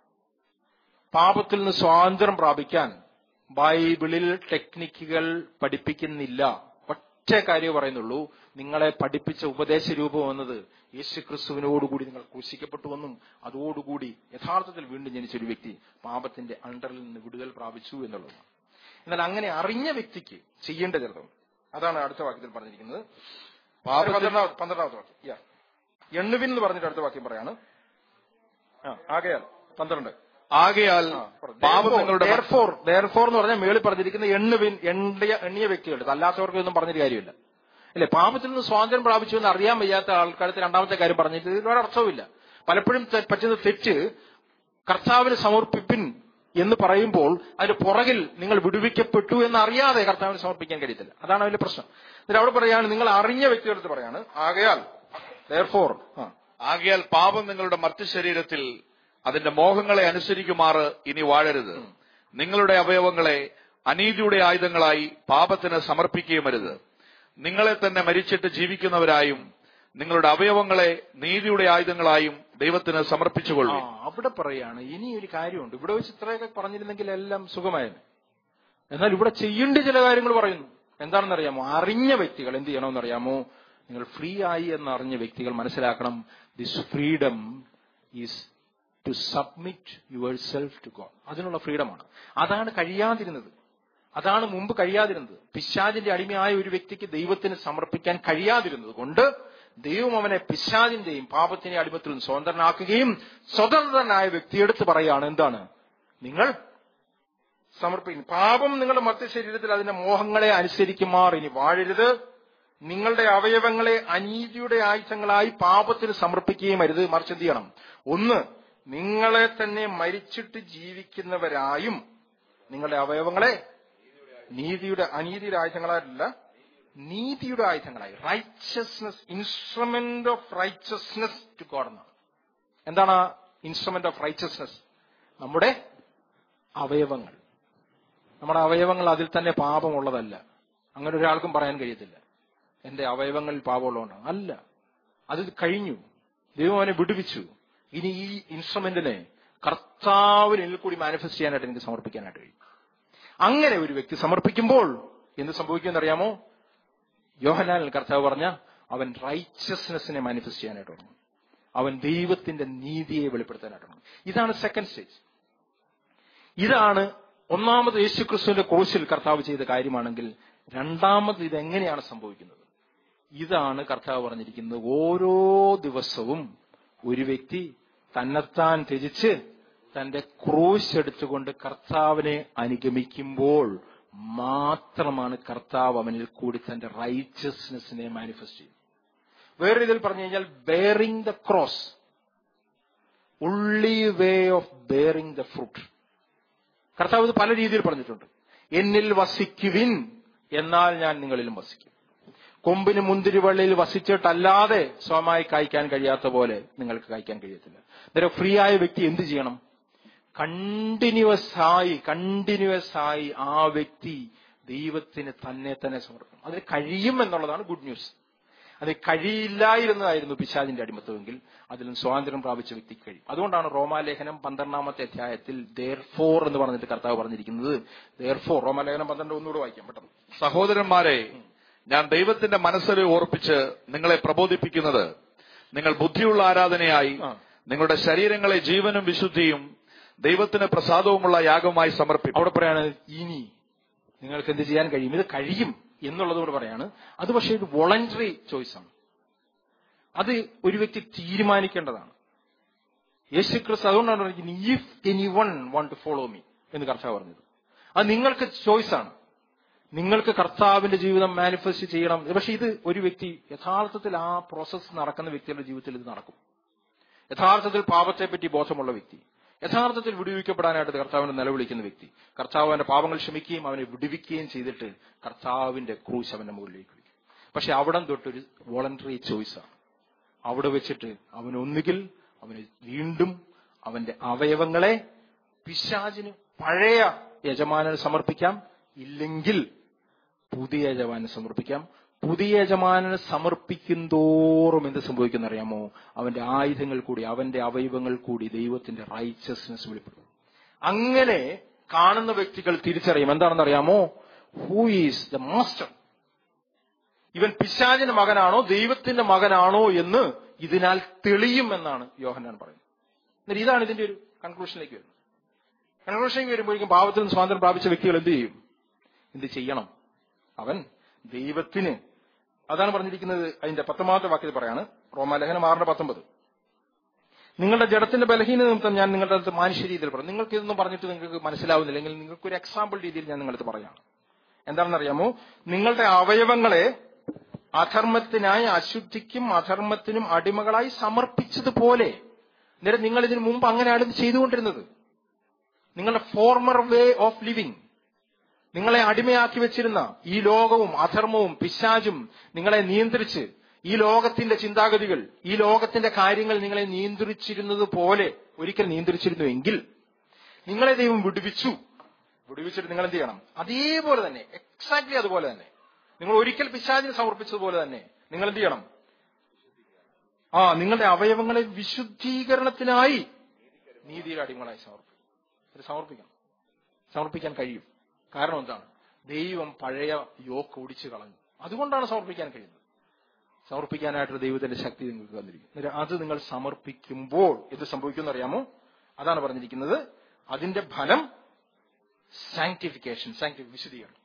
പാപത്തിൽ നിന്ന് സ്വാതന്ത്ര്യം പ്രാപിക്കാൻ ബൈബിളിൽ ടെക്നിക്കുകൾ പഠിപ്പിക്കുന്നില്ല ഒറ്റ കാര്യം പറയുന്നുള്ളൂ നിങ്ങളെ പഠിപ്പിച്ച ഉപദേശ രൂപം എന്നത് യേശുക്രിസ്തുവിനോടുകൂടി നിങ്ങൾ ക്രൂശിക്കപ്പെട്ടുവെന്നും അതോടുകൂടി യഥാർത്ഥത്തിൽ വീണ്ടും ജനിച്ച ഒരു വ്യക്തി പാപത്തിന്റെ അണ്ടറിൽ നിന്ന് വിടുതൽ പ്രാപിച്ചു എന്നുള്ളതാണ് എന്നാൽ അങ്ങനെ അറിഞ്ഞ വ്യക്തിക്ക് ചെയ്യേണ്ട ചെറുതും അതാണ് അടുത്ത വാക്യത്തിൽ പറഞ്ഞിരിക്കുന്നത് പാപത്തിൽ- പന്ത്രണ്ടാമത്തെ പന്ത്രണ്ടാമത്തെ വാക്യം Yeah. എണ്ണുവിൻ എന്ന് പറഞ്ഞിട്ട് അടുത്ത വാക്യം പറയാണ് ആ, ആകയാൽ പന്ത്രണ്ട് ആകയാൽ പാപം നിങ്ങളുടെ ഫോർ എന്ന് പറഞ്ഞാൽ മേളിൽ പറഞ്ഞിരിക്കുന്ന എണ്ണുവിൻ എണ്ണിയ എണ്ണിയ വ്യക്തികളുടെ അല്ലാത്തവർക്ക് ഒന്നും പറഞ്ഞൊരു കാര്യമില്ല അല്ലെ പാപത്തിൽ നിന്ന് സ്വാതന്ത്ര്യം പ്രാപിച്ചു എന്ന് അറിയാൻ വയ്യാത്ത ആൾക്കാർക്ക് രണ്ടാമത്തെ കാര്യം പറഞ്ഞിട്ട് ഇതിൽ ഒരു അർത്ഥവുമില്ല പലപ്പോഴും തെ- പറ്റുന്ന തെറ്റ് കർത്താവിന് സമർപ്പിപ്പിൻ എന്ന് പറയുമ്പോൾ അതിന്റെ പുറകിൽ നിങ്ങൾ വിടുവിക്കപ്പെട്ടു എന്ന് അറിയാതെ കർത്താവിന് സമർപ്പിക്കാൻ കഴിയത്തില്ല അതാണ് അതിന്റെ പ്രശ്നം എന്നിട്ട് അവിടെ പറയാണ് നിങ്ങൾ അറിഞ്ഞ വ്യക്തികളടുത്ത് പറയാണ് ആകയാൽ ഫോർ ആ ആകയാൽ പാപം നിങ്ങളുടെ മറ്റു ശരീരത്തിൽ അതിന്റെ മോഹങ്ങളെ അനുസരിക്കുമാറ് ഇനി വാഴരുത് നിങ്ങളുടെ അവയവങ്ങളെ അനീതിയുടെ ആയുധങ്ങളായി പാപത്തിന് സമർപ്പിക്കുകയും അരുത് നിങ്ങളെ തന്നെ മരിച്ചിട്ട് ജീവിക്കുന്നവരായും നിങ്ങളുടെ അവയവങ്ങളെ നീതിയുടെ ആയുധങ്ങളായും ദൈവത്തിന് ആ സമർപ്പിച്ചുകൊള്ളു അവിടെ പറയാണ് ഇനി ഒരു കാര്യമുണ്ട് ഇവിടെ വെച്ച് ഇത്രയൊക്കെ പറഞ്ഞിരുന്നെങ്കിൽ എല്ലാം സുഖമായിരുന്നു എന്നാൽ ഇവിടെ ചെയ്യേണ്ട ചില കാര്യങ്ങൾ പറയുന്നു എന്താണെന്ന് അറിയാമോ അറിഞ്ഞ വ്യക്തികൾ എന്ത് ചെയ്യണമെന്ന് അറിയാമോ നിങ്ങൾ ഫ്രീ ആയി എന്ന് അറിഞ്ഞ വ്യക്തികൾ മനസ്സിലാക്കണം this freedom is to submit yourself to God അതിനുള്ള ഫ്രീഡമാണ് അതാണ് കഴിയാതിരുന്നത് അതാണ് മുമ്പ് കഴിയാതിരുന്നത് പിശാചിന്റെ അടിമയായ ഒരു വ്യക്തിക്ക് ദൈവത്തിന് സമർപ്പിക്കാൻ കഴിയാതിരുന്നത് കൊണ്ട് ദൈവം അവനെ പിശാചിന്റെയും പാപത്തിന്റെ അടിമത്തിൽ നിന്ന് സ്വതന്ത്രനാക്കുകയും സ്വതന്ത്രനായ വ്യക്തിയെടുത്ത് പറയാണ് എന്താണ് നിങ്ങൾ സമർപ്പിക്കുന്നു പാപം നിങ്ങളുടെ മധ്യ ശരീരത്തിൽ അതിന്റെ മോഹങ്ങളെ അനുസരിക്കുമാർ ഇനി വാഴരുത് നിങ്ങളുടെ അവയവങ്ങളെ അനീതിയുടെ ആയുധങ്ങളായി പാപത്തിന് സമർപ്പിക്കുകയും അരുത് മറിച്ച് എന്ത് ചെയ്യണം ഒന്ന് നിങ്ങളെ തന്നെ മരിച്ചിട്ട് ജീവിക്കുന്നവരായും നിങ്ങളുടെ അവയവങ്ങളെ നീതിയുടെ അനീതിയുടെ ആയുധങ്ങളായിട്ടല്ല നീതിയുടെ ആയുധങ്ങളായി righteousness instrument of righteousness to God എന്നാണ് എന്താണ് ഇൻസ്ട്രുമെന്റ് ഓഫ് റൈച്ചസ്നസ് നമ്മുടെ അവയവങ്ങൾ നമ്മുടെ അവയവങ്ങൾ അതിൽ തന്നെ പാപമുള്ളതല്ല അങ്ങനെ ഒരാൾക്കും പറയാൻ കഴിയത്തില്ല എന്റെ അവയവങ്ങളിൽ പാപമുള്ളതുകൊണ്ടാണ് അല്ല അത് കഴിഞ്ഞു ദൈവം അവനെ വിടുവിച്ചു ഇനി ഈ ഇൻസ്ട്രുമെന്റിനെ കർത്താവിനിൽ കൂടി മാനിഫെസ്റ്റ് ചെയ്യാനായിട്ട് എനിക്ക് സമർപ്പിക്കാനായിട്ട് കഴിയും അങ്ങനെ ഒരു വ്യക്തി സമർപ്പിക്കുമ്പോൾ എന്ത് സംഭവിക്കുമെന്നറിയാമോ യോഹനാനിൽ കർത്താവ് പറഞ്ഞ അവൻ റൈച്ചസ്നെസ്സിനെ മാനിഫെസ്റ്റ് ചെയ്യാനായിട്ട് തുടങ്ങും അവൻ ദൈവത്തിന്റെ നീതിയെ വെളിപ്പെടുത്താനായിട്ട് തുടങ്ങും ഇതാണ് സെക്കൻഡ് സ്റ്റേജ് ഇതാണ് ഒന്നാമത് യേശുക്രിസ്തുവിന്റെ ക്രൂശിൽ കർത്താവ് ചെയ്ത കാര്യമാണെങ്കിൽ രണ്ടാമത് ഇതെങ്ങനെയാണ് സംഭവിക്കുന്നത് ഇതാണ് കർത്താവ് പറഞ്ഞിരിക്കുന്നത് ഓരോ ദിവസവും ഒരു വ്യക്തി തന്നെത്താൻ ത്യജിച്ച് തന്റെ ക്രൂശ് എടുത്തുകൊണ്ട് കർത്താവിനെ അനുഗമിക്കുമ്പോൾ മാത്രമാണ് കർത്താവ് അവനിൽ കൂടി തന്റെ റൈച്ചസ്നെസ്സിനെ മാനിഫെസ്റ്റ് ചെയ്യുന്നത് വേറെ രീതിയിൽ പറഞ്ഞു കഴിഞ്ഞാൽ ബെയറിംഗ് ദ ക്രോസ് ഉള്ളി way of bearing the fruit കർത്താവ് ഇത് പല രീതിയിൽ പറഞ്ഞിട്ടുണ്ട് എന്നിൽ വസിക്കുവിൻ എന്നാൽ ഞാൻ നിങ്ങളിലും വസിക്കും കൊമ്പിന് മുന്തിരിവള്ളിയിൽ വസിച്ചിട്ടല്ലാതെ സ്വയമായി കായ്ക്കാൻ കഴിയാത്ത പോലെ നിങ്ങൾക്ക് കായ്ക്കാൻ കഴിയത്തില്ല അന്നേരം ഫ്രീ ആയ വ്യക്തി എന്ത് ചെയ്യണം കണ്ടിന്യൂസ് ആയി കണ്ടിന്യൂസ് ആയി ആ വ്യക്തി ദൈവത്തിന് തന്നെ തന്നെ സമർപ്പിക്കണം അതിന് കഴിയും എന്നുള്ളതാണ് ഗുഡ് ന്യൂസ് അത് കഴിയില്ലായിരുന്നതായിരുന്നു പിശാജിന്റെ അടിമത്വമെങ്കിൽ അതിലും സ്വാതന്ത്ര്യം പ്രാപിച്ച വ്യക്തിക്ക് കഴിയും അതുകൊണ്ടാണ് റോമാലേഖനം പന്ത്രണ്ടാമത്തെ അധ്യായത്തിൽ ദർ ഫോർ എന്ന് പറഞ്ഞിട്ട് കർത്താവ് പറഞ്ഞിരിക്കുന്നത് ദർ ഫോർ റോമാലേഖനം പന്ത്രണ്ട് ഒന്നുകൂടെ വായിക്കാം പെട്ടെന്ന് സഹോദരന്മാരെ ഞാൻ ദൈവത്തിന്റെ മനസ്സിൽ ഓർപ്പിച്ച് നിങ്ങളെ പ്രബോധിപ്പിക്കുന്നത് നിങ്ങൾ ബുദ്ധിയുള്ള ആരാധനയായി ആ. നിങ്ങളുടെ ശരീരങ്ങളെ ജീവനും വിശുദ്ധിയും ദൈവത്തിന് പ്രസാദവുമുള്ള യാഗമായി സമർപ്പിക്കും അവിടെ പറയാണ് ഇനി നിങ്ങൾക്ക് എന്ത് ചെയ്യാൻ കഴിയും ഇത് കഴിയും എന്നുള്ളത് കൂടെ പറയാണ് അത് പക്ഷേ ഒരു വോളണ്ടറി ചോയ്സ് ആണ് അത് ഒരു വ്യക്തി തീരുമാനിക്കേണ്ടതാണ് യേശു ക്രിസ്തു അതുകൊണ്ടാണ് പറഞ്ഞിരിക്കുന്നത് if any one want to follow me എന്ന് കർത്താവ് പറഞ്ഞത് അത് നിങ്ങൾക്ക് ചോയ്സ് ആണ് നിങ്ങൾക്ക് കർത്താവിന്റെ ജീവിതം മാനിഫെസ്റ്റ് ചെയ്യണം പക്ഷെ ഇത് ഒരു വ്യക്തി യഥാർത്ഥത്തിൽ ആ പ്രോസസ്സ് നടക്കുന്ന വ്യക്തിയുടെ ജീവിതത്തിൽ ഇത് നടക്കും യഥാർത്ഥത്തിൽ പാപത്തെപ്പറ്റി ബോധമുള്ള വ്യക്തി യഥാർത്ഥത്തിൽ വിടുവിക്കപ്പെടാനായിട്ട് കർത്താവിനെ നിലവിളിക്കുന്ന വ്യക്തി കർത്താവ് അവന്റെ പാപങ്ങൾ ക്ഷമിക്കുകയും അവനെ വിടുവിക്കുകയും ചെയ്തിട്ട് കർത്താവിന്റെ ക്രൂശ് അവന്റെ മുകളിലേക്ക് വയ്ക്കും പക്ഷെ അവിടെ തൊട്ടൊരു വോളണ്ടറി ചോയ്സാണ് അവിടെ വെച്ചിട്ട് അവൻ ഒന്നുകിൽ അവന് വീണ്ടും അവന്റെ അവയവങ്ങളെ പിശാചിന് പഴയ യജമാനന് സമർപ്പിക്കാം ഇല്ലെങ്കിൽ പുതിയ യജമാനന് സമർപ്പിക്കാം പുതിയ യജമാനന് സമർപ്പിക്കും തോറും എന്ത് സംഭവിക്കുന്ന അറിയാമോ അവന്റെ ആയുധങ്ങൾ കൂടി അവന്റെ അവയവങ്ങൾ കൂടി ദൈവത്തിന്റെ റൈച്ചസ്നെസ് വെളിപ്പെടും അങ്ങനെ കാണുന്ന വ്യക്തികൾ തിരിച്ചറിയും എന്താണെന്ന് അറിയാമോ ഹൂ ഈസ് ദ മാസ്റ്റർ ഇവൻ പിശാചിന്റെ മകനാണോ ദൈവത്തിന്റെ മകനാണോ എന്ന് ഇതിനാൽ തെളിയും എന്നാണ് യോഹന്നാൻ പറയുന്നത് എന്നിട്ട് ഇതാണ് ഇതിന്റെ ഒരു കൺക്ലൂഷനിലേക്ക് വരുന്നത് കൺക്ലൂഷനിലേക്ക് വരുമ്പോഴേക്കും പാവത്തിൽ നിന്ന് സ്വാതന്ത്ര്യം പ്രാപിച്ച വ്യക്തികൾ എന്ത് ചെയ്യും എന്ത് ചെയ്യണം അവൻ ദൈവത്തിന് അതാണ് പറഞ്ഞിരിക്കുന്നത് അതിന്റെ പത്തൊമ്പതാമത്തെ വാക്യത്തിൽ പറയാണ് റോമാലേഖനം ആറിന്റെ പത്തൊമ്പത് നിങ്ങളുടെ ജഡത്തിന്റെ ബലഹീന നിമിത്തം ഞാൻ നിങ്ങളുടെ അടുത്ത് മാനുഷ്യ രീതിയിൽ പറഞ്ഞു നിങ്ങൾക്ക് ഇതൊന്നും പറഞ്ഞിട്ട് നിങ്ങൾക്ക് മനസ്സിലാവുന്നില്ലെങ്കിൽ നിങ്ങൾക്ക് ഒരു എക്സാമ്പിൾ രീതിയിൽ ഞാൻ നിങ്ങളടുത്ത് പറയാണ് എന്താണെന്നറിയാമോ നിങ്ങളുടെ അവയവങ്ങളെ അധർമ്മത്തിനായി അശുദ്ധിക്കും അധർമ്മത്തിനും അടിമകളായി സമർപ്പിച്ചതുപോലെ നേരെ നിങ്ങൾ ഇതിനു മുമ്പ് അങ്ങനെയാണ് ഇത് ചെയ്തുകൊണ്ടിരുന്നത് നിങ്ങളുടെ ഫോർമർ വേ ഓഫ് ലിവിങ് നിങ്ങളെ അടിമയാക്കി വെച്ചിരുന്ന ഈ ലോകവും അധർമ്മവും പിശാചും നിങ്ങളെ നിയന്ത്രിച്ച് ഈ ലോകത്തിന്റെ ചിന്താഗതികൾ ഈ ലോകത്തിന്റെ കാര്യങ്ങൾ നിങ്ങളെ നിയന്ത്രിച്ചിരുന്നത് പോലെ ഒരിക്കൽ നിയന്ത്രിച്ചിരുന്നുവെങ്കിൽ നിങ്ങളെ ദൈവം വിടുവിച്ചു വിടുവിച്ചിട്ട് നിങ്ങൾ എന്ത് ചെയ്യണം അതേപോലെ തന്നെ എക്സാക്ട്ലി അതുപോലെ തന്നെ നിങ്ങൾ ഒരിക്കൽ പിശാചിന് സമർപ്പിച്ചതുപോലെ തന്നെ നിങ്ങൾ എന്ത് ചെയ്യണം ആ നിങ്ങളുടെ അവയവങ്ങളെ വിശുദ്ധീകരണത്തിനായി നീതിയുടെ അടിമകളായി സമർപ്പിക്കും ഇത് സമർപ്പിക്കണം സമർപ്പിക്കാൻ കഴിയും കാരണം എന്താണ് ദൈവം പഴയ യോക്ക് ഓടിച്ചു കളഞ്ഞു അതുകൊണ്ടാണ് സമർപ്പിക്കാൻ കഴിയുന്നത് സമർപ്പിക്കാനായിട്ട് ദൈവത്തിന്റെ ശക്തി നിങ്ങൾക്ക് തന്നിരിക്കും എന്നിട്ട് അത് നിങ്ങൾ സമർപ്പിക്കുമ്പോൾ എന്ത് സംഭവിക്കുമെന്ന് അറിയാമോ അതാണ് പറഞ്ഞിരിക്കുന്നത് അതിന്റെ ഫലം സാങ്ക്ടിഫിക്കേഷൻ സാങ്ക്ടി വിശദീകരണം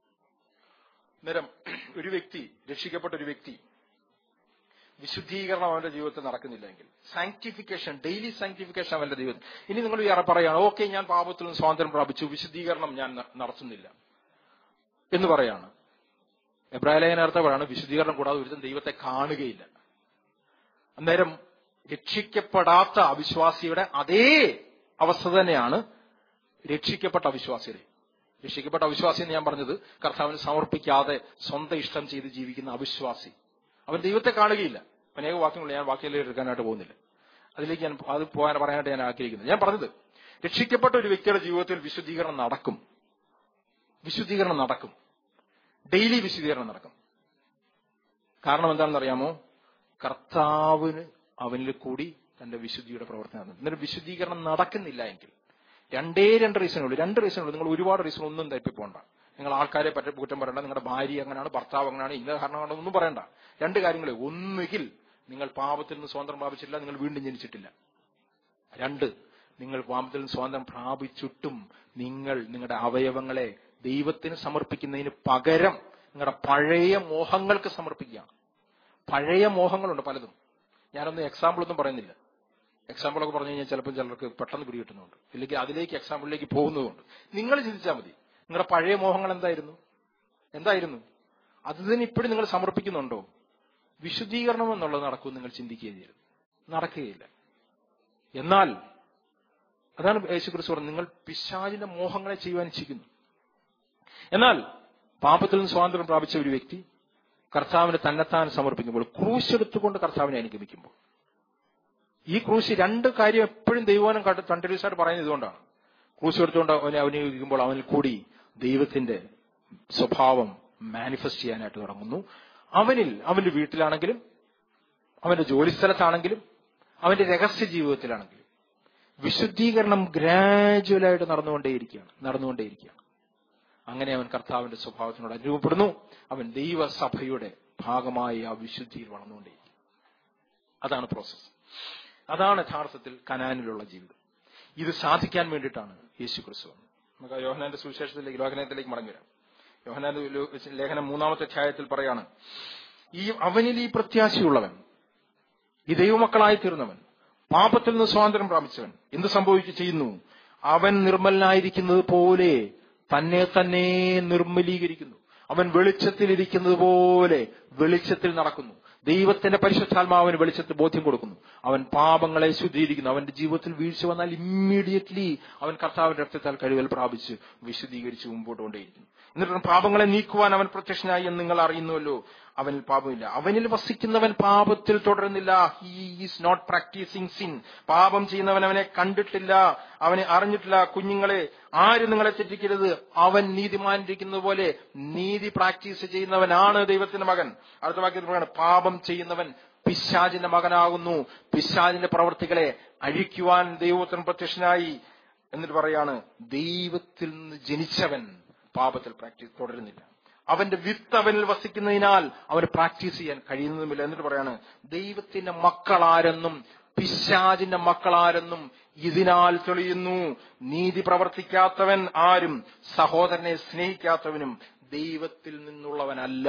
അന്നേരം ഒരു വ്യക്തി രക്ഷിക്കപ്പെട്ട ഒരു വ്യക്തി വിശുദ്ധീകരണം അവന്റെ ജീവിതത്തിൽ നടക്കുന്നില്ലെങ്കിൽ സാങ്ക്ടിഫിക്കേഷൻ ഡെയിലി സാങ്ക്ടിഫിക്കേഷൻ അവന്റെ ജീവിതത്തിൽ ഇനി നിങ്ങൾ വേറെ പറയാണ് ഓക്കെ ഞാൻ പാപത്തിൽ നിന്ന് സ്വാതന്ത്ര്യം പ്രാപിച്ചു വിശുദ്ധീകരണം ഞാൻ ന- നടത്തുന്നില്ല എന്ന് പറയാണ് എബ്രാഹിലേഖനർത്ഥമാണ് വിശുദ്ധീകരണം കൂടാതെ ഒരുത്തൻ ദൈവത്തെ കാണുകയില്ല അന്നേരം രക്ഷിക്കപ്പെടാത്ത അവിശ്വാസിയുടെ അതേ അവസ്ഥ തന്നെയാണ് രക്ഷിക്കപ്പെട്ട അവിശ്വാസിയുടെ രക്ഷിക്കപ്പെട്ട അവിശ്വാസി എന്ന് ഞാൻ പറഞ്ഞത് കർത്താവിന് സമർപ്പിക്കാതെ സ്വന്തം ഇഷ്ടം ചെയ്ത് ജീവിക്കുന്ന അവിശ്വാസി അവൻ ദൈവത്തെ കാണുകയില്ല അനേക വാക്യങ്ങൾ ഞാൻ വാക്യങ്ങളിൽ എടുക്കാനായിട്ട് പോകുന്നില്ല അതിലേക്ക് ഞാൻ അത് പോകാൻ പറയാനായിട്ട് ഞാൻ ആഗ്രഹിക്കുന്നത് ഞാൻ പറഞ്ഞത് രക്ഷിക്കപ്പെട്ട ഒരു വ്യക്തിയുടെ ജീവിതത്തിൽ വിശുദ്ധീകരണം നടക്കും വിശുദ്ധീകരണം നടക്കും ഡെയിലി വിശുദ്ധീകരണം നടക്കും കാരണം എന്താണെന്ന് അറിയാമോ കർത്താവിന് അവനിൽ കൂടി തന്റെ വിശുദ്ധിയുടെ പ്രവർത്തനം നടന്നു എന്നിട്ട് വിശുദ്ധീകരണം നടക്കുന്നില്ല എങ്കിൽ രണ്ടേ രണ്ട് റീസണുള്ളൂ രണ്ട് റീസണുള്ളൂ നിങ്ങൾ ഒരുപാട് റീസൺ ഒന്നും തപ്പി പോകണ്ട നിങ്ങൾ ആൾക്കാരെ പറ്റ കുറ്റം പറയണ്ട നിങ്ങളുടെ ഭാര്യ അങ്ങനെയാണ് ഭർത്താവ് അങ്ങനെയാണ് ഇന്ന കാരണമാണ് ഒന്നും പറയണ്ട രണ്ട് കാര്യങ്ങളെ ഒന്നുകിൽ നിങ്ങൾ പാപത്തിൽ നിന്ന് സ്വാതന്ത്ര്യം പ്രാപിച്ചിട്ടില്ല നിങ്ങൾ വീണ്ടും ജനിച്ചിട്ടില്ല രണ്ട് നിങ്ങൾ പാപത്തിൽ നിന്ന് സ്വാതന്ത്ര്യം പ്രാപിച്ചിട്ടും നിങ്ങൾ നിങ്ങളുടെ അവയവങ്ങളെ ദൈവത്തിന് സമർപ്പിക്കുന്നതിന് പകരം നിങ്ങളുടെ പഴയ മോഹങ്ങൾക്ക് സമർപ്പിക്കുകയാണ് പഴയ മോഹങ്ങളുണ്ട് പലതും ഞാനൊന്നും എക്സാമ്പിൾ ഒന്നും പറയുന്നില്ല എക്സാമ്പിൾ ഒക്കെ പറഞ്ഞു കഴിഞ്ഞാൽ ചിലപ്പോൾ ചിലർക്ക് പെട്ടെന്ന് പിടി കിട്ടുന്നുണ്ട് ഇല്ലെങ്കിൽ അതിലേക്ക് എക്സാമ്പിളിലേക്ക് പോകുന്നതുകൊണ്ട് നിങ്ങൾ ചിന്തിച്ചാൽ മതി നിങ്ങളുടെ പഴയ മോഹങ്ങൾ എന്തായിരുന്നു എന്തായിരുന്നു അത് തന്നെ ഇപ്പോഴും നിങ്ങൾ സമർപ്പിക്കുന്നുണ്ടോ വിശുദ്ധീകരണം എന്നുള്ളത് നടക്കും നിങ്ങൾ ചിന്തിക്കുകയും ചെയ്യരുത് നടക്കുകയില്ല എന്നാൽ അതാണ് യേശുക്രിസ്തു പറഞ്ഞത് നിങ്ങൾ പിശാചിന്റെ മോഹങ്ങളെ ചെയ്യുവാൻ ഇച്ഛിക്കുന്നു എന്നാൽ പാപത്തിൽ നിന്ന് സ്വാതന്ത്ര്യം പ്രാപിച്ച ഒരു വ്യക്തി കർത്താവിന് തന്നെത്താൻ സമർപ്പിക്കുമ്പോൾ ക്രൂശ് എടുത്തുകൊണ്ട് കർത്താവിനെ അനുഗമിക്കുമ്പോൾ ഈ ക്രൂശ് രണ്ട് കാര്യം എപ്പോഴും ദൈവവാനം കണ്ടിന്യൂസായിട്ട് പറയുന്നത് ഇതുകൊണ്ടാണ് ക്രൂശ് എടുത്തുകൊണ്ട് അവനെ അനുഗമിക്കുമ്പോൾ അവനിൽ കൂടി ദൈവത്തിന്റെ സ്വഭാവം മാനിഫെസ്റ്റ് ചെയ്യാനായിട്ട് തുടങ്ങുന്നു അവനിൽ അവന്റെ വീട്ടിലാണെങ്കിലും അവന്റെ ജോലിസ്ഥലത്താണെങ്കിലും അവന്റെ രഹസ്യ ജീവിതത്തിലാണെങ്കിലും വിശുദ്ധീകരണം ഗ്രാജുവലായിട്ട് നടന്നുകൊണ്ടേയിരിക്കുകയാണ് നടന്നുകൊണ്ടേയിരിക്കുകയാണ് അങ്ങനെ അവൻ കർത്താവിന്റെ സ്വഭാവത്തിനോട് അനുഭവപ്പെടുന്നു അവൻ ദൈവസഭയുടെ ഭാഗമായി ആ വിശുദ്ധിയിൽ വളർന്നുകൊണ്ടേയിരിക്കും അതാണ് പ്രോസസ് അതാണ് യഥാർത്ഥത്തിൽ കനാനിലുള്ള ജീവിതം ഇത് സാധിക്കാൻ വേണ്ടിയിട്ടാണ് യേശു ക്രിസ്തു വന്നത് നമുക്ക് ആ യോഹനാന്റെ സുവിശേഷത്തിലേക്ക് ലേഖനത്തിലേക്ക് മടങ്ങി വരാം യോഹനാന്റെ ലോ- ലേഖനം മൂന്നാമത്തെ അധ്യായത്തിൽ പറയാണ് ഈ അവനിൽ ഈ പ്രത്യാശയുള്ളവൻ ഈ ദൈവമക്കളായി തീർന്നവൻ പാപത്തിൽ നിന്ന് സ്വാതന്ത്ര്യം പ്രാപിച്ചവൻ എന്ത് സംഭവിക്കുക ചെയ്യുന്നു അവൻ നിർമ്മലനായിരിക്കുന്നത് പോലെ തന്നെ തന്നെ നിർമ്മലീകരിക്കുന്നു അവൻ വെളിച്ചത്തിൽ ഇരിക്കുന്നത് പോലെ വെളിച്ചത്തിൽ നടക്കുന്നു ദൈവത്തിന്റെ പരിശുദ്ധാത്മാവിന് വെളിച്ചത്തിൽ ബോധ്യം കൊടുക്കുന്നു അവൻ പാപങ്ങളെ ശുദ്ധീകരിക്കുന്നു അവന്റെ ജീവിതത്തിൽ വീഴ്ച വന്നാൽ ഇമ്മീഡിയറ്റ്ലി അവൻ കർത്താവിന്റെ രക്തത്താൽ കഴിവൽ പ്രാപിച്ച് വിശുദ്ധീകരിച്ച് മുമ്പോട്ട് കൊണ്ടേയിരിക്കുന്നു എന്നിട്ട് പാപങ്ങളെ നീക്കുവാൻ അവൻ പ്രത്യക്ഷനായി എന്ന് നിങ്ങൾ അറിയുന്നുവല്ലോ അവനിൽ പാപമില്ല അവനിൽ വസിക്കുന്നവൻ പാപത്തിൽ തുടരുന്നില്ല he is not practising sin പാപം ചെയ്യുന്നവൻ അവനെ കണ്ടിട്ടില്ല അവനെ അറിഞ്ഞിട്ടില്ല കുഞ്ഞുങ്ങളെ ആരും നിങ്ങളെ തെറ്റിക്കരുത് അവൻ നീതിമാനിരിക്കുന്നത് പോലെ നീതി പ്രാക്ടീസ് ചെയ്യുന്നവനാണ് ദൈവത്തിന്റെ മകൻ അടുത്ത വാക്യത്തിൽ പറയാണ് പാപം ചെയ്യുന്നവൻ പിശാചിന്റെ മകനാകുന്നു പിശാചിന്റെ പ്രവർത്തികളെ അഴിക്കുവാൻ ദൈവത്തിന് പ്രത്യക്ഷനായി എന്നിട്ട് പറയാണ് ദൈവത്തിൽ നിന്ന് ജനിച്ചവൻ പാപത്തിൽ പ്രാക്ടീസ് തുടരുന്നില്ല അവന്റെ വിത്ത് അവനിൽ വസിക്കുന്നതിനാൽ അവന് പ്രാക്ടീസ് ചെയ്യാൻ കഴിയുന്നതുമില്ല എന്നിട്ട് പറയാണ് ദൈവത്തിന്റെ മക്കളാരെന്നും പിശാചിന്റെ മക്കളാരെന്നും ഇതിനാൽ തെളിയുന്നു നീതി പ്രവർത്തിക്കാത്തവൻ ആരും സഹോദരനെ സ്നേഹിക്കാത്തവനും ദൈവത്തിൽ നിന്നുള്ളവനല്ല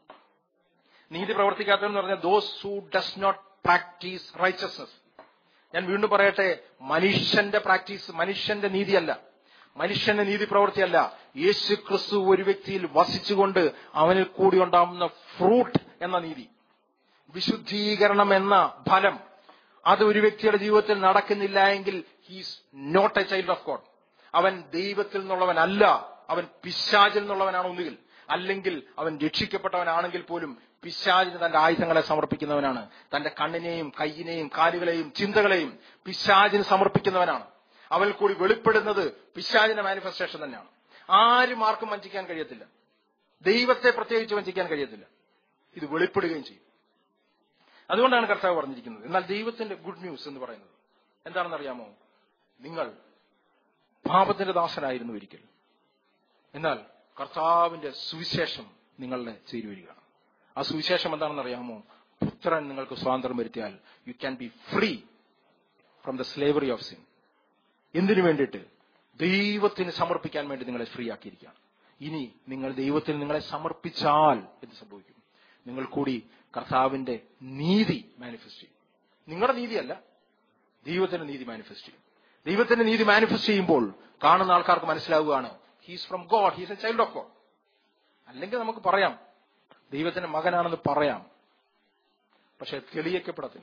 നീതി പ്രവർത്തിക്കാത്തവൻ എന്ന് പറഞ്ഞാൽ those who does not practise righteousness ഞാൻ വീണ്ടും പറയട്ടെ മനുഷ്യന്റെ പ്രാക്ടീസ് മനുഷ്യന്റെ നീതിയല്ല മനുഷ്യന്റെ നീതി പ്രവൃത്തിയല്ല യേശു ക്രിസ്തു ഒരു വ്യക്തിയിൽ വസിച്ചുകൊണ്ട് അവനിൽ കൂടി ഉണ്ടാകുന്ന ഫ്രൂട്ട് എന്ന നീതി വിശുദ്ധീകരണം എന്ന ഫലം അത് ഒരു വ്യക്തിയുടെ ജീവിതത്തിൽ നടക്കുന്നില്ല എങ്കിൽ he's not a child of God അവൻ ദൈവത്തിൽ നിന്നുള്ളവനല്ല അവൻ പിശാചിൽ നിന്നുള്ളവനാണ് ഒന്നുകിൽ അല്ലെങ്കിൽ അവൻ രക്ഷിക്കപ്പെട്ടവനാണെങ്കിൽ പോലും പിശാചിന് തന്റെ ആയുധങ്ങളെ സമർപ്പിക്കുന്നവനാണ് തന്റെ കണ്ണിനെയും കയ്യിനെയും കാലുകളെയും ചിന്തകളെയും പിശാചിന് സമർപ്പിക്കുന്നവനാണ് അവൽ കൂടി വെളിപ്പെടുന്നത് പിശാചിന്റെ മാനിഫെസ്റ്റേഷൻ തന്നെയാണ് ആരും ആർക്കും വഞ്ചിക്കാൻ കഴിയത്തില്ല ദൈവത്തെ പ്രത്യേകിച്ച് വഞ്ചിക്കാൻ കഴിയത്തില്ല ഇത് വെളിപ്പെടുകയും ചെയ്യും അതുകൊണ്ടാണ് കർത്താവ് പറഞ്ഞിരിക്കുന്നത് എന്നാൽ ദൈവത്തിന്റെ ഗുഡ് ന്യൂസ് എന്ന് പറയുന്നത് എന്താണെന്ന് അറിയാമോ നിങ്ങൾ പാപത്തിന്റെ ദാസനായിരുന്നു ഒരിക്കൽ എന്നാൽ കർത്താവിന്റെ സുവിശേഷം നിങ്ങളുടെ ചേരുവരികയാണ് ആ സുവിശേഷം എന്താണെന്ന് അറിയാമോ പുത്രൻ നിങ്ങൾക്ക് സ്വാതന്ത്ര്യം വരുത്തിയാൽ you can be free from the slavery of sin എന്തിനു വേണ്ടിയിട്ട് ദൈവത്തിന് സമർപ്പിക്കാൻ വേണ്ടി നിങ്ങളെ ഫ്രീ ആക്കിയിരിക്കുകയാണ് ഇനി നിങ്ങൾ ദൈവത്തിന് നിങ്ങളെ സമർപ്പിച്ചാൽ എന്ത് സംഭവിക്കും നിങ്ങൾ കൂടി കർത്താവിന്റെ നീതി മാനിഫെസ്റ്റ് ചെയ്യും നിങ്ങളുടെ നീതിയല്ല ദൈവത്തിന്റെ നീതി മാനിഫെസ്റ്റ് ചെയ്യും ദൈവത്തിന്റെ നീതി മാനിഫെസ്റ്റ് ചെയ്യുമ്പോൾ കാണുന്ന ആൾക്കാർക്ക് മനസ്സിലാവുകയാണ് he's from God he's a child of God അല്ലെങ്കിൽ നമുക്ക് പറയാം ദൈവത്തിന്റെ മകനാണെന്ന് പറയാം പക്ഷെ തെളിയിക്കപ്പെടത്തില്ല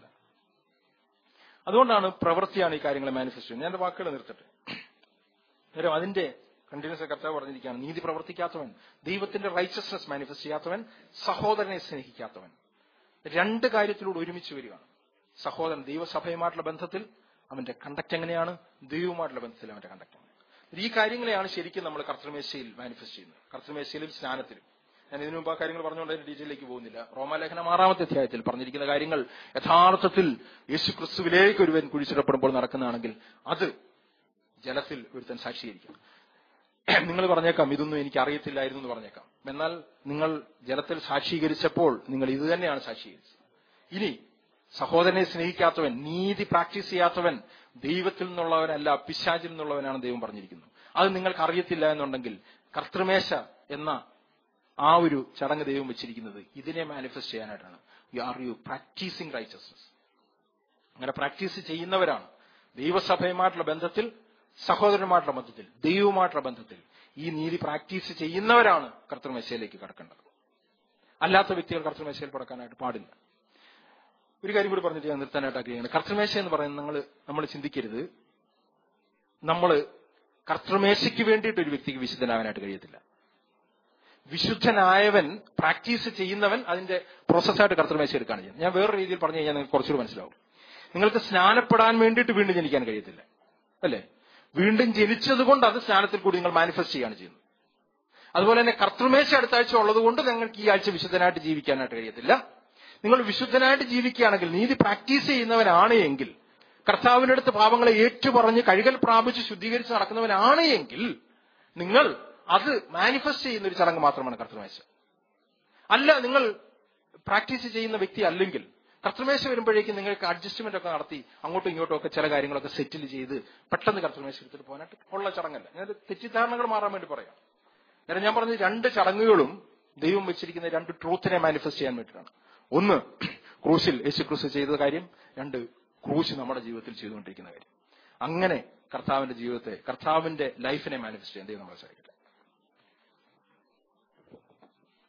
അതുകൊണ്ടാണ് പ്രവൃത്തിയാണ് ഈ കാര്യങ്ങളെ മാനിഫെസ്റ്റ് ചെയ്യുന്നത് ഞാൻ എന്റെ വാക്കുകൾ നിർത്തട്ടെ നേരം അതിന്റെ കണ്ടിന്യൂസ് കർത്താവ് പറഞ്ഞിരിക്കുകയാണ് നീതി പ്രവർത്തിക്കാത്തവൻ ദൈവത്തിന്റെ റൈച്ചസ്നെസ് മാനിഫെസ്റ്റ് ചെയ്യാത്തവൻ സഹോദരനെ സ്നേഹിക്കാത്തവൻ രണ്ട് കാര്യത്തിലൂടെ ഒരുമിച്ച് വരികയാണ് സഹോദരൻ ദൈവസഭയുമായിട്ടുള്ള ബന്ധത്തിൽ അവന്റെ കണ്ടക്ട് എങ്ങനെയാണ് ദൈവവുമായിട്ടുള്ള ബന്ധത്തിൽ അവന്റെ കണ്ടക്ട് എങ്ങനെയാണ് ഈ കാര്യങ്ങളെയാണ് ശരിക്കും നമ്മൾ കർത്തൃമേശയിൽ മാനിഫെസ്റ്റ് ചെയ്യുന്നത് കർത്തൃമേശയിലും സ്നാനത്തിലും ഞാൻ ഇതിനു മുമ്പ് ആ കാര്യങ്ങൾ പറഞ്ഞുകൊണ്ട് അതിന്റെ ഡീറ്റെയിലേക്ക് പോകുന്നില്ല റോമാലേഖനം ആറാമത്തെ അധ്യായത്തിൽ പറഞ്ഞിരിക്കുന്ന കാര്യങ്ങൾ യഥാർത്ഥത്തിൽ യേശു ക്രിസ്തുവിലേക്ക് ഒരുവൻ കുഴിച്ചിടപ്പെടുമ്പോൾ നടക്കുന്നതാണെങ്കിൽ അത് ജലത്തിൽ ഒരുത്തൻ സാക്ഷീകരിക്കും നിങ്ങൾ പറഞ്ഞേക്കാം ഇതൊന്നും എനിക്ക് അറിയത്തില്ലായിരുന്നു എന്ന് പറഞ്ഞേക്കാം എന്നാൽ നിങ്ങൾ ജലത്തിൽ സാക്ഷീകരിച്ചപ്പോൾ നിങ്ങൾ ഇത് തന്നെയാണ് സാക്ഷീകരിച്ചത് ഇനി സഹോദരനെ സ്നേഹിക്കാത്തവൻ നീതി പ്രാക്ടീസ് ചെയ്യാത്തവൻ ദൈവത്തിൽ നിന്നുള്ളവനല്ല പിശാചിൽ നിന്നുള്ളവനാണ് ദൈവം പറഞ്ഞിരിക്കുന്നത് അത് നിങ്ങൾക്ക് അറിയത്തില്ല എന്നുണ്ടെങ്കിൽ കർത്തൃമേശ എന്ന ആ ഒരു ചടങ്ങ് ദൈവം വെച്ചിരിക്കുന്നത് ഇതിനെ മാനിഫെസ്റ്റ് ചെയ്യാനായിട്ടാണ് you are you practising righteousness അങ്ങനെ പ്രാക്ടീസ് ചെയ്യുന്നവരാണ് ദൈവസഭയുമായിട്ടുള്ള ബന്ധത്തിൽ സഹോദരന്മാരുടെ ബന്ധത്തിൽ ദൈവവുമായിട്ടുള്ള ബന്ധത്തിൽ ഈ നീതി പ്രാക്ടീസ് ചെയ്യുന്നവരാണ് കർത്തൃമേശയിലേക്ക് കടക്കേണ്ടത് അല്ലാത്ത വ്യക്തികൾ കർത്തൃമേശയിൽ കടക്കാനായിട്ട് പാടില്ല ഒരു കാര്യം കൂടി പറഞ്ഞിട്ട് ഞാൻ നിർത്താനായിട്ട് ആഗ്രഹിക്കുന്നത് കർത്തൃമേശ എന്ന് പറയുന്നത് നമ്മൾ നമ്മൾ ചിന്തിക്കരുത് നമ്മൾ കർത്തൃമേശയ്ക്ക് വേണ്ടിയിട്ട് ഒരു വ്യക്തിക്ക് വിശുദ്ധനാവാനായിട്ട് കഴിയത്തില്ല വിശുദ്ധനായവൻ പ്രാക്ടീസ് ചെയ്യുന്നവൻ അതിന്റെ പ്രോസസ്സായിട്ട് കർത്തൃമേശ എടുക്കുകയാണ് ചെയ്യുന്നത് ഞാൻ വേറൊരു രീതിയിൽ പറഞ്ഞു കഴിഞ്ഞാൽ നിങ്ങൾക്ക് കുറച്ചുകൂടി മനസ്സിലാവും നിങ്ങൾക്ക് സ്നാനപ്പെടാൻ വേണ്ടിയിട്ട് വീണ്ടും ജനിക്കാൻ കഴിയത്തില്ല അല്ലേ വീണ്ടും ജനിച്ചതുകൊണ്ട് അത് സ്നാനത്തിൽ കൂടി നിങ്ങൾ മാനിഫെസ്റ്റ് ചെയ്യാണ് ചെയ്യുന്നത് അതുപോലെ തന്നെ കർത്തൃമേശ അടുത്ത ആഴ്ച ഉള്ളതുകൊണ്ട് നിങ്ങൾക്ക് ഈ ആഴ്ച വിശുദ്ധനായിട്ട് ജീവിക്കാനായിട്ട് കഴിയത്തില്ല നിങ്ങൾ വിശുദ്ധനായിട്ട് ജീവിക്കുകയാണെങ്കിൽ നീതി പ്രാക്ടീസ് ചെയ്യുന്നവനാണ് എങ്കിൽ കർത്താവിന്റെ അടുത്ത് പാപങ്ങളെ ഏറ്റുപറഞ്ഞ് കഴുകൽ പ്രാപിച്ച് ശുദ്ധീകരിച്ച് നടക്കുന്നവനാണ് എങ്കിൽ നിങ്ങൾ അത് മാനിഫെസ്റ്റ് ചെയ്യുന്ന ഒരു ചടങ്ങ് മാത്രമാണ് കർത്തൃമേശ അല്ല നിങ്ങൾ പ്രാക്ടീസ് ചെയ്യുന്ന വ്യക്തി അല്ലെങ്കിൽ കർത്തൃമേശ വരുമ്പോഴേക്കും നിങ്ങൾക്ക് അഡ്ജസ്റ്റ്മെന്റ് ഒക്കെ നടത്തി അങ്ങോട്ടും ഇങ്ങോട്ടും ഒക്കെ ചില കാര്യങ്ങളൊക്കെ സെറ്റിൽ ചെയ്ത് പെട്ടെന്ന് കർത്തൃമേശ എടുത്തിട്ട് പോകാനായിട്ട് ഉള്ള ചടങ്ങല്ല ഞാൻ തെറ്റിദ്ധാരണകൾ മാറാൻ വേണ്ടി പറയാം കാരണം ഞാൻ പറഞ്ഞ രണ്ട് ചടങ്ങുകളും ദൈവം വെച്ചിരിക്കുന്ന രണ്ട് ട്രൂത്തിനെ മാനിഫെസ്റ്റ് ചെയ്യാൻ വേണ്ടിയിട്ടാണ് ഒന്ന് ക്രൂശിൽ യേശു ക്രൂശ് ചെയ്ത കാര്യം രണ്ട് ക്രൂശ് നമ്മുടെ ജീവിതത്തിൽ ചെയ്തുകൊണ്ടിരിക്കുന്ന കാര്യം അങ്ങനെ കർത്താവിന്റെ ജീവിതത്തെ കർത്താവിന്റെ ലൈഫിനെ മാനിഫെസ്റ്റ് ചെയ്യാൻ ദൈവം നമ്മളെ സഹായിക്കട്ടെ